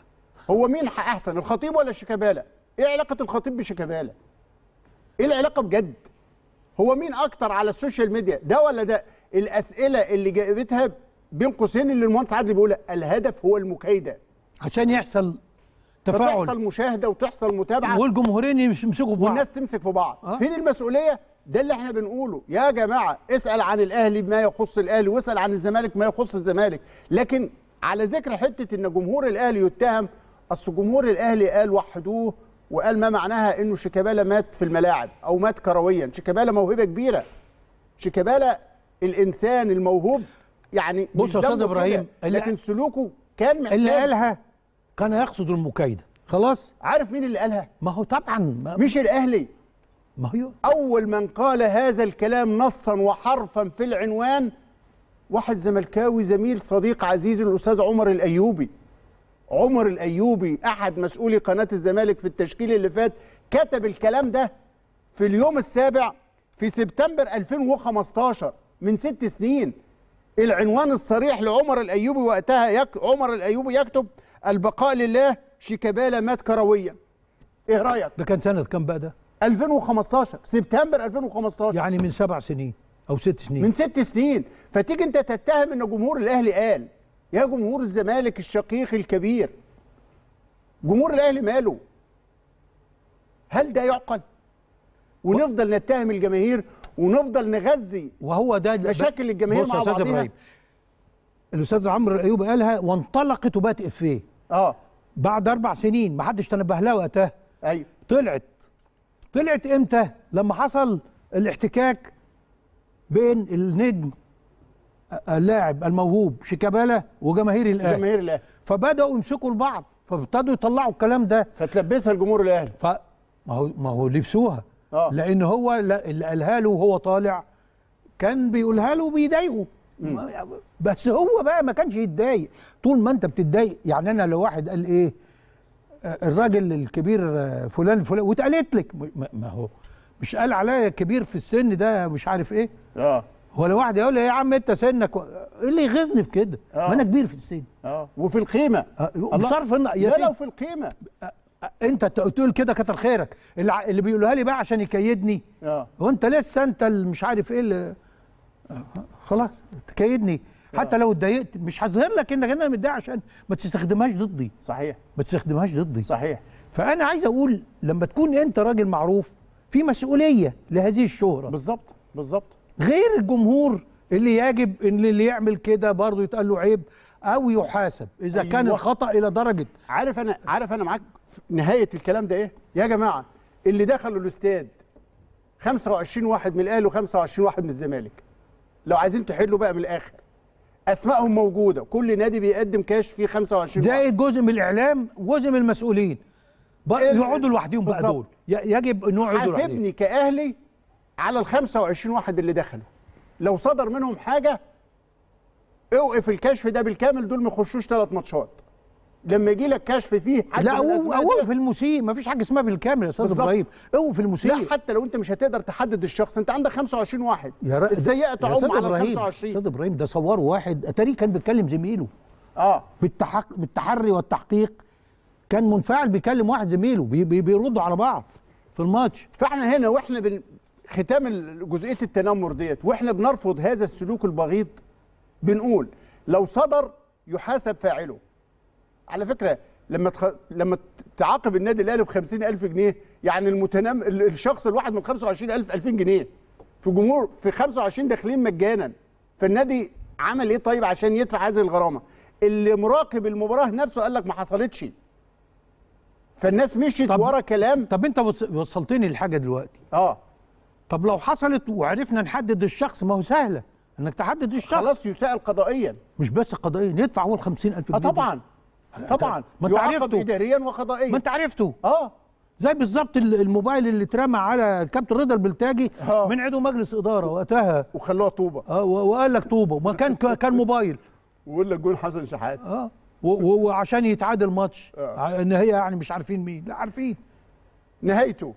هو مين ح- احسن الخطيب ولا شيكابالا ايه علاقه الخطيب بشيكابالا ايه العلاقه بجد هو مين اكتر على السوشيال ميديا ده ولا ده الاسئله اللي جابتها بين قوسين اللي المهندس عادل بيقولها الهدف هو المكايده
عشان يحصل
فتحصل
تفاعل
مشاهده وتحصل متابعه
والجمهورين يمس- يمسكوا في بعض
والناس تمسك في بعض
آه.
فين المسؤوليه ده اللي احنا بنقوله يا جماعه اسال عن الاهلي بما يخص الاهلي واسال عن الزمالك ما يخص الزمالك لكن على ذكر حته ان جمهور الاهلي يتهم اصل جمهور الاهلي قال وحدوه وقال ما معناها انه شيكابالا مات في الملاعب او مات كرويا شيكابالا موهبه كبيره شيكابالا الانسان الموهوب يعني
بص
مش
يا أستاذ
ذنبه
إبراهيم،
كده،
اللي-
لكن سلوكه كان محتاج
اللي قالها كان يقصد المكايده خلاص
عارف مين اللي قالها
ما هو طبعا ما,
مش الاهلي
ما هو
أول من قال هذا الكلام نصا وحرفا في العنوان واحد زملكاوي زميل صديق عزيز الأستاذ عمر الأيوبي عمر الأيوبي أحد مسؤولي قناة الزمالك في التشكيل اللي فات كتب الكلام ده في اليوم السابع في سبتمبر 2015 من ست سنين العنوان الصريح لعمر الأيوبي وقتها يك عمر الأيوبي يكتب البقاء لله شيكابالا مات كرويا ايه رأيك
ده كان سنه كام بقى ده
2015 سبتمبر 2015
يعني من سبع سنين او ست سنين
من ست سنين فتيجي انت تتهم ان جمهور الاهلي قال يا جمهور الزمالك الشقيق الكبير جمهور الاهلي ماله هل ده يعقل ونفضل نتهم الجماهير ونفضل نغذي
وهو ده
مشاكل الجماهير
بص يا
مع
أستاذ
بعضها
إبراهيم، الاستاذ عمرو الايوبي قالها وانطلقت وبات افيه
اه
بعد اربع سنين ما حدش تنبه لها وقتها
ايوه
طلعت طلعت امتى لما حصل الاحتكاك بين النجم اللاعب الموهوب شيكابالا وجماهير الاهلي
جماهير الاهلي
فبداوا يمسكوا لبعض فابتدوا يطلعوا الكلام ده
فتلبسها الجمهور الاهلي
ف ما هو ما هو لبسوها
اه
لان هو لا- اللي قالها له وهو طالع كان بيقولها له بيضايقه بس هو بقى ما كانش يتضايق طول ما انت بتتضايق يعني انا لو واحد قال ايه آه، الراجل الكبير آه، فلان فلان واتقالت لك ما ما هو مش قال عليا كبير في السن ده مش عارف ايه
اه
هو لو واحد يقول لي يا عم انت سنك و- ايه اللي يغيظني في كده
آه.
ما انا كبير في السن
اه وفي القيمه
آه، بصرف الن- يا
لا لو
سيدي
في القيمه
انت ت- تقول كده كتر خيرك اللي, ع- اللي بيقولها لي بقى عشان يكيدني
اه
وانت لسه انت اللي مش عارف ايه اللي آه، خلاص تكيدني حتى لو اتضايقت مش هظهر لك انك انا متضايق عشان ما تستخدمهاش ضدي
صحيح
ما تستخدمهاش ضدي
صحيح
فانا عايز اقول لما تكون انت راجل معروف في مسؤوليه لهذه الشهره
بالظبط بالظبط
غير الجمهور اللي يجب ان اللي يعمل كده برضه يتقال له عيب او يحاسب اذا كان
أيوة.
الخطا الى درجه
عارف انا عارف انا معاك في نهايه الكلام ده ايه يا جماعه اللي دخلوا الاستاد 25 واحد من الاهلي و25 واحد من الزمالك لو عايزين تحلوا بقى من الاخر اسمائهم موجوده كل نادي بيقدم كاش فيه 25 واحد
زي جزء من الاعلام وجزء من المسؤولين بقى
ال-
يقعدوا لوحدهم بقى
بالظبط.
دول ي- يجب ان يقعدوا لوحدهم
حاسبني كاهلي على ال 25 واحد اللي دخلوا لو صدر منهم حاجه اوقف الكشف ده بالكامل دول ما يخشوش ثلاث ماتشات لما يجي لك كشف فيه حد
لا
من
او
الأسماء
او
دي-
في المسيء ما فيش حاجه اسمها بالكامل يا استاذ
بالظبط.
ابراهيم او في المسيء
لا حتى لو انت مش هتقدر تحدد الشخص انت عندك 25 واحد
يا را-
السيئه
يا
تعم
أستاذ
على ال
إبراهيم،
25
استاذ ابراهيم ده صوروا واحد اتاري كان بيتكلم زميله
اه
بالتحق بالتحري والتحقيق كان منفعل بيكلم واحد زميله بي بي بيردوا على بعض في الماتش
فاحنا هنا واحنا بن... ختام ال- جزئيه التنمر ديت واحنا بنرفض هذا السلوك البغيض بنقول لو صدر يحاسب فاعله على فكره لما تخ... لما تعاقب النادي الاهلي ب 50000 جنيه يعني المتنم ال- الشخص الواحد من 25000 2000 جنيه في جمهور في 25 داخلين مجانا فالنادي عمل ايه طيب عشان يدفع هذه الغرامه اللي مراقب المباراه نفسه قال لك ما حصلتش فالناس مشيت
طب-
ورا كلام
طب انت وص- وصلتني لحاجه دلوقتي
اه
طب لو حصلت وعرفنا نحدد الشخص ما هو سهله انك تحدد الشخص
خلاص يسائل قضائيا
مش بس قضائيا يدفع هو ال 50000
اه
جنيه دي.
طبعا طبعا
ما انت
يعاقب
عرفته.
اداريا وقضائيا
ما انت عرفته
اه
زي بالظبط ال- الموبايل اللي اترمى على الكابتن رضا البلتاجي
آه.
من عضو مجلس اداره وقتها
وخلوها طوبه
اه و- وقال لك طوبه وما كان كان موبايل
ويقول لك جول حسن شحات
اه و- و- وعشان يتعادل ماتش
آه.
ع- ان هي يعني مش عارفين مين لا عارفين
نهايته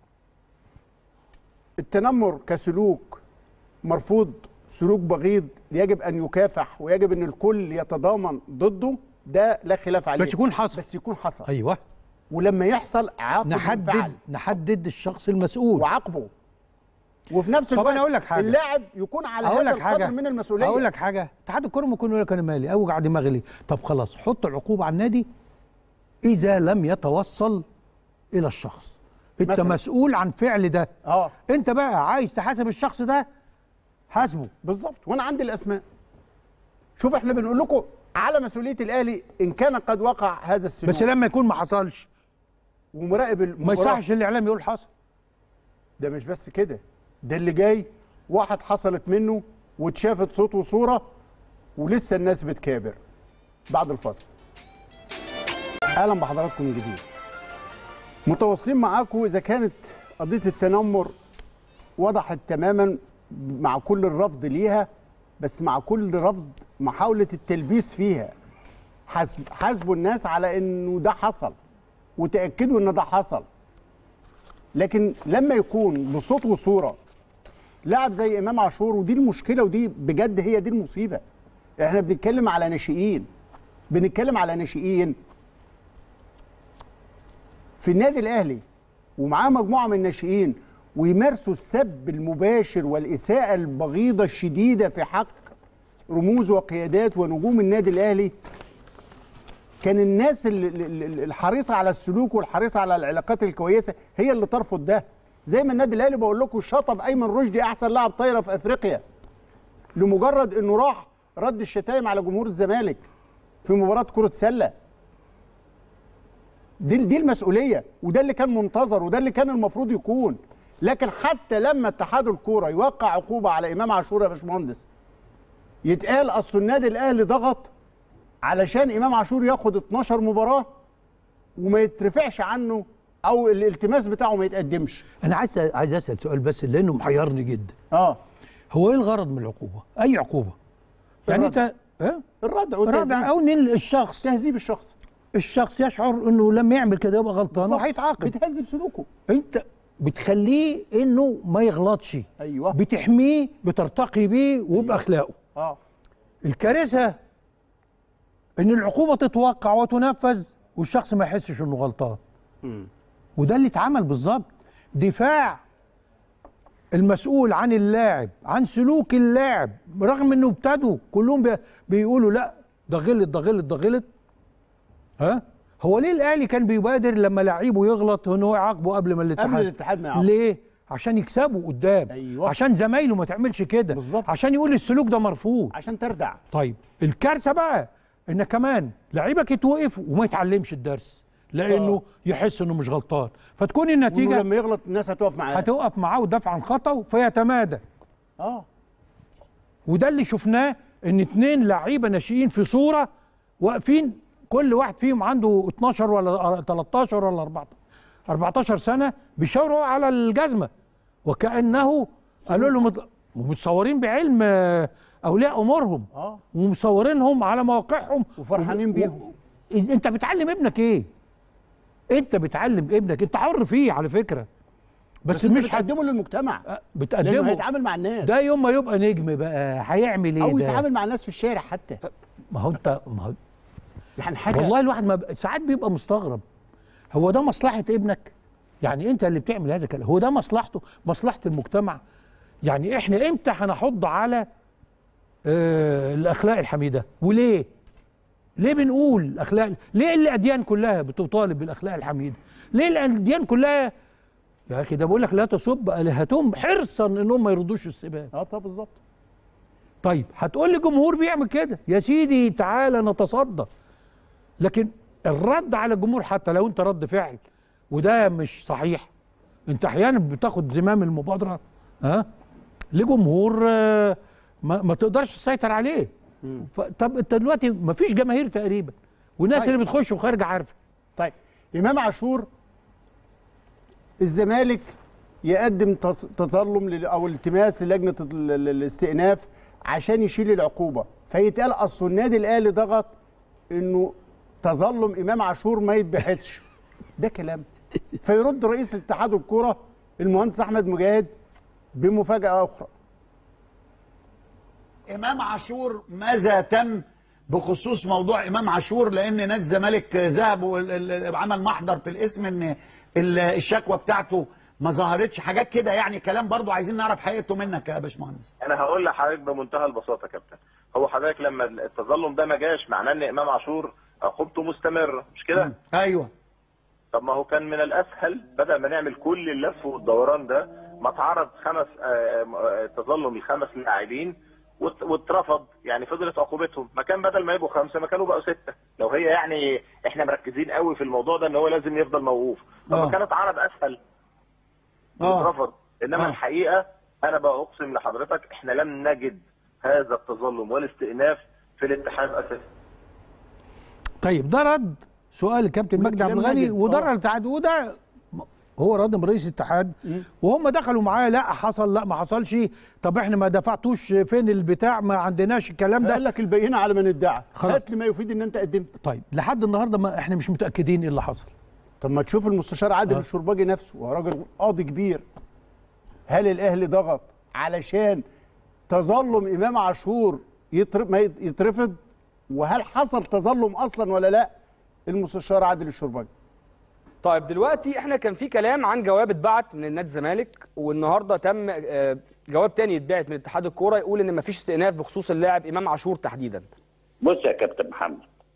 التنمر كسلوك مرفوض سلوك بغيض يجب ان يكافح ويجب ان الكل يتضامن ضده ده لا خلاف عليه
بس يكون حصل
بس يكون حصل
ايوه
ولما يحصل عاقب
نحدد
الفعل
نحدد الشخص المسؤول
وعاقبه وفي نفس
طب
الوقت
أنا أقول لك حاجة.
اللاعب يكون على
اقول
هذا
لك حاجه
القدر من المسؤوليه
اقول لك حاجه اتحاد الكوره ممكن يقول لك انا مالي اوجع دماغي ليه طب خلاص حط العقوبه على النادي اذا لم يتوصل الى الشخص انت
مثلاً.
مسؤول عن فعل ده
اه
انت بقى عايز تحاسب الشخص ده حاسبه
بالظبط وانا عندي الاسماء شوف احنا بنقول لكم على مسؤوليه الاهلي ان كان قد وقع هذا السلوك
بس لما يكون ما حصلش
ومراقب
ما
المباراه
يصحش الاعلام يقول حصل
ده مش بس كده ده اللي جاي واحد حصلت منه واتشافت صوت وصوره ولسه الناس بتكابر بعد الفصل اهلا بحضراتكم من جديد متواصلين معاكم اذا كانت قضيه التنمر وضحت تماما مع كل الرفض ليها بس مع كل رفض محاوله التلبيس فيها حاسب حاسبوا الناس على انه ده حصل وتاكدوا ان ده حصل لكن لما يكون بصوت وصوره لاعب زي امام عاشور ودي المشكله ودي بجد هي دي المصيبه احنا بنتكلم على ناشئين بنتكلم على ناشئين في النادي الاهلي ومعاه مجموعه من الناشئين ويمارسوا السب المباشر والاساءه البغيضه الشديده في حق رموز وقيادات ونجوم النادي الاهلي كان الناس ال- ال- ال- الحريصه على السلوك والحريصه على العلاقات الكويسه هي اللي ترفض ده زي ما النادي الاهلي بقول لكم شطب ايمن رشدي احسن لاعب طايره في افريقيا لمجرد انه راح رد الشتايم على جمهور الزمالك في مباراه كره سله دي دي المسؤوليه وده اللي كان منتظر وده اللي كان المفروض يكون لكن حتى لما اتحاد الكوره يوقع عقوبه على امام عاشور يا باشمهندس يتقال اصل النادي الاهلي ضغط علشان امام عاشور ياخد 12 مباراه وما يترفعش عنه او الالتماس بتاعه ما يتقدمش
انا عايز عايز اسال سؤال بس لانه محيرني جدا
اه
هو ايه الغرض من العقوبه اي عقوبه يعني
الردع.
انت ها
الردع
الردع
والتهذيب
او ان الشخص
تهذيب الشخص
الشخص يشعر انه لما يعمل كده يبقى غلطان
بالظبط.
وهيتعاقب
بتهذب سلوكه
انت بتخليه انه ما يغلطش
ايوه
بتحميه بترتقي بيه وباخلاقه
اه
الكارثه ان العقوبه تتوقع وتنفذ والشخص ما يحسش انه غلطان وده اللي اتعمل بالظبط دفاع المسؤول عن اللاعب عن سلوك اللاعب رغم انه ابتدوا كلهم بي- بيقولوا لا ده غلط ده غلط ده غلط ها هو ليه الاهلي كان بيبادر لما لعيبه يغلط ان هو يعاقبه قبل ما الاتحاد
قبل الاتحاد ما يعاقبه.
ليه عشان يكسبوا قدام
أيوة.
عشان زمايله ما تعملش كده
بالظبط.
عشان يقول السلوك ده مرفوض
عشان تردع
طيب الكارثه بقى ان كمان لعيبك يتوقف وما يتعلمش الدرس لانه
آه.
يحس انه مش غلطان فتكون
وإنه
النتيجه
لما يغلط الناس هتقف معاه
هتقف معاه ودافع عن خطأه فيتمادى
اه
وده اللي شفناه ان اتنين لعيبه ناشئين في صوره واقفين كل واحد فيهم عنده 12 ولا 13 ولا 14 14 سنه بيشاوروا على الجزمه وكانه قالوا لهم اطل- ومتصورين بعلم آه، اولياء امورهم
اه
ومصورينهم على مواقعهم
وفرحانين
و-
بيهم.
و- انت بتعلم ابنك ايه انت بتعلم ابنك انت حر فيه على فكره بس,
بس مش
مش هت...
هتقدمه للمجتمع لانه
بتقدمه
هيتعامل مع الناس
ده يوم ما يبقى نجم بقى هيعمل ايه
او
ده
يتعامل مع الناس في الشارع حتى
ما هو انت ما هو
يعني حاجه
والله الواحد ما ب... ساعات بيبقى مستغرب هو ده مصلحه ابنك يعني انت اللي بتعمل هذا الكلام هو ده مصلحته مصلحه المجتمع يعني احنا امتى هنحض على آه الاخلاق الحميده وليه ليه بنقول الاخلاق ليه الاديان كلها بتطالب بالاخلاق الحميده ليه الاديان كلها يا اخي ده بقول لك لا تسب الهتهم حرصا انهم ما يردوش السباب
اه طب بالظبط
طيب هتقول لي جمهور بيعمل كده يا سيدي تعالى نتصدى لكن الرد على الجمهور حتى لو انت رد فعل وده مش صحيح انت احيانا بتاخد زمام المبادره ها لجمهور آه، ما, ما تقدرش تسيطر عليه ف- طب انت دلوقتي ما فيش جماهير تقريبا والناس
طيب.
اللي بتخش وخارجه عارفه
طيب امام عاشور الزمالك يقدم تص- تظلم لل- او التماس للجنه ال- ال- الاستئناف عشان يشيل العقوبه فيتقال اصل النادي الاهلي ضغط انه تظلم امام عاشور ما يتبحثش ده كلام فيرد رئيس الاتحاد الكوره المهندس احمد مجاهد بمفاجاه اخرى
امام عاشور ماذا تم بخصوص موضوع امام عاشور لان نادي الزمالك ذهب وعمل محضر في الاسم ان ال- الشكوى بتاعته ما ظهرتش حاجات كده يعني كلام برضو عايزين نعرف حقيقته منك يا باشمهندس
انا هقول لحضرتك بمنتهى البساطه يا كابتن هو حضرتك لما التظلم ده ما جاش معناه ان امام عاشور عقوبته مستمره مش كده؟
ايوه
طب ما هو كان من الاسهل بدل ما نعمل كل اللف والدوران ده ما اتعرض خمس آه، آه، تظلم لخمس لاعبين وات- واترفض يعني فضلت عقوبتهم ما كان بدل ما يبقوا خمسه ما كانوا بقوا سته لو هي يعني احنا مركزين قوي في الموضوع ده ان هو لازم يفضل موقوف طب
آه.
ما كان اتعرض اسهل
آه.
واترفض انما
آه.
الحقيقه انا بقى اقسم لحضرتك احنا لم نجد هذا التظلم والاستئناف في الاتحاد اساسا
طيب ده رد سؤال الكابتن مجدي عبد
كلام
الغني
مجد.
وده
آه.
رد الاتحاد وده هو رد من رئيس الاتحاد وهم دخلوا معاه لا حصل لا ما حصلش طب احنا ما دفعتوش فين البتاع ما عندناش الكلام
قال
ده
لك البينه على من ادعى
خلاص.
هات لي ما يفيد ان انت قدمت
طيب لحد النهارده ما احنا مش متاكدين ايه اللي حصل
طب ما تشوف المستشار عادل
آه.
الشرباجي نفسه وهو راجل قاضي كبير هل الاهلي ضغط علشان تظلم امام عاشور يتر- ما يت- يترفض وهل حصل تظلم اصلا ولا لا المستشار عادل الشرباجي
طيب دلوقتي احنا كان في كلام عن جواب اتبعت من النادي الزمالك والنهارده تم آه، جواب تاني اتبعت من اتحاد الكوره يقول ان مفيش استئناف بخصوص اللاعب امام عاشور تحديدا
بص يا كابتن محمد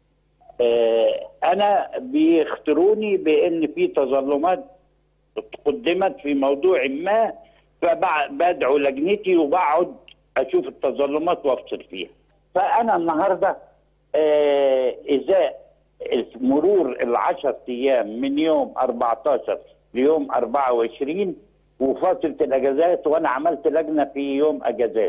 آه انا بيختروني بان في تظلمات قدمت في موضوع ما فبدعو لجنتي وبقعد اشوف التظلمات وافصل فيها فانا النهارده آه اذا مرور العشر ايام من يوم 14 ليوم 24 وفتره الاجازات وانا عملت لجنه في يوم اجازات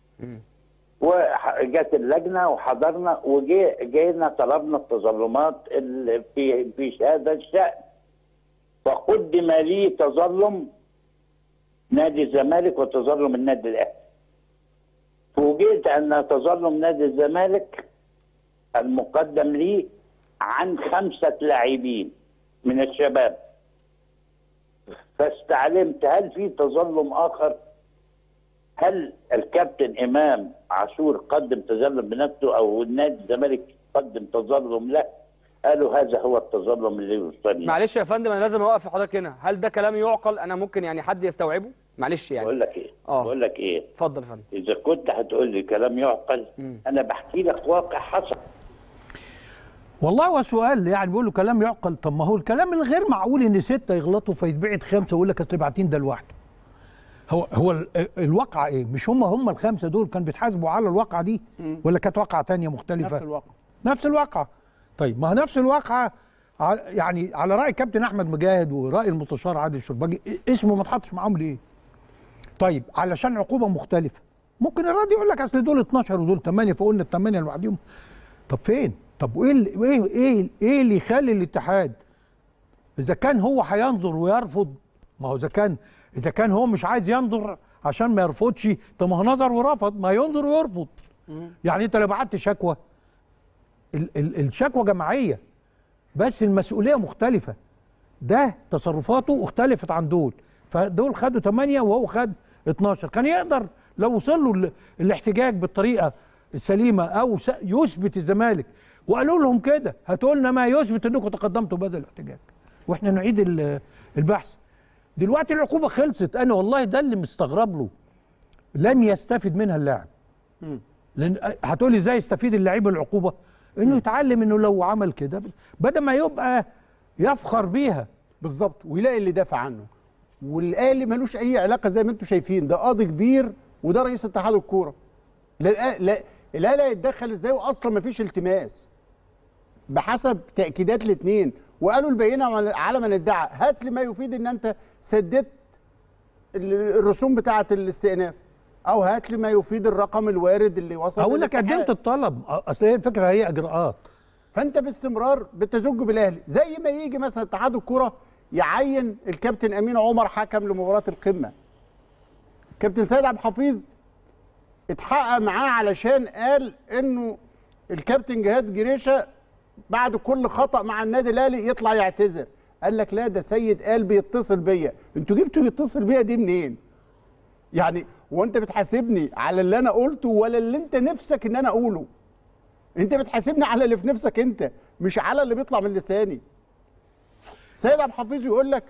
وجت اللجنه وحضرنا وجي جينا طلبنا التظلمات ال- في في هذا الشان فقدم لي تظلم نادي الزمالك وتظلم النادي الاهلي فوجئت ان تظلم نادي الزمالك المقدم لي عن خمسه لاعبين من الشباب فاستعلمت هل في تظلم اخر هل الكابتن امام عاشور قدم تظلم بنفسه او نادي الزمالك قدم تظلم له قالوا هذا هو التظلم اللي يصلي
معلش يا فندم انا لازم اوقف حضرتك هنا هل ده كلام يعقل انا ممكن يعني حد يستوعبه معلش يعني
بقول لك ايه
اه
بقول لك ايه
اتفضل يا فندم
اذا كنت هتقول لي كلام يعقل انا بحكي لك واقع حصل
والله هو سؤال يعني بيقول له كلام يعقل طب ما هو الكلام الغير معقول ان سته يغلطوا فيتبعت خمسه ويقول لك اصل باعتين ده لوحده هو هو ال- الواقعه ايه؟ مش هم هم الخمسه دول كانوا بيتحاسبوا على الواقعه دي ولا كانت واقعه تانية مختلفه؟
نفس الواقع
نفس الواقعه طيب ما هو نفس الواقعه ع- يعني على راي كابتن احمد مجاهد وراي المستشار عادل الشرباجي إ- اسمه ما اتحطش معاهم ليه؟ طيب علشان عقوبه مختلفه ممكن الراجل يقول لك اصل دول 12 ودول 8 فقلنا الثمانيه لوحدهم طب فين؟ طب وايه اللي- ايه ايه ايه اللي يخلي الاتحاد اذا كان هو هينظر ويرفض ما هو اذا كان اذا كان هو مش عايز ينظر عشان ما يرفضش طب ما هو نظر ورفض ما ينظر ويرفض يعني انت لو بعت شكوى ال ال الشكوى جماعيه بس المسؤوليه مختلفه ده تصرفاته اختلفت عن دول فدول خدوا 8 وهو خد 12 كان يقدر لو وصل له ال- الاحتجاج بالطريقه السليمه او س- يثبت الزمالك وقالوا لهم كده هاتوا لنا ما يثبت انكم تقدمتوا بهذا الاحتجاج واحنا نعيد ال- البحث دلوقتي العقوبه خلصت انا والله ده اللي مستغرب له لم يستفد منها اللاعب لان هتقول لي ازاي يستفيد اللاعب العقوبه انه يتعلم انه لو عمل كده بدل ما يبقى يفخر بيها
بالظبط ويلاقي اللي دافع عنه والاهلي ملوش اي علاقه زي ما انتم شايفين ده قاضي كبير وده رئيس اتحاد الكوره لا الأ- لا الاهلي هيتدخل ازاي واصلا ما فيش التماس بحسب تاكيدات الاثنين وقالوا البينه على- على من ادعى هات لي ما يفيد ان انت سددت ال- الرسوم بتاعه الاستئناف او هات لي ما يفيد الرقم الوارد اللي وصل
اقول لك
للاتحاد.
قدمت الطلب اصل هي الفكره هي اجراءات
فانت باستمرار بتزج بالاهلي زي ما يجي مثلا اتحاد الكره يعين الكابتن امين عمر حكم لمباراه القمه كابتن سيد عبد الحفيظ اتحقق معاه علشان قال انه الكابتن جهاد جريشه بعد كل خطا مع النادي الاهلي يطلع يعتذر قال لك لا ده سيد قال بيتصل بيا انتوا جبتوا يتصل بيا دي منين يعني وانت بتحاسبني على اللي انا قلته ولا اللي انت نفسك ان انا اقوله انت بتحاسبني على اللي في نفسك انت مش على اللي بيطلع من لساني سيد عبد الحفيظ يقول لك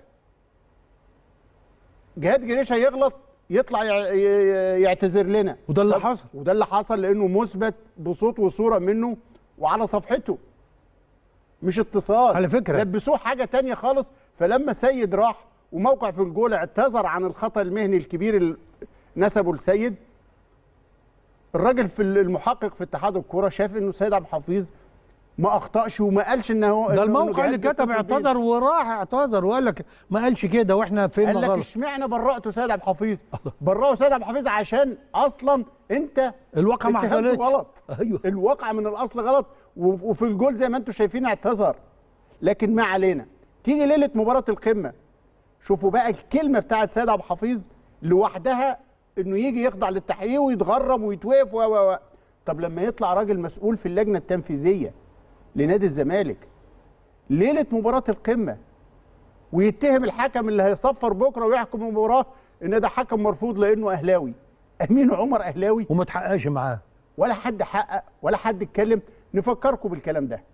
جهاد جريشه يغلط يطلع يع- ي- يعتذر لنا
وده اللي
طب-
حصل.
وده اللي حصل لانه مثبت بصوت وصوره منه وعلى صفحته مش اتصال
على فكرة.
لبسوه حاجه تانية خالص فلما سيد راح وموقع في الجول اعتذر عن الخطا المهني الكبير اللي نسبه لسيد الراجل في المحقق في اتحاد الكوره شاف انه سيد عبد الحفيظ ما اخطاش وما قالش ان هو
ده
إنه- إنه
الموقع اللي
جهاد
كتب
بيتصل بيه.
اعتذر وراح اعتذر وقال لك ما قالش كده واحنا فهمنا
قال لك
غلط
اشمعنى برأته سيد عبد الحفيظ برأه سيد عبد الحفيظ عشان اصلا انت
الواقع ما
اتهمته
حصلتش.
غلط
ايوه
الواقع من الاصل غلط و- وفي الجول زي ما انتم شايفين اعتذر لكن ما علينا تيجي ليله مباراه القمه شوفوا بقى الكلمه بتاعت سيد عبد الحفيظ لوحدها انه يجي يخضع للتحقيق ويتغرم ويتوقف و و و طب لما يطلع راجل مسؤول في اللجنه التنفيذيه لنادي الزمالك ليله مباراه القمه ويتهم الحكم اللي هيصفر بكره ويحكم المباراه ان ده حكم مرفوض لانه اهلاوي امين عمر اهلاوي
وما تحققش معاه
ولا حد حقق ولا حد اتكلم نفكركم بالكلام ده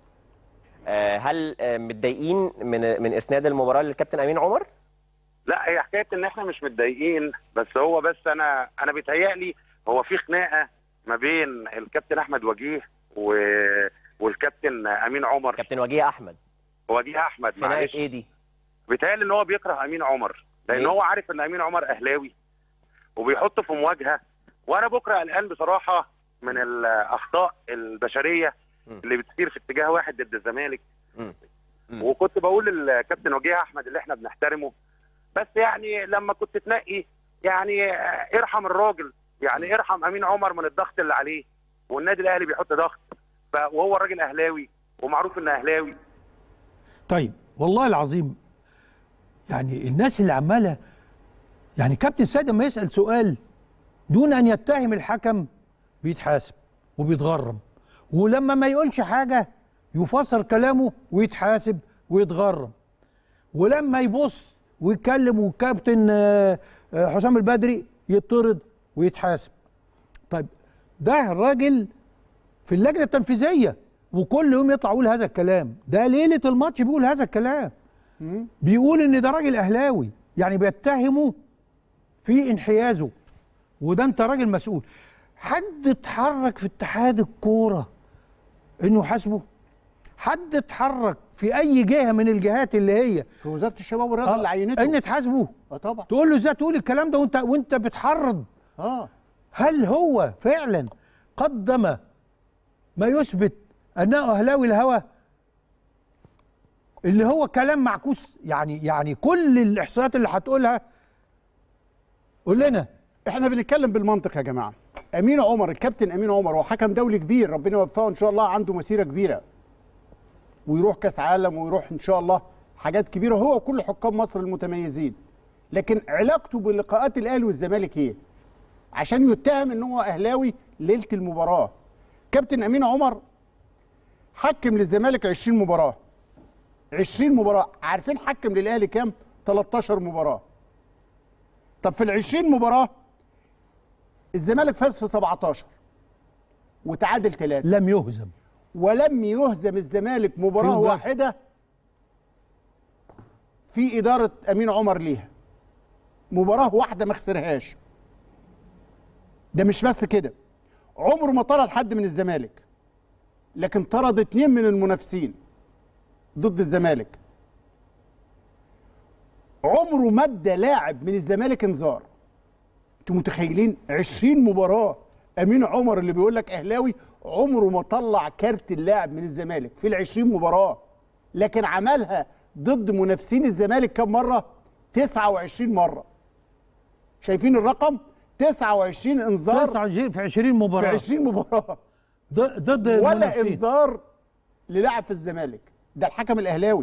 آه، هل آه، متضايقين من من اسناد المباراه للكابتن امين عمر؟
لا هي حكايه ان احنا مش متضايقين بس هو بس انا انا بيتهيألي هو في خناقه ما بين الكابتن احمد وجيه و... والكابتن امين عمر
كابتن وجيه احمد
وجيه احمد
خناقه
معلش
ايه دي؟
بيتهيألي ان هو بيكره امين عمر لان
ليه؟
هو عارف ان امين عمر اهلاوي وبيحطه في مواجهه وانا بكره قلقان بصراحه من الاخطاء البشريه اللي بتصير في اتجاه واحد ضد الزمالك وكنت بقول للكابتن وجيه احمد اللي احنا بنحترمه بس يعني لما كنت تنقي يعني آه، ارحم الراجل يعني ارحم امين عمر من الضغط اللي عليه والنادي الاهلي بيحط ضغط ف- وهو الراجل اهلاوي ومعروف انه اهلاوي
طيب والله العظيم يعني الناس اللي عماله يعني كابتن سيد لما يسال سؤال دون ان يتهم الحكم بيتحاسب وبيتغرم ولما ما يقولش حاجه يفسر كلامه ويتحاسب ويتغرم ولما يبص ويتكلم والكابتن آه، آه، حسام البدري يطرد ويتحاسب طيب ده الراجل في اللجنه التنفيذيه وكل يوم يطلع يقول هذا الكلام ده ليله الماتش بيقول هذا الكلام بيقول ان ده راجل اهلاوي يعني بيتهمه في انحيازه وده انت راجل مسؤول حد اتحرك في اتحاد الكوره انه يحاسبه حد اتحرك في اي جهه من الجهات اللي هي
في وزاره الشباب والرياضه اللي عينته
ان تحاسبه
اه طبعا
تقول له ازاي تقول الكلام ده وانت وانت بتحرض
اه
هل هو فعلا قدم ما يثبت انه اهلاوي الهوى اللي هو كلام معكوس يعني يعني كل الاحصائيات اللي هتقولها قول لنا
احنا بنتكلم بالمنطق يا جماعه امين عمر الكابتن امين عمر هو حكم دولي كبير ربنا يوفقه ان شاء الله عنده مسيره كبيره ويروح كاس عالم ويروح ان شاء الله حاجات كبيره هو وكل حكام مصر المتميزين لكن علاقته بلقاءات الاهلي والزمالك ايه عشان يتهم ان هو اهلاوي ليله المباراه كابتن امين عمر حكم للزمالك 20 مباراه 20 مباراه عارفين حكم للاهلي كام 13 مباراه طب في ال 20 مباراه الزمالك فاز في 17 وتعادل ثلاثة
لم يهزم
ولم يهزم الزمالك مباراة
في الجهة.
واحدة في إدارة أمين عمر ليها مباراة واحدة ما خسرهاش ده مش بس كده عمره ما طرد حد من الزمالك لكن طرد اتنين من المنافسين ضد الزمالك عمره ما ادى لاعب من الزمالك انذار انتوا متخيلين 20 مباراه امين عمر اللي بيقول لك اهلاوي عمره ما طلع كارت اللاعب من الزمالك في ال 20 مباراه لكن عملها ضد منافسين الزمالك كم مره 29 مره شايفين الرقم 29 انذار
29 في 20 مباراه
في 20 مباراه
ضد ضد
ولا
المنافسين.
انذار للاعب في الزمالك ده الحكم الاهلاوي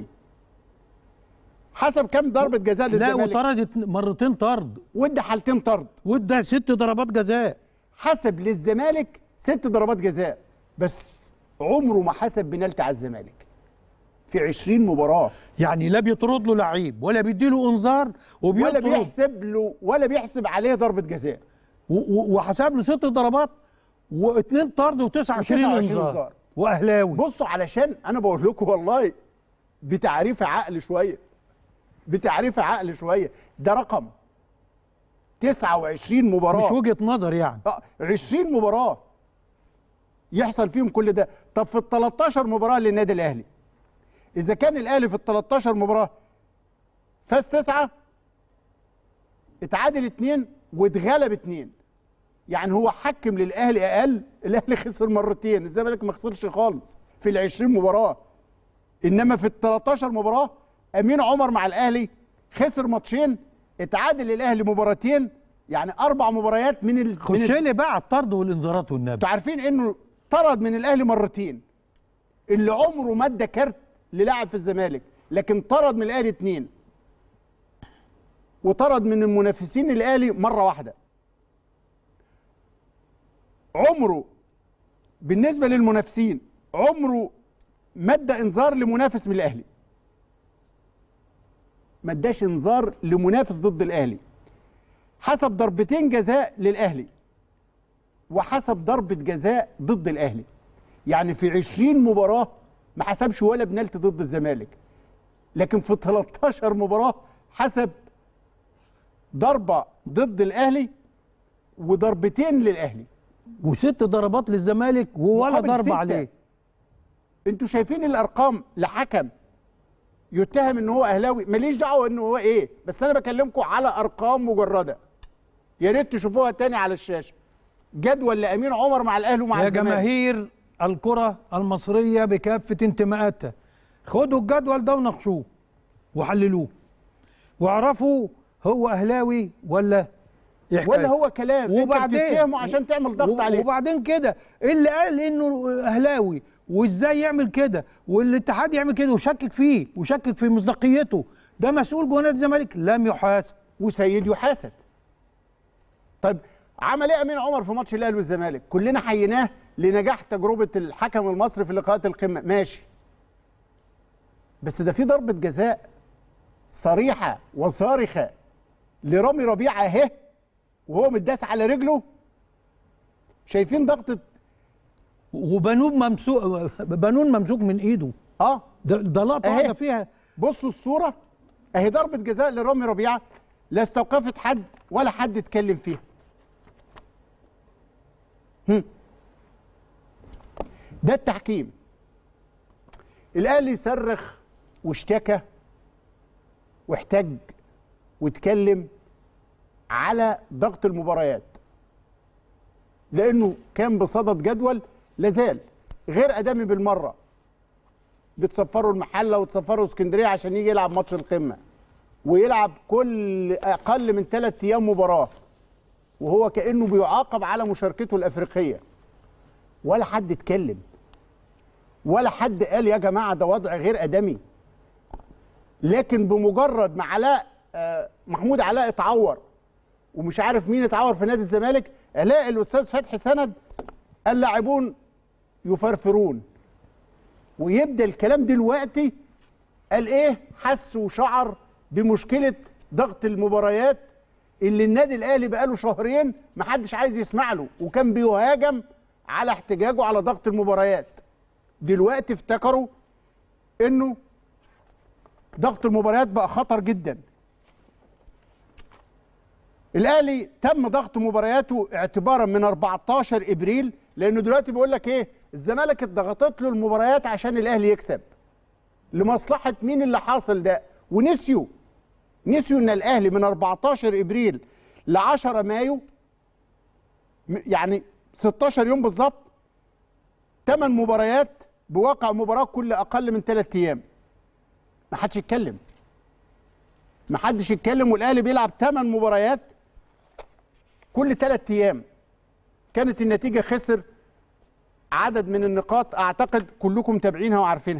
حسب كم ضربه جزاء
لا
للزمالك
وطردت مرتين طرد
وادى حالتين طرد
وادى ست ضربات جزاء
حسب للزمالك ست ضربات جزاء بس عمره ما حسب بنالتي على الزمالك في 20 مباراه
يعني لا بيطرد له لعيب ولا بيديله انذار
ولا
وبيطرد
بيحسب له ولا بيحسب عليه ضربه جزاء
و- و- وحسب له ست ضربات واثنين طرد و29
و29
انذار
انذار.
واهلاوي
بصوا علشان انا بقول لكم والله بتعريف عقل شويه بتعريف عقل شويه ده رقم 29 مباراه
مش وجهه نظر يعني
اه 20 مباراه يحصل فيهم كل ده طب في ال 13 مباراه للنادي الاهلي اذا كان الاهلي في ال 13 مباراه فاز تسعه اتعادل اتنين واتغلب اتنين يعني هو حكم للاهلي اقل الاهلي خسر مرتين الزمالك ما خسرش خالص في ال 20 مباراه انما في ال 13 مباراه امين عمر مع الاهلي خسر ماتشين اتعادل الاهلي مباراتين يعني اربع مباريات من ال... من
خش
ال...
لي بقى على الطرد والانذارات والنبي
انتوا عارفين انه طرد من الاهلي مرتين اللي عمره ما ادى كارت للاعب في الزمالك لكن طرد من الاهلي اتنين وطرد من المنافسين الاهلي مره واحده عمره بالنسبه للمنافسين عمره ما ادى انذار لمنافس من الاهلي ما اداش انذار لمنافس ضد الاهلي حسب ضربتين جزاء للاهلي وحسب ضربة جزاء ضد الأهلي يعني في 20 مباراة ما حسبش ولا بنالتي ضد الزمالك لكن في 13 مباراة حسب ضربة ضد الأهلي وضربتين للأهلي
وست ضربات للزمالك وولا
مقابل
ضربه
ستة.
عليه
انتوا شايفين الارقام لحكم يتهم ان هو اهلاوي ماليش دعوه ان هو ايه بس انا بكلمكم على ارقام مجرده يا ريت تشوفوها تاني على الشاشه جدول لامين عمر مع الاهلي ومع
يا
الزمالك
جماهير الكرة المصرية بكافة انتماءاتها خدوا الجدول ده وناقشوه وحللوه واعرفوا هو اهلاوي ولا يحتاج.
ولا هو كلام انت
وبعدين
بتتهمه عشان تعمل ضغط
و-
عليه
وبعدين كده اللي قال انه اهلاوي وازاي يعمل كده والاتحاد يعمل كده وشكك فيه وشكك في مصداقيته ده مسؤول جوه نادي الزمالك لم يحاسب
وسيد يحاسب طيب عمل ايه امين عمر في ماتش الاهلي والزمالك كلنا حييناه لنجاح تجربه الحكم المصري في لقاءات القمه ماشي بس ده في ضربه جزاء صريحه وصارخه لرامي ربيعه اهي وهو متداس على رجله شايفين ضغطه
وبنون ممسوك بنون ممسوك من ايده
اه
ده, ده لقطه
أهي.
واحده فيها
بصوا الصوره اهي ضربه جزاء لرامي ربيعه لا استوقفت حد ولا حد اتكلم فيها هم. ده التحكيم الاهلي صرخ واشتكى واحتج واتكلم على ضغط المباريات لانه كان بصدد جدول لازال غير ادمي بالمره بتصفروا المحله وتصفروا اسكندريه عشان يجي يلعب ماتش القمه ويلعب كل اقل من ثلاث ايام مباراه وهو كانه بيعاقب على مشاركته الافريقيه ولا حد اتكلم ولا حد قال يا جماعه ده وضع غير ادمي لكن بمجرد ما علاء آه، محمود علاء اتعور ومش عارف مين اتعور في نادي الزمالك الاقي الاستاذ فتحي سند اللاعبون يفرفرون ويبدا الكلام دلوقتي قال ايه حس وشعر بمشكله ضغط المباريات اللي النادي الاهلي بقاله شهرين محدش عايز يسمع له وكان بيهاجم على احتجاجه على ضغط المباريات دلوقتي افتكروا انه ضغط المباريات بقى خطر جدا الاهلي تم ضغط مبارياته اعتبارا من 14 ابريل لانه دلوقتي بيقول لك ايه الزمالك اتضغطت له المباريات عشان الاهلي يكسب لمصلحه مين اللي حاصل ده ونسيوا نسيوا ان الاهلي من 14 ابريل ل 10 مايو م- يعني 16 يوم بالظبط 8 مباريات بواقع مباراه كل اقل من 3 ايام ما حدش يتكلم ما حدش يتكلم والاهلي بيلعب 8 مباريات كل 3 ايام كانت النتيجه خسر عدد من النقاط اعتقد كلكم متابعينها وعارفينها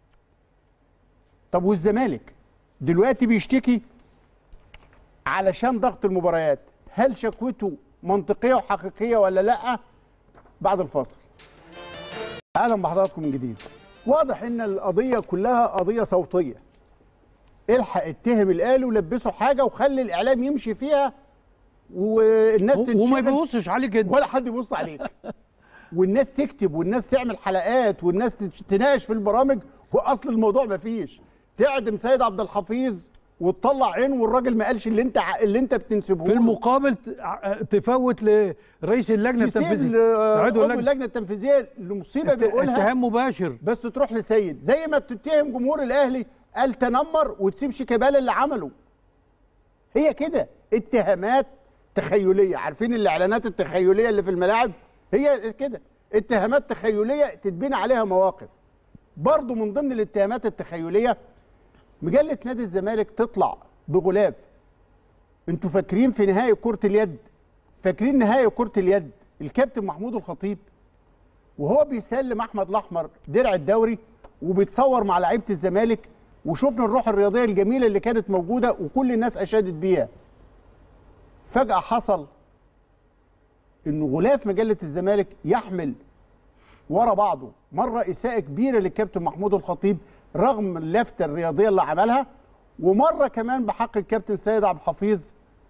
طب والزمالك دلوقتي بيشتكي علشان ضغط المباريات هل شكوته منطقيه وحقيقيه ولا لا بعد الفاصل اهلا بحضراتكم من جديد واضح ان القضيه كلها قضيه صوتيه الحق اتهم الاهلي ولبسه حاجه وخلي الاعلام يمشي فيها والناس
و-
تنشغل
وما يبصش عليك كده
ولا حد يبص عليك والناس تكتب والناس تعمل حلقات والناس تتش- تناقش في البرامج واصل الموضوع مفيش تعدم سيد عبد الحفيظ وتطلع عينه والراجل ما قالش اللي انت ع- اللي انت بتنسبه
في
له.
المقابل ت- ع- تفوت لرئيس اللجنه
تسيب
التنفيذيه
ل-
عضو
عضو
اللجنه
اللجنه التنفيذيه لمصيبه
ات-
بيقولها
اتهام مباشر
بس تروح لسيد زي ما تتهم جمهور الاهلي قال تنمر وتسيب شيكابالا اللي عمله هي كده اتهامات تخيليه عارفين الاعلانات التخيليه اللي في الملاعب هي كده اتهامات تخيليه تتبني عليها مواقف برضو من ضمن الاتهامات التخيليه مجله نادي الزمالك تطلع بغلاف انتوا فاكرين في نهائي كره اليد فاكرين نهائي كره اليد الكابتن محمود الخطيب وهو بيسلم احمد الاحمر درع الدوري وبيتصور مع لعيبه الزمالك وشفنا الروح الرياضيه الجميله اللي كانت موجوده وكل الناس اشادت بيها فجاه حصل ان غلاف مجله الزمالك يحمل ورا بعضه مره اساءه كبيره للكابتن محمود الخطيب رغم اللفته الرياضيه اللي عملها ومره كمان بحق الكابتن سيد عبد الحفيظ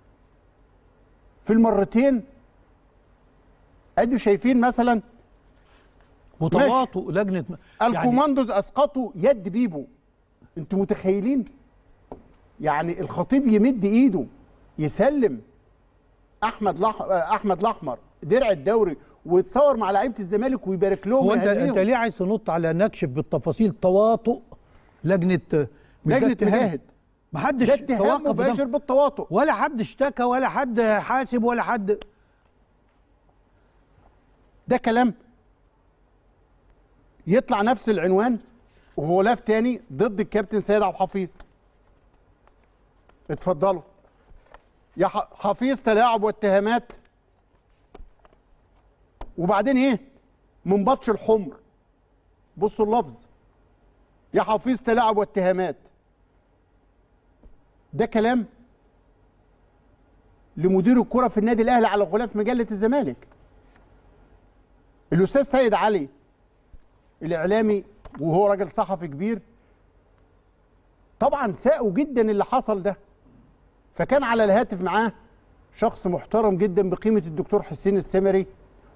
في المرتين ادوا شايفين مثلا
وتواطؤ لجنه يعني
الكوماندوز اسقطوا يد بيبو انتوا متخيلين يعني الخطيب يمد ايده يسلم احمد لح... احمد الاحمر درع الدوري ويتصور مع لعيبه الزمالك ويبارك لهم
هو انت
ويهنيهم.
انت ليه عايز تنط على نكشف بالتفاصيل تواطؤ لجنه مش ده
لجنه
اتهام.
مجاهد
محدش
ده اتهام
توقف ده.
مباشر بالتواطؤ
ولا حد اشتكى ولا حد حاسب ولا حد
ده كلام يطلع نفس العنوان وغلاف تاني ضد الكابتن سيد عبد الحفيظ اتفضلوا يا ح- حفيظ تلاعب واتهامات وبعدين ايه من بطش الحمر بصوا اللفظ يا حفيظ تلاعب واتهامات ده كلام لمدير الكرة في النادي الاهلي على غلاف مجله الزمالك الاستاذ سيد علي الاعلامي وهو راجل صحفي كبير طبعا ساءوا جدا اللي حصل ده فكان على الهاتف معاه شخص محترم جدا بقيمه الدكتور حسين السمري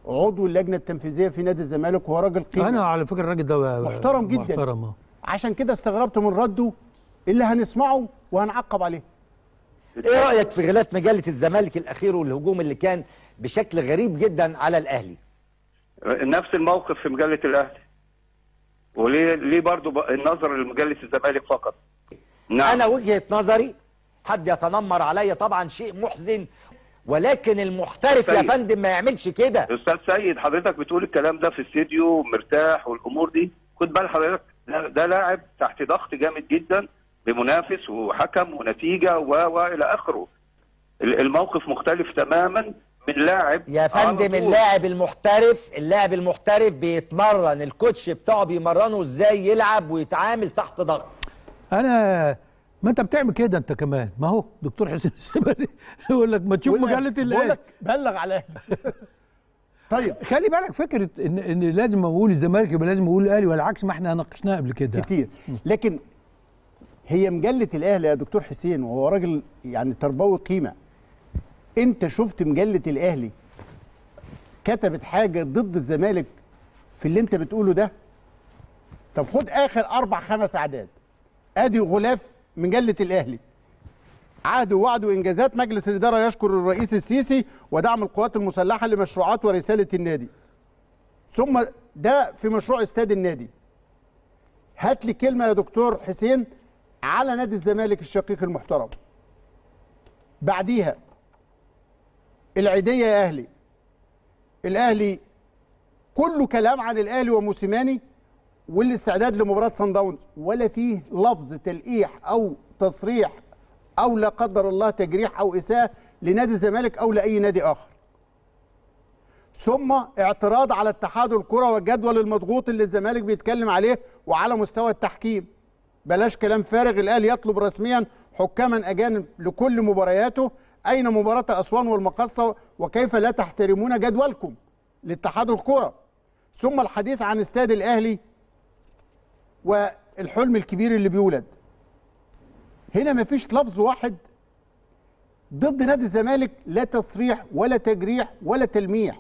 عضو اللجنه التنفيذيه في نادي الزمالك وهو راجل قيمه
انا على فكره الراجل ده
محترم جدا
محترم آه.
عشان كده استغربت من رده اللي هنسمعه وهنعقب عليه
ايه رايك في غلاف مجله الزمالك الاخير والهجوم اللي كان بشكل غريب جدا على الاهلي
نفس الموقف في مجله الاهلي وليه ليه برضه ب- النظر لمجله الزمالك فقط
نعم. انا وجهه نظري حد يتنمر عليا طبعا شيء محزن ولكن المحترف يا
سيد.
فندم ما يعملش كده
استاذ سيد حضرتك بتقول الكلام ده في استديو مرتاح والامور دي خد بال حضرتك ده, ده لاعب تحت ضغط جامد جدا بمنافس وحكم ونتيجه و والى اخره ال- الموقف مختلف تماما من لاعب
يا
على
فندم
طول.
اللاعب المحترف اللاعب المحترف بيتمرن الكوتش بتاعه بيمرنه ازاي يلعب ويتعامل تحت ضغط
انا ما انت بتعمل كده انت كمان ما هو دكتور حسين السبري يقول لك ما تشوف
بقول لك-
مجله
بقول
الاهلي
لك بلغ على
طيب خلي بالك فكره ان ان لازم اقول الزمالك يبقى لازم اقول الاهلي والعكس ما احنا ناقشناها قبل كده
كتير لكن هي مجله الاهلي يا دكتور حسين وهو راجل يعني تربوي قيمه انت شفت مجله الاهلي كتبت حاجه ضد الزمالك في اللي انت بتقوله ده طب خد اخر اربع خمس اعداد ادي غلاف مجله الاهلي عهد ووعد وانجازات مجلس الاداره يشكر الرئيس السيسي ودعم القوات المسلحه لمشروعات ورساله النادي ثم ده في مشروع استاد النادي هات لي كلمه يا دكتور حسين على نادي الزمالك الشقيق المحترم بعديها العيديه يا اهلي الاهلي كله كلام عن الاهلي وموسيماني والاستعداد لمباراه صن داونز ولا فيه لفظ تلقيح او تصريح او لا قدر الله تجريح او اساءه لنادي الزمالك او لاي نادي اخر ثم اعتراض على اتحاد الكره والجدول المضغوط اللي الزمالك بيتكلم عليه وعلى مستوى التحكيم بلاش كلام فارغ الاهلي يطلب رسميا حكاما اجانب لكل مبارياته اين مباراه اسوان والمقصه وكيف لا تحترمون جدولكم لاتحاد الكره ثم الحديث عن استاد الاهلي والحلم الكبير اللي بيولد هنا مفيش لفظ واحد ضد نادي الزمالك لا تصريح ولا تجريح ولا تلميح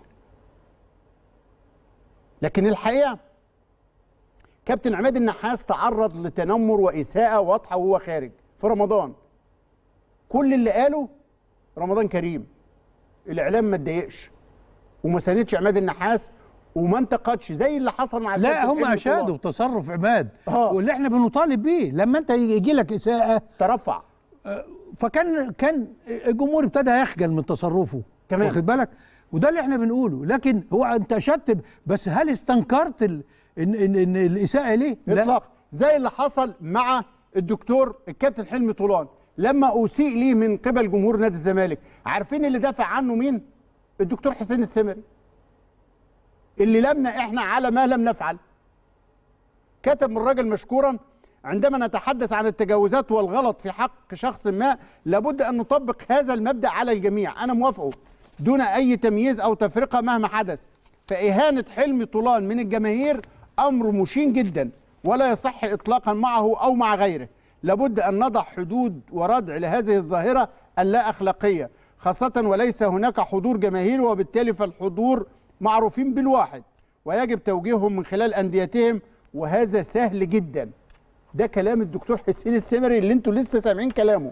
لكن الحقيقه كابتن عماد النحاس تعرض لتنمر واساءه واضحه وهو خارج في رمضان كل اللي قاله رمضان كريم الاعلام ما اتضايقش وما ساندش عماد النحاس وما انتقدش زي اللي حصل مع
لا
الكابتن
هم
حلمي
اشادوا
طولان.
بتصرف عماد
آه.
واللي احنا بنطالب بيه لما انت يجي لك اساءه
ترفع
فكان كان الجمهور ابتدى يخجل من تصرفه
تمام.
واخد بالك وده اللي احنا بنقوله لكن هو انت اشدت بس هل استنكرت ال... ان ان, إن الاساءه ليه؟
اطلاق زي اللي حصل مع الدكتور الكابتن حلمي طولان لما اسيء ليه من قبل جمهور نادي الزمالك عارفين اللي دافع عنه مين الدكتور حسين السمري اللي لمنا احنا على ما لم نفعل كتب من الراجل مشكورا عندما نتحدث عن التجاوزات والغلط في حق شخص ما لابد ان نطبق هذا المبدا على الجميع انا موافقه دون اي تمييز او تفرقه مهما حدث فاهانه حلمي طولان من الجماهير امر مشين جدا ولا يصح اطلاقا معه او مع غيره لابد ان نضع حدود وردع لهذه الظاهره اللا اخلاقيه خاصه وليس هناك حضور جماهيري وبالتالي فالحضور معروفين بالواحد ويجب توجيههم من خلال انديتهم وهذا سهل جدا ده كلام الدكتور حسين السمري اللي انتوا لسه سامعين كلامه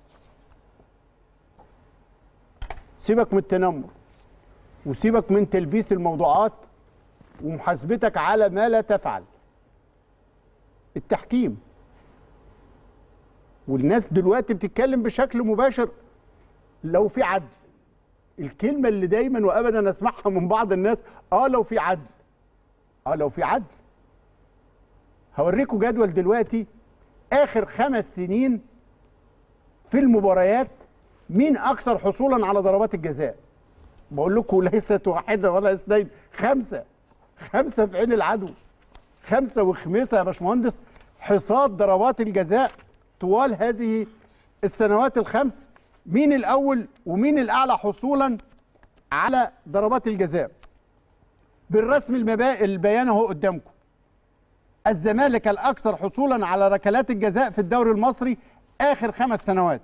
سيبك من التنمر وسيبك من تلبيس الموضوعات ومحاسبتك على ما لا تفعل التحكيم والناس دلوقتي بتتكلم بشكل مباشر لو في عدل الكلمة اللي دايما وابدا اسمعها من بعض الناس اه لو في عدل اه لو في عدل هوريكم جدول دلوقتي اخر خمس سنين في المباريات مين اكثر حصولا على ضربات الجزاء بقول لكم ليست واحده ولا اثنين خمسه خمسه في عين العدو خمسه وخميسه يا باشمهندس حصاد ضربات الجزاء طوال هذه السنوات الخمس مين الاول ومين الاعلى حصولا على ضربات الجزاء بالرسم المبا... البيان اهو قدامكم الزمالك الاكثر حصولا على ركلات الجزاء في الدوري المصري اخر خمس سنوات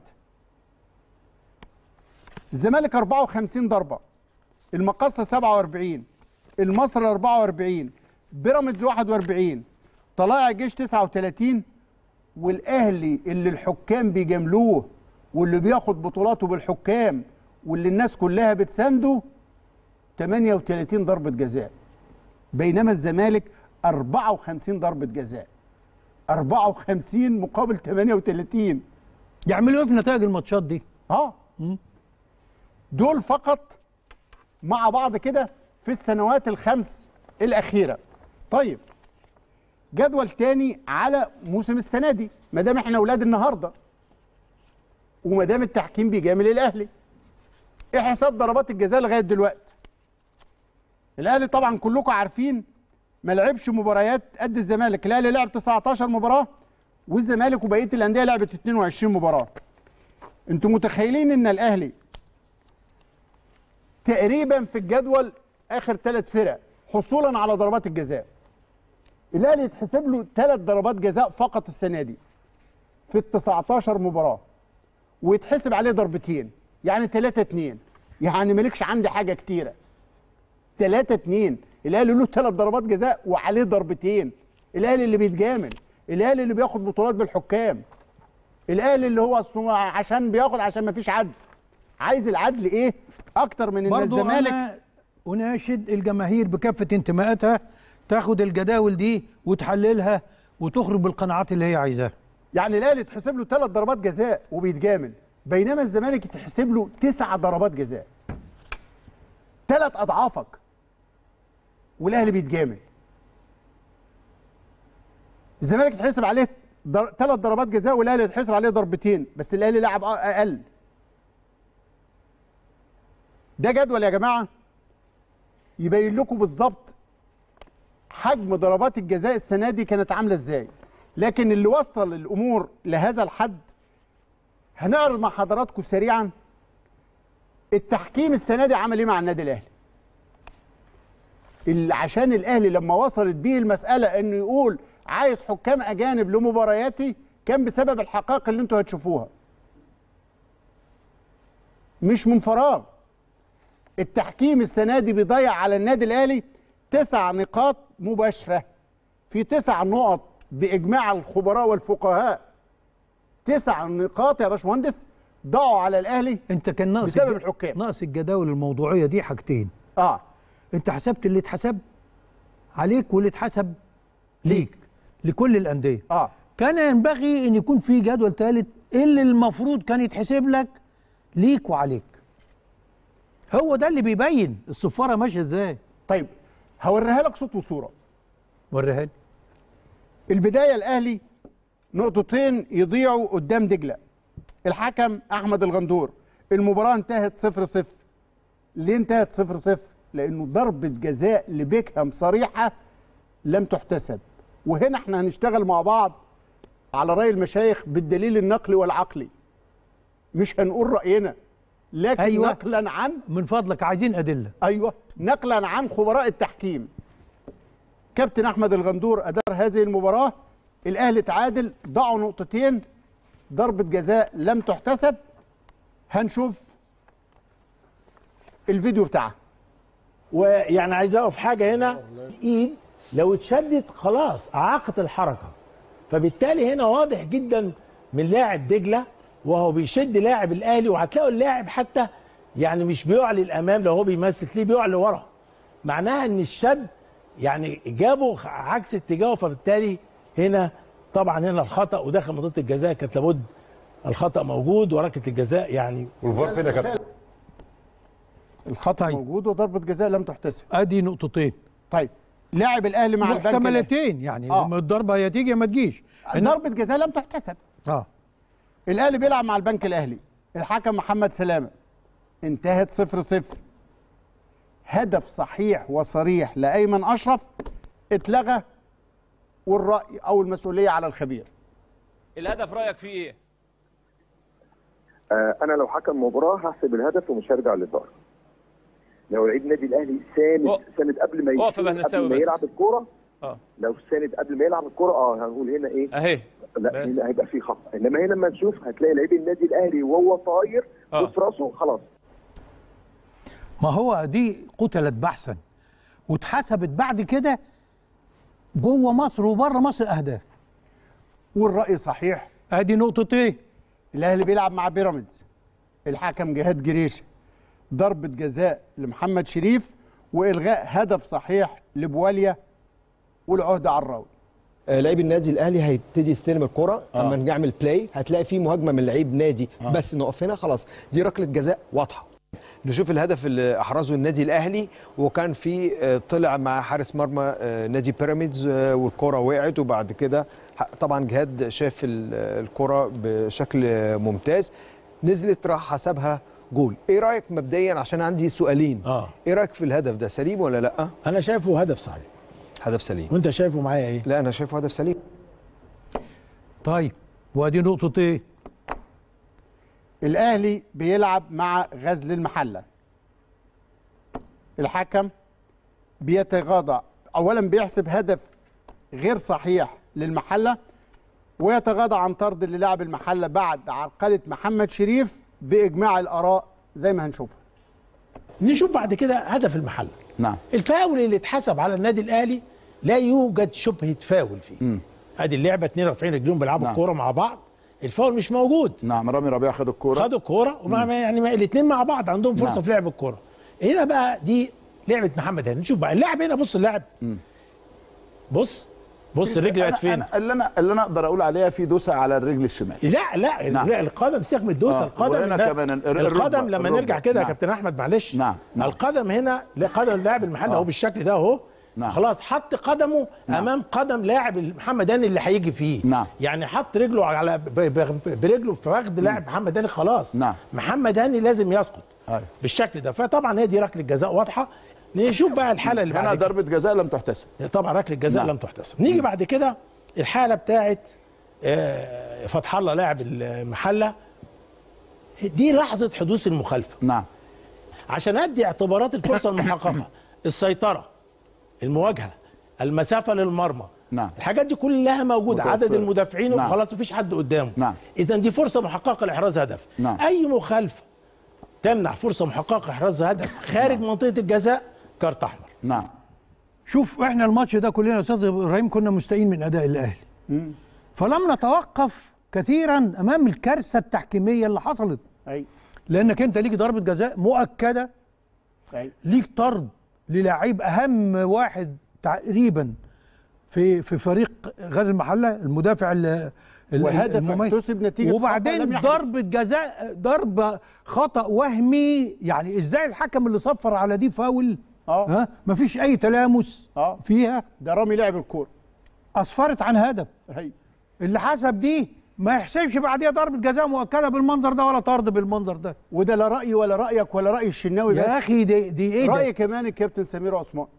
الزمالك 54 ضربه المقصه 47 المصري 44 بيراميدز 41 طلائع الجيش 39 والاهلي اللي الحكام بيجاملوه واللي بياخد بطولاته بالحكام واللي الناس كلها بتسانده 38 ضربة جزاء بينما الزمالك 54 ضربة جزاء 54 مقابل 38
يعملوا ايه في نتائج الماتشات دي؟
اه دول فقط مع بعض كده في السنوات الخمس الأخيرة طيب جدول تاني على موسم السنة دي ما دام احنا اولاد النهارده وما دام التحكيم بيجامل الاهلي ايه حساب ضربات الجزاء لغايه دلوقتي الاهلي طبعا كلكم عارفين ما لعبش مباريات قد الزمالك الاهلي لعب 19 مباراه والزمالك وبقيه الانديه لعبت 22 مباراه انتوا متخيلين ان الاهلي تقريبا في الجدول اخر ثلاث فرق حصولا على ضربات الجزاء الاهلي يتحسب له ثلاث ضربات جزاء فقط السنه دي في ال 19 مباراه ويتحسب عليه ضربتين يعني 3 2 يعني مالكش عندي حاجه كتيره 3 2 الاهلي له ثلاث ضربات جزاء وعليه ضربتين الاهلي اللي بيتجامل الاهلي اللي بياخد بطولات بالحكام الاهلي اللي هو أصله عشان بياخد عشان ما فيش عدل عايز العدل ايه اكتر من ان
برضو
الزمالك
أنا أناشد الجماهير بكافة انتماءاتها تاخد الجداول دي وتحللها وتخرج بالقناعات اللي هي عايزاها
يعني الاهلي يتحسب له ثلاث ضربات جزاء وبيتجامل بينما الزمالك يتحسب له تسع ضربات جزاء ثلاث اضعافك والاهلي بيتجامل الزمالك يتحسب عليه در... ثلاث ضربات جزاء والاهلي يتحسب عليه ضربتين بس الاهلي لعب اقل ده جدول يا جماعه يبين لكم بالظبط حجم ضربات الجزاء السنه دي كانت عامله ازاي لكن اللي وصل الامور لهذا الحد هنعرض مع حضراتكم سريعا التحكيم السنه دي عمل ايه مع النادي الاهلي اللي عشان الاهلي لما وصلت بيه المساله انه يقول عايز حكام اجانب لمبارياتي كان بسبب الحقائق اللي انتوا هتشوفوها مش من فراغ التحكيم السنه دي بيضيع على النادي الاهلي تسع نقاط مباشره في تسع نقط باجماع الخبراء والفقهاء تسع نقاط يا باشمهندس ضاعوا على الاهلي
انت كان ناقص
بسبب
الج-
الحكام
ناقص الجداول الموضوعيه دي حاجتين
اه
انت حسبت اللي اتحسب عليك واللي اتحسب ليك لكل الانديه
اه
كان ينبغي ان يكون في جدول ثالث اللي المفروض كان يتحسب لك ليك وعليك هو ده اللي بيبين الصفاره ماشيه ازاي
طيب هوريها لك صوت وصوره
وريها لي
البدايه الاهلي نقطتين يضيعوا قدام دجله الحكم احمد الغندور المباراه انتهت 0 0 ليه انتهت 0 0 لانه ضربه جزاء لبيكهام صريحه لم تحتسب وهنا احنا هنشتغل مع بعض على راي المشايخ بالدليل النقلي والعقلي مش هنقول راينا لكن
أيوة.
نقلا عن
من فضلك عايزين ادله
ايوه نقلا عن خبراء التحكيم كابتن احمد الغندور ادار هذه المباراه الاهلي تعادل ضاعوا نقطتين ضربه جزاء لم تحتسب هنشوف الفيديو بتاعها
ويعني عايز اقف حاجه هنا ايد لو اتشدت خلاص اعاقت الحركه فبالتالي هنا واضح جدا من لاعب دجله وهو بيشد لاعب الاهلي وهتلاقوا اللاعب حتى يعني مش بيعلي الامام لو هو بيمثل ليه بيعلي ورا معناها ان الشد يعني جابه عكس اتجاهه فبالتالي هنا طبعا هنا الخطا وداخل منطقه الجزاء كانت لابد الخطا موجود وركله الجزاء يعني
والفار فين يا كابتن؟ الخطا طيب. موجود وضربه جزاء لم تحتسب
ادي نقطتين
طيب لاعب الاهلي مع البنك الأهلي.
محتملتين يعني
آه.
لما الضربه يا تيجي يا ما تجيش
ضربه جزاء لم تحتسب
اه
الاهلي بيلعب مع البنك الاهلي الحكم محمد سلامه انتهت 0 0 هدف صحيح وصريح لايمن اشرف اتلغى والراي او المسؤوليه على الخبير
الهدف رايك فيه ايه؟
آه، انا لو حكم مباراه هحسب الهدف ومش هرجع للفار لو لعيب النادي الاهلي ساند ساند قبل ما
اقف يا
يشوط،
بهنساوي
قبل ما
بس.
يلعب الكوره
اه
لو ساند قبل ما يلعب الكوره اه هنقول هنا ايه
اهي
لا
بس.
هنا هيبقى في خطا انما هنا لما نشوف هتلاقي لعيب النادي الاهلي وهو طاير
آه.
بص راسه خلاص
ما هو دي قتلت بحثا واتحسبت بعد كده جوه مصر وبره مصر اهداف
والراي صحيح
ادي نقطتين
الاهلي بيلعب مع بيراميدز الحكم جهاد جريشه ضربه جزاء لمحمد شريف والغاء هدف صحيح لبواليا والعهده على الراوي
آه، لعيب النادي الاهلي هيبتدي يستلم الكره
آه.
اما نعمل بلاي هتلاقي فيه مهاجمه من لعيب نادي
آه.
بس نقف هنا خلاص دي ركله جزاء واضحه نشوف الهدف اللي احرزه النادي الاهلي وكان في آه، طلع مع حارس مرمى آه، نادي بيراميدز آه، والكره وقعت وبعد كده ح- طبعا جهاد شاف ال- الكره بشكل آه، ممتاز نزلت راح حسبها جول ايه رايك مبدئيا عشان عندي سؤالين
اه
ايه رايك في الهدف ده سليم ولا لا
انا شايفه هدف صحيح
هدف سليم
وانت شايفه معايا ايه
لا انا شايفه هدف سليم
طيب وادي نقطتين
الاهلي بيلعب مع غزل المحله الحكم بيتغاضى اولا بيحسب هدف غير صحيح للمحله ويتغاضى عن طرد للاعب المحله بعد عرقله محمد شريف باجماع الاراء زي ما هنشوفها
نشوف بعد كده هدف المحل
نعم
الفاول اللي اتحسب على النادي الاهلي لا يوجد شبهه فاول فيه ادي اللعبه اتنين رافعين رجليهم بيلعبوا
نعم.
الكوره مع بعض الفاول مش موجود
نعم رامي ربيعه خد الكوره
خدوا الكوره ومع يعني ما الاثنين مع بعض عندهم فرصه
نعم.
في لعب الكوره هنا بقى دي لعبه محمد هاني نشوف بقى اللاعب هنا بص اللاعب بص بص الرجل بقت
أنا-
فين
أنا- اللي انا اللي انا اقدر اقول عليها في دوسه على الرجل الشمال
لا لا
نعم.
لا القدم سيبك من الدوسه
آه،
القدم
وهنا
ده-
كمان ال- ال-
القدم
الركبة-
لما
الركبة.
نرجع كده يا
نعم.
كابتن احمد معلش
نعم نعم.
القدم هنا لا قدم لاعب المحل
آه.
اهو بالشكل ده اهو
نعم.
خلاص حط قدمه
نعم.
امام قدم لاعب محمد هاني اللي هيجي فيه
نعم.
يعني حط رجله على ب- ب- برجله في فخذ لاعب محمد هاني خلاص
نعم.
محمد هاني لازم يسقط
أيوة.
بالشكل ده فطبعا هي دي ركله جزاء واضحه نشوف بقى الحاله اللي
هنا
بعد كده.
ضربه جزاء لم تحتسب
طبعا ركله جزاء
نعم.
لم تحتسب نيجي بعد كده الحاله بتاعت آه، فتح الله لاعب المحله دي لحظه حدوث المخالفه
نعم
عشان ادي اعتبارات الفرصه المحققه السيطره المواجهه المسافه للمرمى
نعم
الحاجات دي كلها موجوده
متوفرة.
عدد المدافعين
نعم.
وخلاص مفيش حد قدامه
نعم.
اذا دي فرصه محققه لاحراز هدف
نعم.
اي مخالفه تمنع فرصه محققه احراز هدف خارج منطقه الجزاء كارت احمر
نعم
شوف احنا الماتش ده كلنا يا استاذ ابراهيم كنا مستائين من اداء الاهلي فلم نتوقف كثيرا امام الكارثه التحكيميه اللي حصلت
اي
لانك انت ليك ضربه جزاء مؤكده
اي
ليك طرد للاعيب اهم واحد تقريبا في في فريق غزل المحله المدافع ال ال-
وهدف
المميز.
احتسب نتيجة خطأ لم
وبعدين
يحدث.
ضربه جزاء ضربه خطا وهمي يعني ازاي الحكم اللي صفر على دي فاول
اه
ها مفيش اي تلامس
اه
فيها
ده رامي لعب الكوره
اسفرت عن هدف
هي
اللي حسب دي ما يحسبش بعديها ضربه جزاء مؤكده بالمنظر ده ولا طرد بالمنظر ده
وده لا رايي ولا رايك ولا راي الشناوي بس
يا اخي دي دي ايه
راي
ده
كمان الكابتن سمير عثمان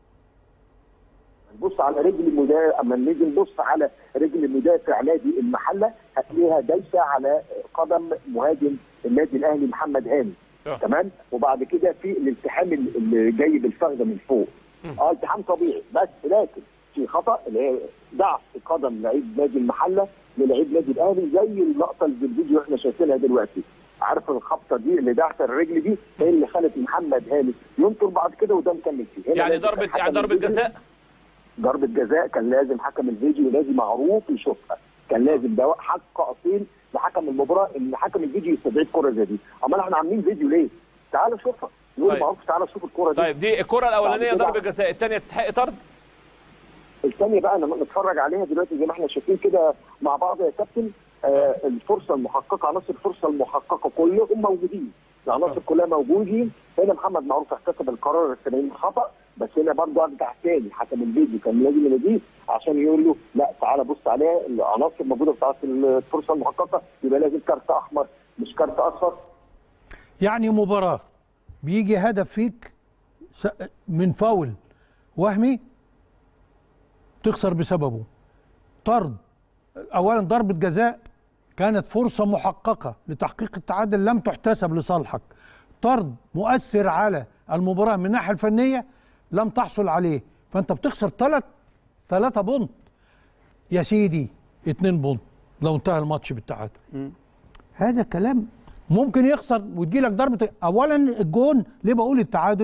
نبص على رجل المدافع اما نيجي نبص على رجل مدافع نادي المحله هتلاقيها دايسه على قدم مهاجم النادي الاهلي محمد هاني تمام وبعد كده في الالتحام اللي جاي بالفخذه من فوق اه التحام طبيعي بس لكن في خطا اللي هي ضعف قدم لعيب نادي المحله للعيب نادي الاهلي زي اللقطه اللي في الفيديو احنا شايفينها دلوقتي عارف الخبطه دي اللي دعت الرجل دي هي اللي خلت محمد هاني ينطر بعد كده وده مكمل فيه هنا
يعني
لازم
ضربه
كان
يعني
حكم
ضربه
الفيديو-
جزاء
ضربة جزاء كان لازم حكم الفيديو لازم معروف يشوفها كان لازم ده حق اصيل لحكم المباراه ان حكم الفيديو يستدعي الكره زي دي امال احنا عاملين فيديو ليه؟ تعال شوفها يقول
طيب.
معروف تعال شوف الكره دي
طيب دي الكره الاولانيه
بعد كده
ضربه جزاء الثانيه تستحق طرد
الثانيه بقى لما نتفرج عليها دلوقتي زي ما احنا شايفين كده مع بعض يا كابتن آه الفرصه المحققه عناصر الفرصه المحققه كلهم موجودين العناصر كلها موجودين هنا محمد معروف احتسب القرار السليم خطا بس هنا برضه ارجع تاني حكم الفيديو كان لازم يناديه عشان يقول له لا تعالى بص عليها العناصر موجوده بتاعت الفرصه المحققه يبقى لازم كارت احمر مش كارت اصفر
يعني مباراه بيجي هدف فيك س- من فاول وهمي تخسر بسببه طرد اولا ضربه جزاء كانت فرصه محققه لتحقيق التعادل لم تحتسب لصالحك طرد مؤثر على المباراه من الناحيه الفنيه لم تحصل عليه فانت بتخسر ثلاث ثلاثة بونت يا سيدي اتنين بونت لو انتهى الماتش بالتعادل هذا كلام ممكن يخسر وتجي لك ضربه اولا الجون ليه بقول التعادل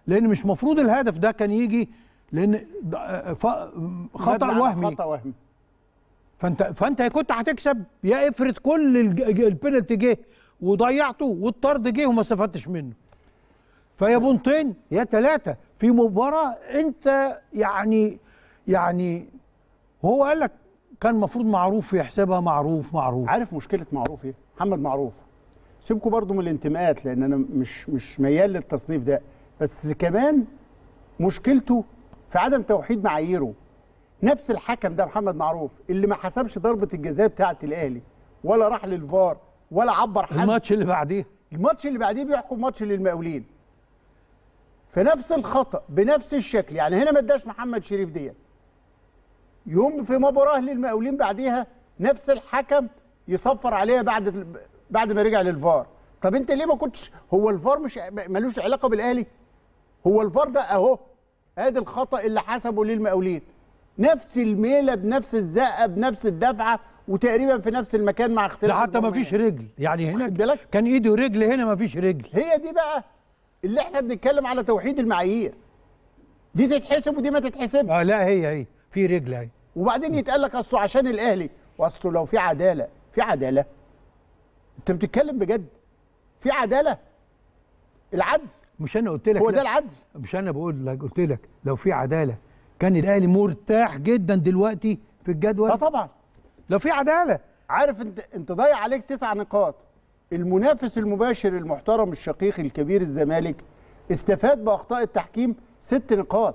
لان مش مفروض الهدف ده كان يجي لان ده- ف- خطا
مبني على
وهمي
خطا وهمي
فانت فانت يا كنت هتكسب يا افرض كل الج- البينالتي جه وضيعته والطرد جه وما استفدتش منه فيا بونتين يا ثلاثه في مباراه انت يعني يعني وهو قال لك كان المفروض معروف يحسبها معروف معروف
عارف مشكله معروف ايه محمد معروف سيبكم برضو من الانتماءات لان انا مش مش ميال للتصنيف ده بس كمان مشكلته في عدم توحيد معاييره نفس الحكم ده محمد معروف اللي ما حسبش ضربه الجزاء بتاعه الاهلي ولا راح للفار ولا عبر حد
الماتش اللي بعديه
الماتش اللي بعديه بيحكم ماتش للمقاولين فنفس الخطا بنفس الشكل يعني هنا ما اداش محمد شريف ديت يوم في مباراه للمقاولين بعديها نفس الحكم يصفر عليها بعد بعد ما رجع للفار طب انت ليه ما كنتش هو الفار مش ملوش علاقه بالاهلي هو الفار ده اهو ادي الخطا اللي حسبه للمقاولين نفس الميله بنفس الزقه بنفس الدفعه وتقريبا في نفس المكان مع اختلاف
ده حتى ما
البرمية.
فيش رجل يعني هنا كان ايده رجل هنا ما فيش رجل
هي دي بقى اللي احنا بنتكلم على توحيد المعايير دي تتحسب ودي ما تتحسبش
اه لا هي هي في رجل اهي
وبعدين يتقال لك اصله عشان الاهلي واصله لو في عداله في عداله انت بتتكلم بجد في عداله العدل
مش انا قلت لك
هو
لا.
ده العدل
مش انا بقول لك قلت لك لو في عداله كان الاهلي مرتاح جدا دلوقتي في الجدول
اه طبعا
لو في عداله
عارف انت انت ضايع عليك تسع نقاط المنافس المباشر المحترم الشقيق الكبير الزمالك استفاد باخطاء التحكيم ست نقاط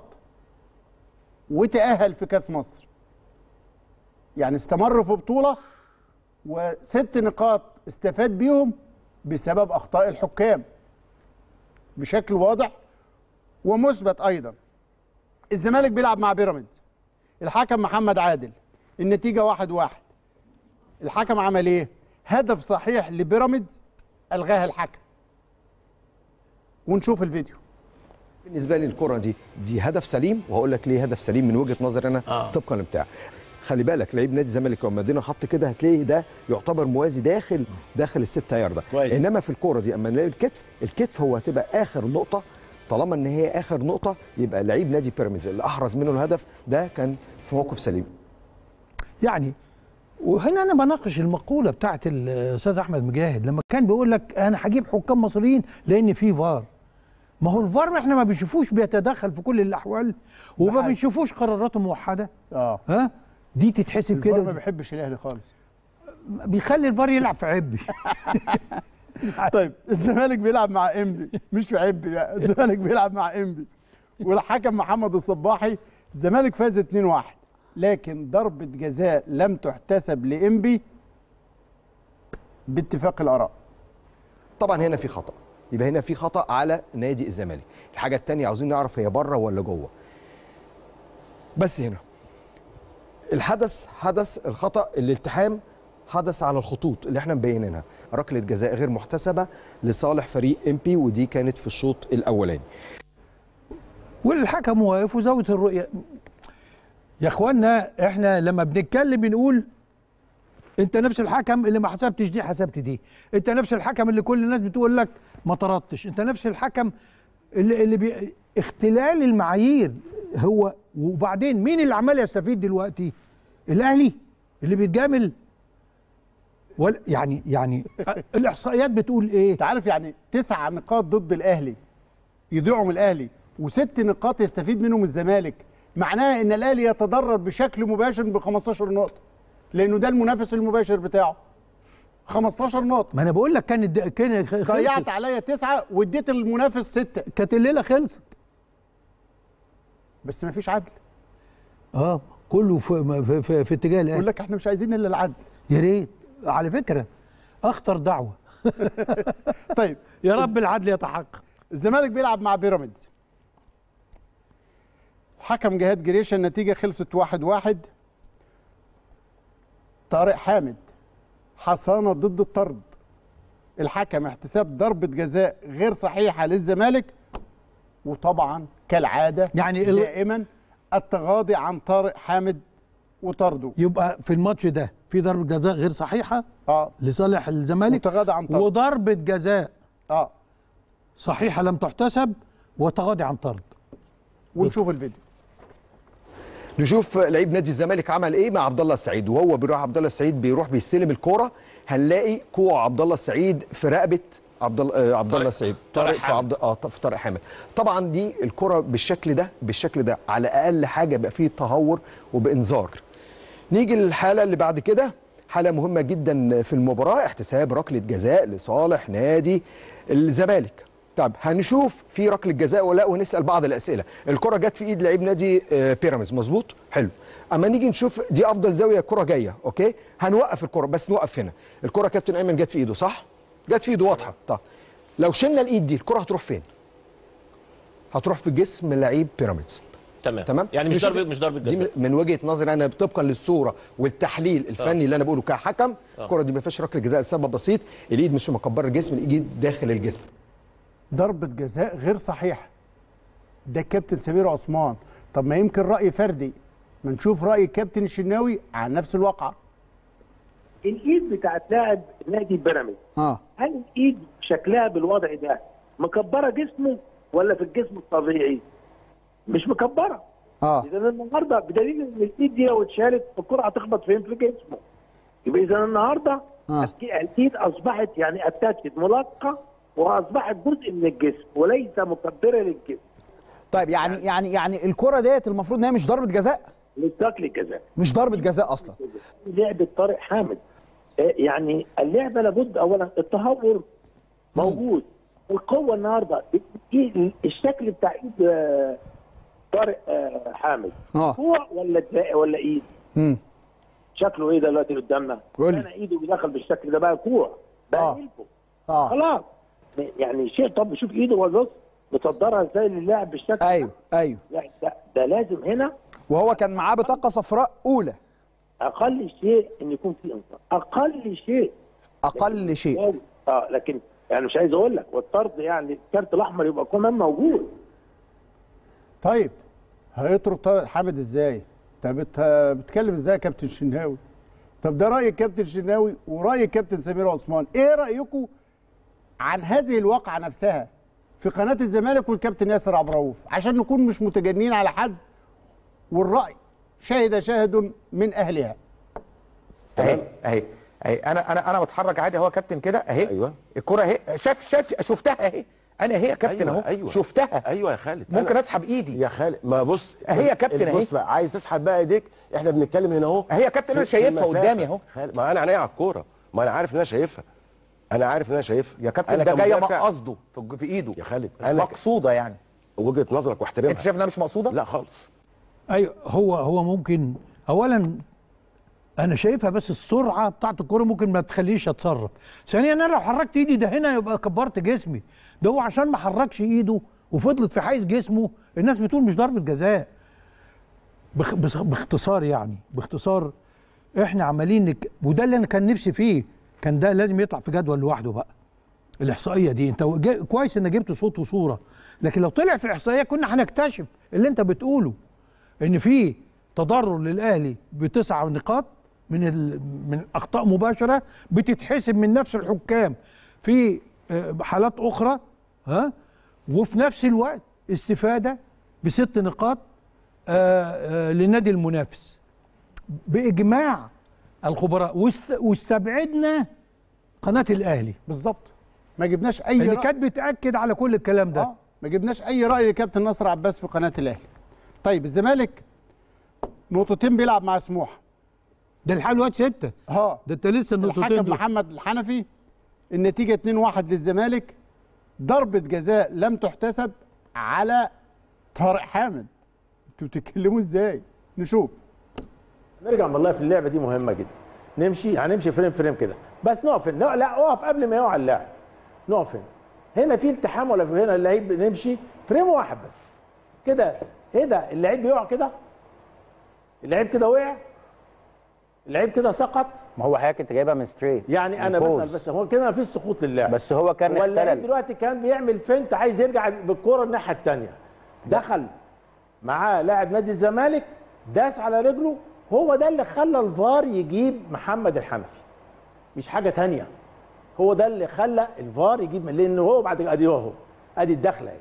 وتأهل في كاس مصر يعني استمر في بطولة وست نقاط استفاد بيهم بسبب اخطاء الحكام بشكل واضح ومثبت ايضا الزمالك بيلعب مع بيراميدز الحكم محمد عادل النتيجة واحد واحد الحكم عمل ايه هدف صحيح لبيراميدز الغاها الحكم ونشوف الفيديو
بالنسبه لي الكره دي دي هدف سليم وهقول لك ليه هدف سليم من وجهه نظري انا آه. طبقا لبتاع خلي بالك لعيب نادي الزمالك لو مدينا خط كده هتلاقي ده يعتبر موازي داخل داخل الستة ياردة
كويس.
انما في الكوره دي اما نلاقي الكتف الكتف هو هتبقى اخر نقطه طالما ان هي اخر نقطه يبقى لعيب نادي بيراميدز اللي احرز منه الهدف ده كان في موقف سليم
يعني وهنا انا بناقش المقوله بتاعت الاستاذ احمد مجاهد لما كان بيقول لك انا هجيب حكام مصريين لان في فار ما هو الفار احنا ما بنشوفوش بيتدخل في كل الاحوال وما
حقيقي.
بنشوفوش قراراته موحده
اه
ها دي تتحسب
الفار ما
كده
بيحبش الاهلي خالص
بيخلي الفار يلعب في عبي
طيب الزمالك بيلعب مع انبي مش في عبي لا الزمالك بيلعب مع انبي والحكم محمد الصباحي الزمالك فاز 2-1 لكن ضربة جزاء لم تحتسب لانبي باتفاق الاراء
طبعا هنا في خطا يبقى هنا في خطا على نادي الزمالك الحاجه الثانيه عاوزين نعرف هي بره ولا جوه بس هنا الحدث حدث الخطا الالتحام حدث على الخطوط اللي احنا مبينينها ركله جزاء غير محتسبه لصالح فريق ام بي ودي كانت في الشوط الاولاني
والحكم واقف وزاويه الرؤيه يا اخوانا احنا لما بنتكلم بنقول انت نفس الحكم اللي ما حسبتش دي حسبت دي انت نفس الحكم اللي كل الناس بتقول لك ما طردتش انت نفس الحكم اللي اللي بي... اختلال المعايير هو وبعدين مين اللي عمال يستفيد دلوقتي الاهلي اللي بيتجامل ولا يعني يعني الاحصائيات بتقول ايه
انت عارف يعني تسع نقاط ضد الاهلي يضيعوا من الاهلي وست نقاط يستفيد منهم الزمالك معناها ان الاهلي يتضرر بشكل مباشر ب 15 نقطه لانه ده المنافس المباشر بتاعه 15 نقطه
ما انا بقول لك كان الد... كان خلصت.
ضيعت عليا تسعه واديت المنافس سته
كانت الليله خلصت
بس ما فيش عدل
اه كله في في, في, في اتجاه الاهلي
يقول لك احنا مش عايزين الا العدل
يا ريت على فكره اخطر دعوه
طيب
يا رب العدل يتحقق
الزمالك بيلعب مع بيراميدز حكم جهاد جريشة النتيجة خلصت واحد واحد طارق حامد حصانة ضد الطرد الحكم احتساب ضربة جزاء غير صحيحة للزمالك وطبعا كالعادة
يعني ال-
دائما التغاضي عن طارق حامد وطرده
يبقى في الماتش ده في ضربه جزاء غير صحيحه
اه
لصالح الزمالك
وتغاضى عن طرد
وضربه جزاء
اه
صحيحه لم تحتسب وتغاضي عن طرد
ونشوف الفيديو
نشوف لعيب نادي الزمالك عمل ايه مع عبد الله السعيد وهو بيروح عبد الله السعيد بيروح بيستلم الكوره هنلاقي كوع عبد الله السعيد في رقبه عبد الله آه، عبد الله السعيد
طارق
طارق في عبد اه في طارق حامد طبعا دي الكره بالشكل ده بالشكل ده على اقل حاجه يبقى فيه تهور وبانذار نيجي للحاله اللي بعد كده حاله مهمه جدا في المباراه احتساب ركله جزاء لصالح نادي الزمالك طب هنشوف في ركله جزاء ولا ونسال بعض الاسئله الكره جت في ايد لعيب نادي آه، بيراميدز مظبوط حلو اما نيجي نشوف دي افضل زاويه الكره جايه اوكي هنوقف الكره بس نوقف هنا الكره كابتن ايمن جت في ايده صح جت في ايده واضحه طب لو شلنا الايد دي الكره هتروح فين هتروح في جسم لعيب بيراميدز
تمام
تمام
يعني مش
نشوف-
ضربه مش ضربه
دي
جزاء
من- من وجهه نظري انا طبقا للصوره والتحليل الفني
آه.
اللي انا بقوله كحكم
آه.
الكره دي ما فيهاش ركله جزاء لسبب بسيط الايد مش مكبره الجسم الايد داخل الجسم
ضربة جزاء غير صحيحة ده الكابتن سمير عثمان طب ما يمكن رأي فردي ما نشوف رأي الكابتن الشناوي عن نفس الواقعة
الايد بتاعت لاعب نادي بيراميدز
اه
هل الايد شكلها بالوضع ده مكبره جسمه ولا في الجسم الطبيعي؟ مش مكبره
اه
اذا النهارده بدليل ان الايد دي لو اتشالت الكره هتخبط فين في جسمه يبقى اذا النهارده
آه.
الايد اصبحت يعني اتاتشت ملاقه واصبحت جزء من الجسم وليس مكبره للجسم
طيب يعني يعني يعني الكره ديت المفروض ان هي مش ضربه جزاء
للشكل الجزاء
مش ضربه جزاء اصلا
لعبه طارق حامد آه، يعني اللعبه لابد اولا التهور موجود القوه النهارده إيه الشكل بتاع ايد آه، طارق آه، حامد
اه
كوع ولا دراع ولا ايد
امم
شكله ايه دلوقتي قدامنا
قول لي.
كان ايده بيدخل بالشكل ده بقى كوع بقى
آه.
يلفه
اه
خلاص يعني شيء طب شوف ايده بص مصدرها ازاي للاعب بالشكل
ايوه ايوه
يعني ده, ده لازم هنا
وهو كان معاه بطاقه صفراء اولى
اقل شيء ان يكون في انصاف اقل شيء
اقل شيء
اه لكن يعني مش عايز اقول لك والطرد يعني الكارت الاحمر يبقى كمان موجود
طيب هيطرد طارق حامد ازاي؟ طب بت- بتتكلم ازاي يا كابتن شناوي؟ طب ده رأي الكابتن شناوي ورأي الكابتن سمير عثمان، ايه رأيكم عن هذه الواقعة نفسها في قناة الزمالك والكابتن ياسر عبد الرؤوف عشان نكون مش متجنين على حد والرأي شهد شاهد من أهلها
اهي اهي اهي انا انا انا بتحرك عادي اهو يا كابتن كده اهي ايوه الكره اهي شاف شاف شفتها اهي انا اهي يا كابتن
أيوة،
اهو
أيوة.
شفتها
ايوه يا خالد
ممكن
أنا-
اسحب ايدي
يا خالد ما بص
أهي يا كابتن أهي.
بص بقى عايز تسحب بقى ايديك احنا بنتكلم هنا اهو
أهي يا كابتن أنا
في- في
شايفها
المسافة.
قدامي أهو.
خالد، ما انا عينيا على الكوره ما انا عارف ان انا شايفها انا عارف ان انا شايفها
يا كابتن
أنا
ده جايه
كمدافع-
مقصده في- في ايده
يا خالد انا
مقصوده يعني
وجهه نظرك واحترمها
انت شايف انها مش مقصوده
لا خالص
ايوه هو هو ممكن اولا انا شايفها بس السرعه بتاعت الكوره ممكن ما تخليش اتصرف ثانيا انا لو حركت ايدي ده هنا يبقى كبرت جسمي ده هو عشان ما حركش ايده وفضلت في حيز جسمه الناس بتقول مش ضربه جزاء بخ بخ باختصار يعني باختصار احنا عمالين نك... وده اللي انا كان نفسي فيه كان ده لازم يطلع في جدول لوحده بقى الاحصائيه دي انت جا- كويس ان جبت صوت وصوره لكن لو طلع في احصائيه كنا هنكتشف اللي انت بتقوله ان في تضرر للاهلي بتسع نقاط من ال... من اخطاء مباشره بتتحسب من نفس الحكام في آه، حالات اخرى ها وفي نفس الوقت استفاده بست نقاط آه، آه، للنادي المنافس باجماع الخبراء واست... واستبعدنا قناه الاهلي
بالظبط ما جبناش اي
اللي
رأي.
كانت بتاكد على كل الكلام ده
آه، ما جبناش اي راي لكابتن نصر عباس في قناه الاهلي طيب الزمالك نقطتين بيلعب مع سموحه
ده الحال دلوقتي سته
اه
ده انت لسه النقطتين
الحكم
دول.
محمد الحنفي النتيجه 2-1 للزمالك ضربه جزاء لم تحتسب على طارق حامد انتوا بتتكلموا ازاي نشوف
نرجع والله في اللعبه دي مهمه جدا نمشي هنمشي فريم فريم كده بس نقف هنا لا اقف قبل ما يقع اللاعب نقف هنا هنا في التحام ولا في هنا اللعيب نمشي فريم واحد بس كده ايه ده اللعيب بيقع كده اللعيب كده وقع اللعيب كده سقط
ما هو حضرتك انت جايبها من ستريت
يعني انا
من
بسال
pose.
بس هو كده مفيش سقوط للاعب
بس هو كان
هو اللعيب
اختلل
دلوقتي كان بيعمل فنت عايز يرجع بالكوره الناحيه الثانيه دخل معاه لاعب نادي الزمالك داس على رجله هو ده اللي خلى الفار يجيب محمد الحنفي مش حاجه تانية هو ده اللي خلى الفار يجيب لان هو بعد ادي اهو ادي الدخله اهي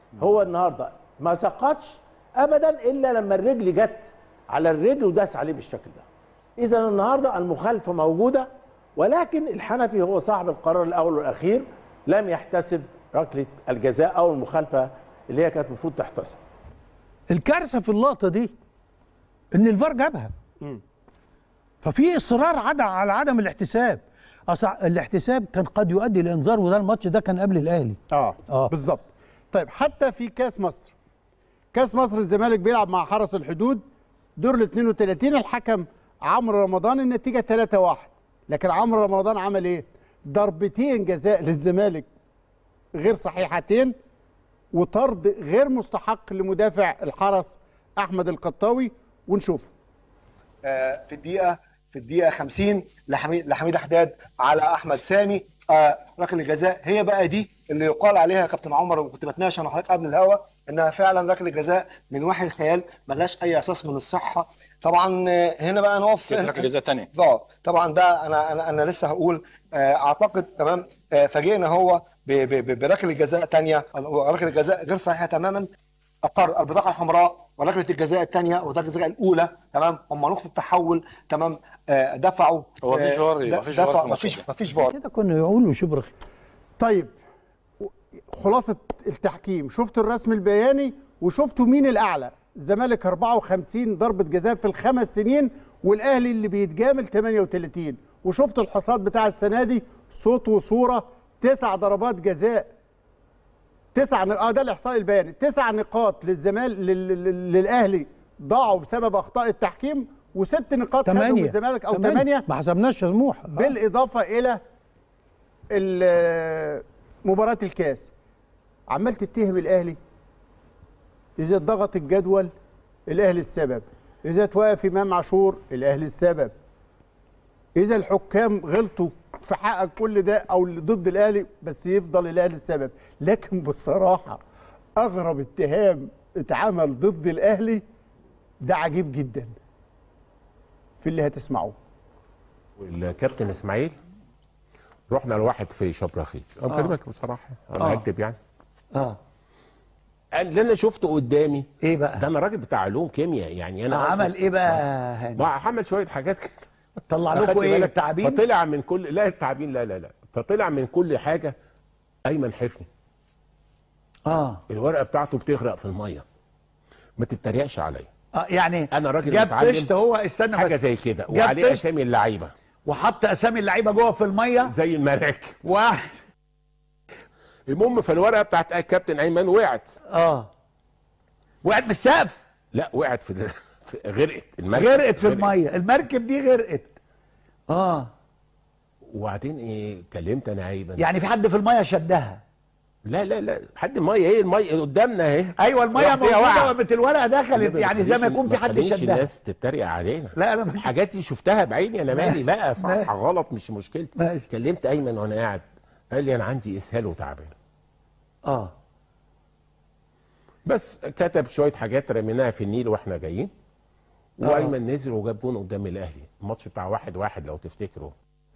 هو النهارده ما سقطش ابدا الا لما الرجل جت على الرجل وداس عليه بالشكل ده اذا النهارده المخالفه موجوده ولكن الحنفي هو صاحب القرار الاول والاخير لم يحتسب ركله الجزاء او المخالفه اللي هي كانت المفروض تحتسب
الكارثه في اللقطه دي ان الفار جابها ففي اصرار عدم على عدم الاحتساب أصل الاحتساب كان قد يؤدي لانذار وده الماتش ده كان قبل الاهلي
اه, آه. بالظبط طيب حتى في كاس مصر كاس مصر الزمالك بيلعب مع حرس الحدود دور ال 32 الحكم عمرو رمضان النتيجه 3-1 لكن عمرو رمضان عمل ايه؟ ضربتين جزاء للزمالك غير صحيحتين وطرد غير مستحق لمدافع الحرس احمد القطاوي ونشوف
آه، في الدقيقه في الدقيقه 50 لحميد لحميد حداد على احمد سامي آه، ركله الجزاء هي بقى دي اللي يقال عليها يا كابتن عمر وكنت بتناقش انا وحضرتك قبل الهوا انها فعلا ركله جزاء من وحي الخيال ملهاش اي اساس من الصحه طبعا آه، هنا بقى نقف
كانت ركلة جزاء تانية.
اه طبعا ده انا انا انا لسه هقول آه، اعتقد تمام آه، فاجئنا هو ب- ب- ب- بركله جزاء ثانيه ركله جزاء غير صحيحه تماما الطرد البطاقه الحمراء وركله الجزاء الثانيه وركله الجزاء الاولى تمام هم نقطه تحول تمام آه، دفعوا
هو مفيش
آه،
فار،
د-
مفيش فار في
دفع
الماتش
مفيش
ده.
مفيش فار
كده كنا يقولوا شبرخ
طيب خلاصه التحكيم شفتوا الرسم البياني وشفتوا مين الاعلى الزمالك 54 ضربه جزاء في الخمس سنين والاهلي اللي بيتجامل 38 وشفتوا الحصاد بتاع السنه دي صوت وصوره تسع ضربات جزاء تسع ن- اه ده الاحصاء البياني تسع نقاط للزمالك لل... لل- للاهلي ضاعوا بسبب اخطاء التحكيم وست نقاط خدهم
ثمانية
الزمالك او
ثمانية.
ثمانيه
ما حسبناش يا سموح
بالاضافه الى ال- مباراه الكاس عمال تتهم الاهلي اذا ضغط الجدول الاهلي السبب اذا توقف امام عاشور الاهلي السبب اذا الحكام غلطوا في حقك كل ده او اللي ضد الاهلي بس يفضل الاهلي السبب لكن بصراحه اغرب اتهام اتعمل ضد الاهلي ده عجيب جدا في اللي هتسمعوه
والكابتن اسماعيل رحنا لواحد في شبرخيت انا
آه.
بكلمك بصراحه انا
آه.
هكذب يعني
اه
اللي انا شفته قدامي
ايه بقى
ده انا راجل بتاع علوم كيمياء يعني انا
عمل
أصلاً-
ايه بقى هاني
ما عمل شويه حاجات كده
طلع
أخدت
لكم ايه
بالك؟
التعابين
فطلع من كل لا التعابين لا لا لا فطلع من كل حاجه ايمن حفني
اه
الورقه بتاعته بتغرق في الميه ما تتريقش عليا
اه يعني
انا راجل
جاب
متعلم
طشت هو استنى
حاجه
بس
زي كده
جاب
وعليه
طشت
اسامي اللعيبه
وحط اسامي اللعيبه جوه في الميه
زي المراكب
واحد
المهم فالورقه بتاعت الكابتن ايمن وقعت
اه وقعت من السقف
لا وقعت في, في غرقت المركب
غرقت في الميه المركب دي غرقت اه
وبعدين ايه كلمت انا ايمن
يعني في حد في الميه شدها
لا لا لا حد الميه ايه الميه قدامنا اهي
ايوه الميه
راحت هي
موجوده
واقعة.
وقامت الورقه دخلت
ما
يعني زي ما
تخليش-
يكون في حد
تخليش
شدها
الناس تتريق علينا
لا انا
الحاجات دي شفتها بعيني انا مالي بقى صح
ماشي.
غلط مش مشكلتي
ماشي.
كلمت ايمن وانا قاعد قال لي انا عندي اسهال وتعبان
اه
بس كتب شويه حاجات رميناها في النيل واحنا جايين
آه.
وايمن نزل وجاب جون قدام الاهلي الماتش بتاع واحد واحد لو تفتكروا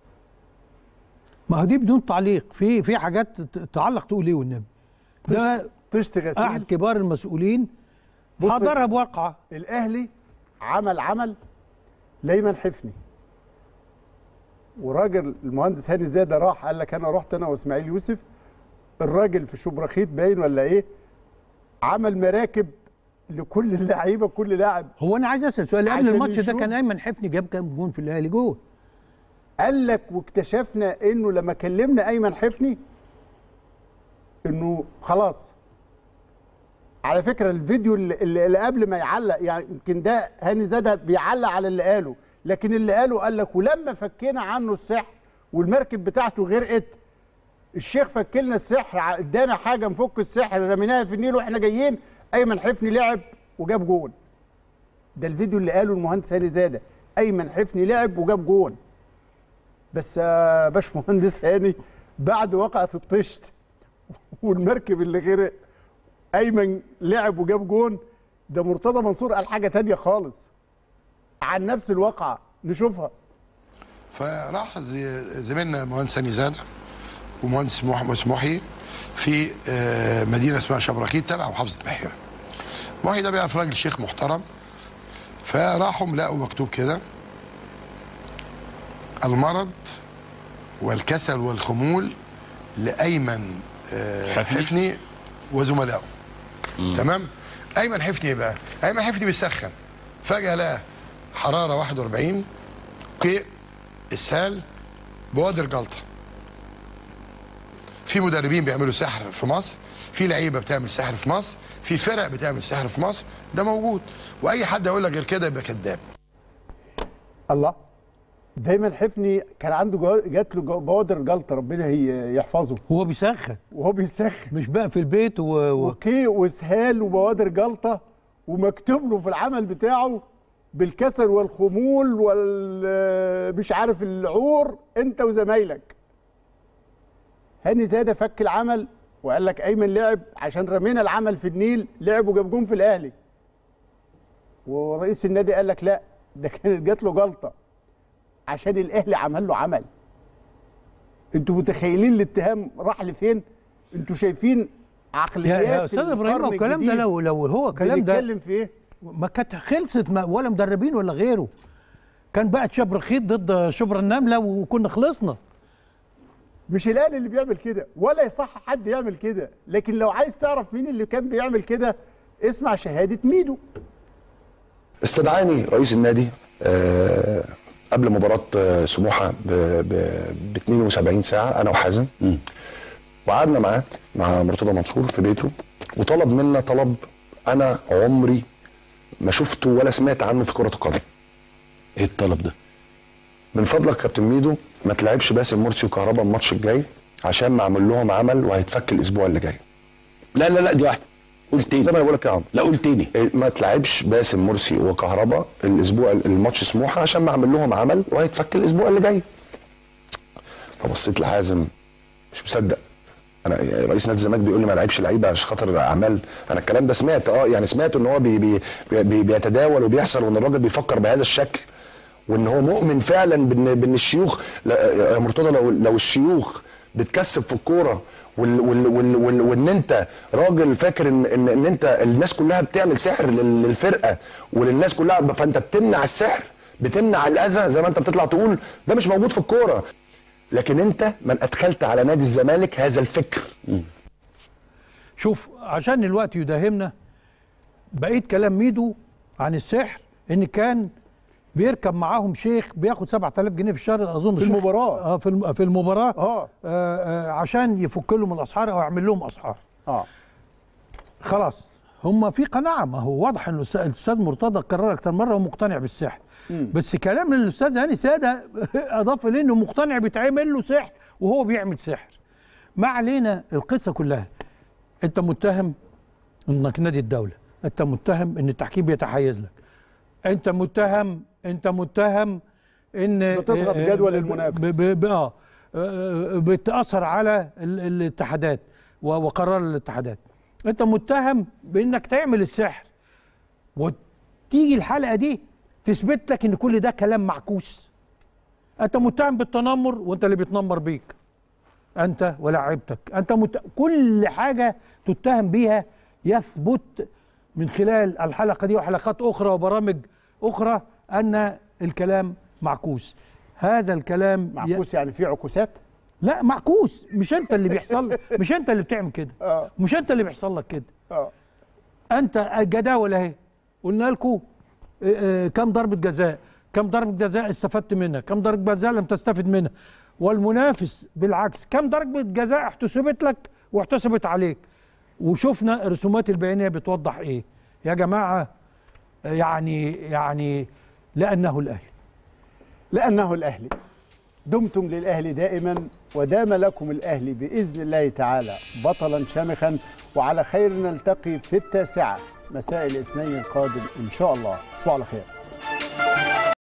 ما هو دي بدون تعليق في في حاجات ت- تعلق تقول ايه والنبي ده
طشت غسيل
احد كبار المسؤولين
بص-
حضرها بواقعه
الاهلي عمل عمل لايمن حفني وراجل المهندس هاني زاده راح قال لك انا رحت انا واسماعيل يوسف الراجل في شبرخيت باين ولا ايه عمل مراكب لكل اللعيبه كل لاعب
هو انا عايز اسال سؤال قبل
عشان
الماتش ده
يشوف.
كان ايمن حفني جاب كام جون في الاهلي جوه
قال لك واكتشفنا انه لما كلمنا ايمن حفني انه خلاص على فكره الفيديو اللي, اللي اللي قبل ما يعلق يعني يمكن ده هاني زاده بيعلق على اللي قاله لكن اللي قاله قال لك ولما فكينا عنه السحر والمركب بتاعته غرقت الشيخ فكلنا السحر ع- ادانا حاجه نفك السحر رميناها في النيل واحنا جايين ايمن حفني لعب وجاب جون ده الفيديو اللي قاله المهندس هاني زاده ايمن حفني لعب وجاب جون بس يا باشمهندس هاني بعد وقعة الطشت والمركب اللي غرق ايمن لعب وجاب جون ده مرتضى منصور قال حاجه تانية خالص عن نفس الواقعه نشوفها
فراح زي- زميلنا مهندس هاني زاده ومهندس مح- محي في آه، مدينه اسمها شبرخيت تبع محافظه بحيره محي ده بيعرف راجل شيخ محترم فراحوا لقوا مكتوب كده المرض والكسل والخمول لايمن آه،
حفني؟
حفني وزملائه تمام ايمن حفني إيه بقى ايمن حفني بيسخن فجاه لقى حراره 41 قيء اسهال بوادر جلطه في مدربين بيعملوا سحر في مصر في لعيبه بتعمل سحر في مصر في فرق بتعمل سحر في مصر ده موجود واي حد يقول لك غير كده يبقى كذاب
الله دايما حفني كان عنده جو- جات له جو- بوادر جلطه ربنا هي- يحفظه
هو بيسخن
وهو بيسخن
مش بقى في البيت و... و...
وقيء واسهال وبوادر جلطه ومكتوب له في العمل بتاعه بالكسل والخمول وال مش عارف العور انت وزمايلك هاني زاده فك العمل وقال لك ايمن لعب عشان رمينا العمل في النيل لعب وجاب جون في الاهلي ورئيس النادي قال لك لا ده كانت جات له جلطه عشان الاهلي عمل له عمل انتوا متخيلين الاتهام راح لفين انتوا شايفين
يا,
عقليات
يا استاذ ابراهيم
القرن
الكلام ده
الجديد
لو لو هو الكلام ده
بنتكلم في ايه
ما كانت خلصت ما ولا مدربين ولا غيره كان بقت شبرخيط ضد شبرا النمله وكنا خلصنا
مش الاهلي اللي بيعمل كده ولا يصح حد يعمل كده لكن لو عايز تعرف مين اللي كان بيعمل كده اسمع شهاده ميدو
استدعاني رئيس النادي آه، قبل مباراة آه، سموحة ب ب- ب 72 ساعة أنا وحازم وقعدنا معاه مع مرتضى منصور في بيته وطلب منا طلب أنا عمري ما شفته ولا سمعت عنه في كرة القدم. إيه الطلب ده؟ من فضلك كابتن ميدو ما تلعبش باسم مرسي وكهربا الماتش الجاي عشان معمول لهم عمل وهيتفك الأسبوع اللي جاي. لا لا لا دي واحدة قول تاني زي ما انا بقول لك يا عم لا قول تاني ما تلعبش باسم مرسي وكهربا الاسبوع الماتش سموحه عشان معمل لهم عمل وهيتفك الاسبوع اللي جاي فبصيت لحازم مش مصدق انا يعني رئيس نادي الزمالك بيقول لي ما لعبش لعيبه عشان خاطر اعمال انا الكلام ده سمعت اه يعني سمعت ان هو بي بي بي بيتداول وبيحصل وان الراجل بيفكر بهذا الشكل وان هو مؤمن فعلا بان بان الشيوخ لا يا مرتضى لو لو الشيوخ بتكسب في الكوره وال وال وال وال وان انت راجل فاكر ان ان, إن انت الناس كلها بتعمل سحر لل- للفرقه وللناس كلها فانت بتمنع السحر بتمنع الاذى زي ما انت بتطلع تقول ده مش موجود في الكوره لكن انت من ادخلت على نادي الزمالك هذا الفكر
شوف عشان الوقت يداهمنا بقيت كلام ميدو عن السحر ان كان بيركب معاهم شيخ بياخد 7000 جنيه في الشهر اظن
في
الشيخ-
المباراة.
اه في الم- في المباراه
اه,
آه عشان يفك لهم الاسعار او يعمل لهم اسعار
اه
خلاص هم في قناعه ما هو واضح ان الأستاذ- الاستاذ مرتضى كرر اكتر مره ومقتنع بالسحر بس كلام الاستاذ هاني ساده اضاف اليه انه مقتنع بيتعمل له سحر وهو بيعمل سحر ما علينا القصه كلها انت متهم انك نادي الدوله انت متهم ان التحكيم بيتحيز لك انت متهم انت متهم ان
بتضغط
آه،
جدول
ب-
المنافس.
ب- ب- ب- اه آه، بتاثر على ال- الاتحادات و- وقرار الاتحادات انت متهم بانك تعمل السحر وتيجي الحلقه دي تثبت لك ان كل ده كلام معكوس انت متهم بالتنمر وانت اللي بيتنمر بيك انت ولاعيبتك انت مت... كل حاجه تتهم بيها يثبت من خلال الحلقه دي وحلقات اخرى وبرامج اخرى ان الكلام معكوس هذا الكلام
معكوس يعني في عكوسات
لا معكوس مش انت اللي بيحصل مش انت اللي بتعمل كده
اه
مش انت اللي بيحصل لك كده
اه
انت الجداول اهي قلنا لكم كم ضربه جزاء كم ضربه جزاء استفدت منها كم ضربه جزاء لم تستفد منها والمنافس بالعكس كم ضربه جزاء احتسبت لك واحتسبت عليك وشفنا الرسومات البيانيه بتوضح ايه يا جماعه يعني يعني لانه الاهلي
لانه الاهلي دمتم للاهلي دائما ودام لكم الاهلي باذن الله تعالى بطلا شامخا وعلى خير نلتقي في التاسعه مساء الاثنين القادم ان شاء الله تصبحوا على خير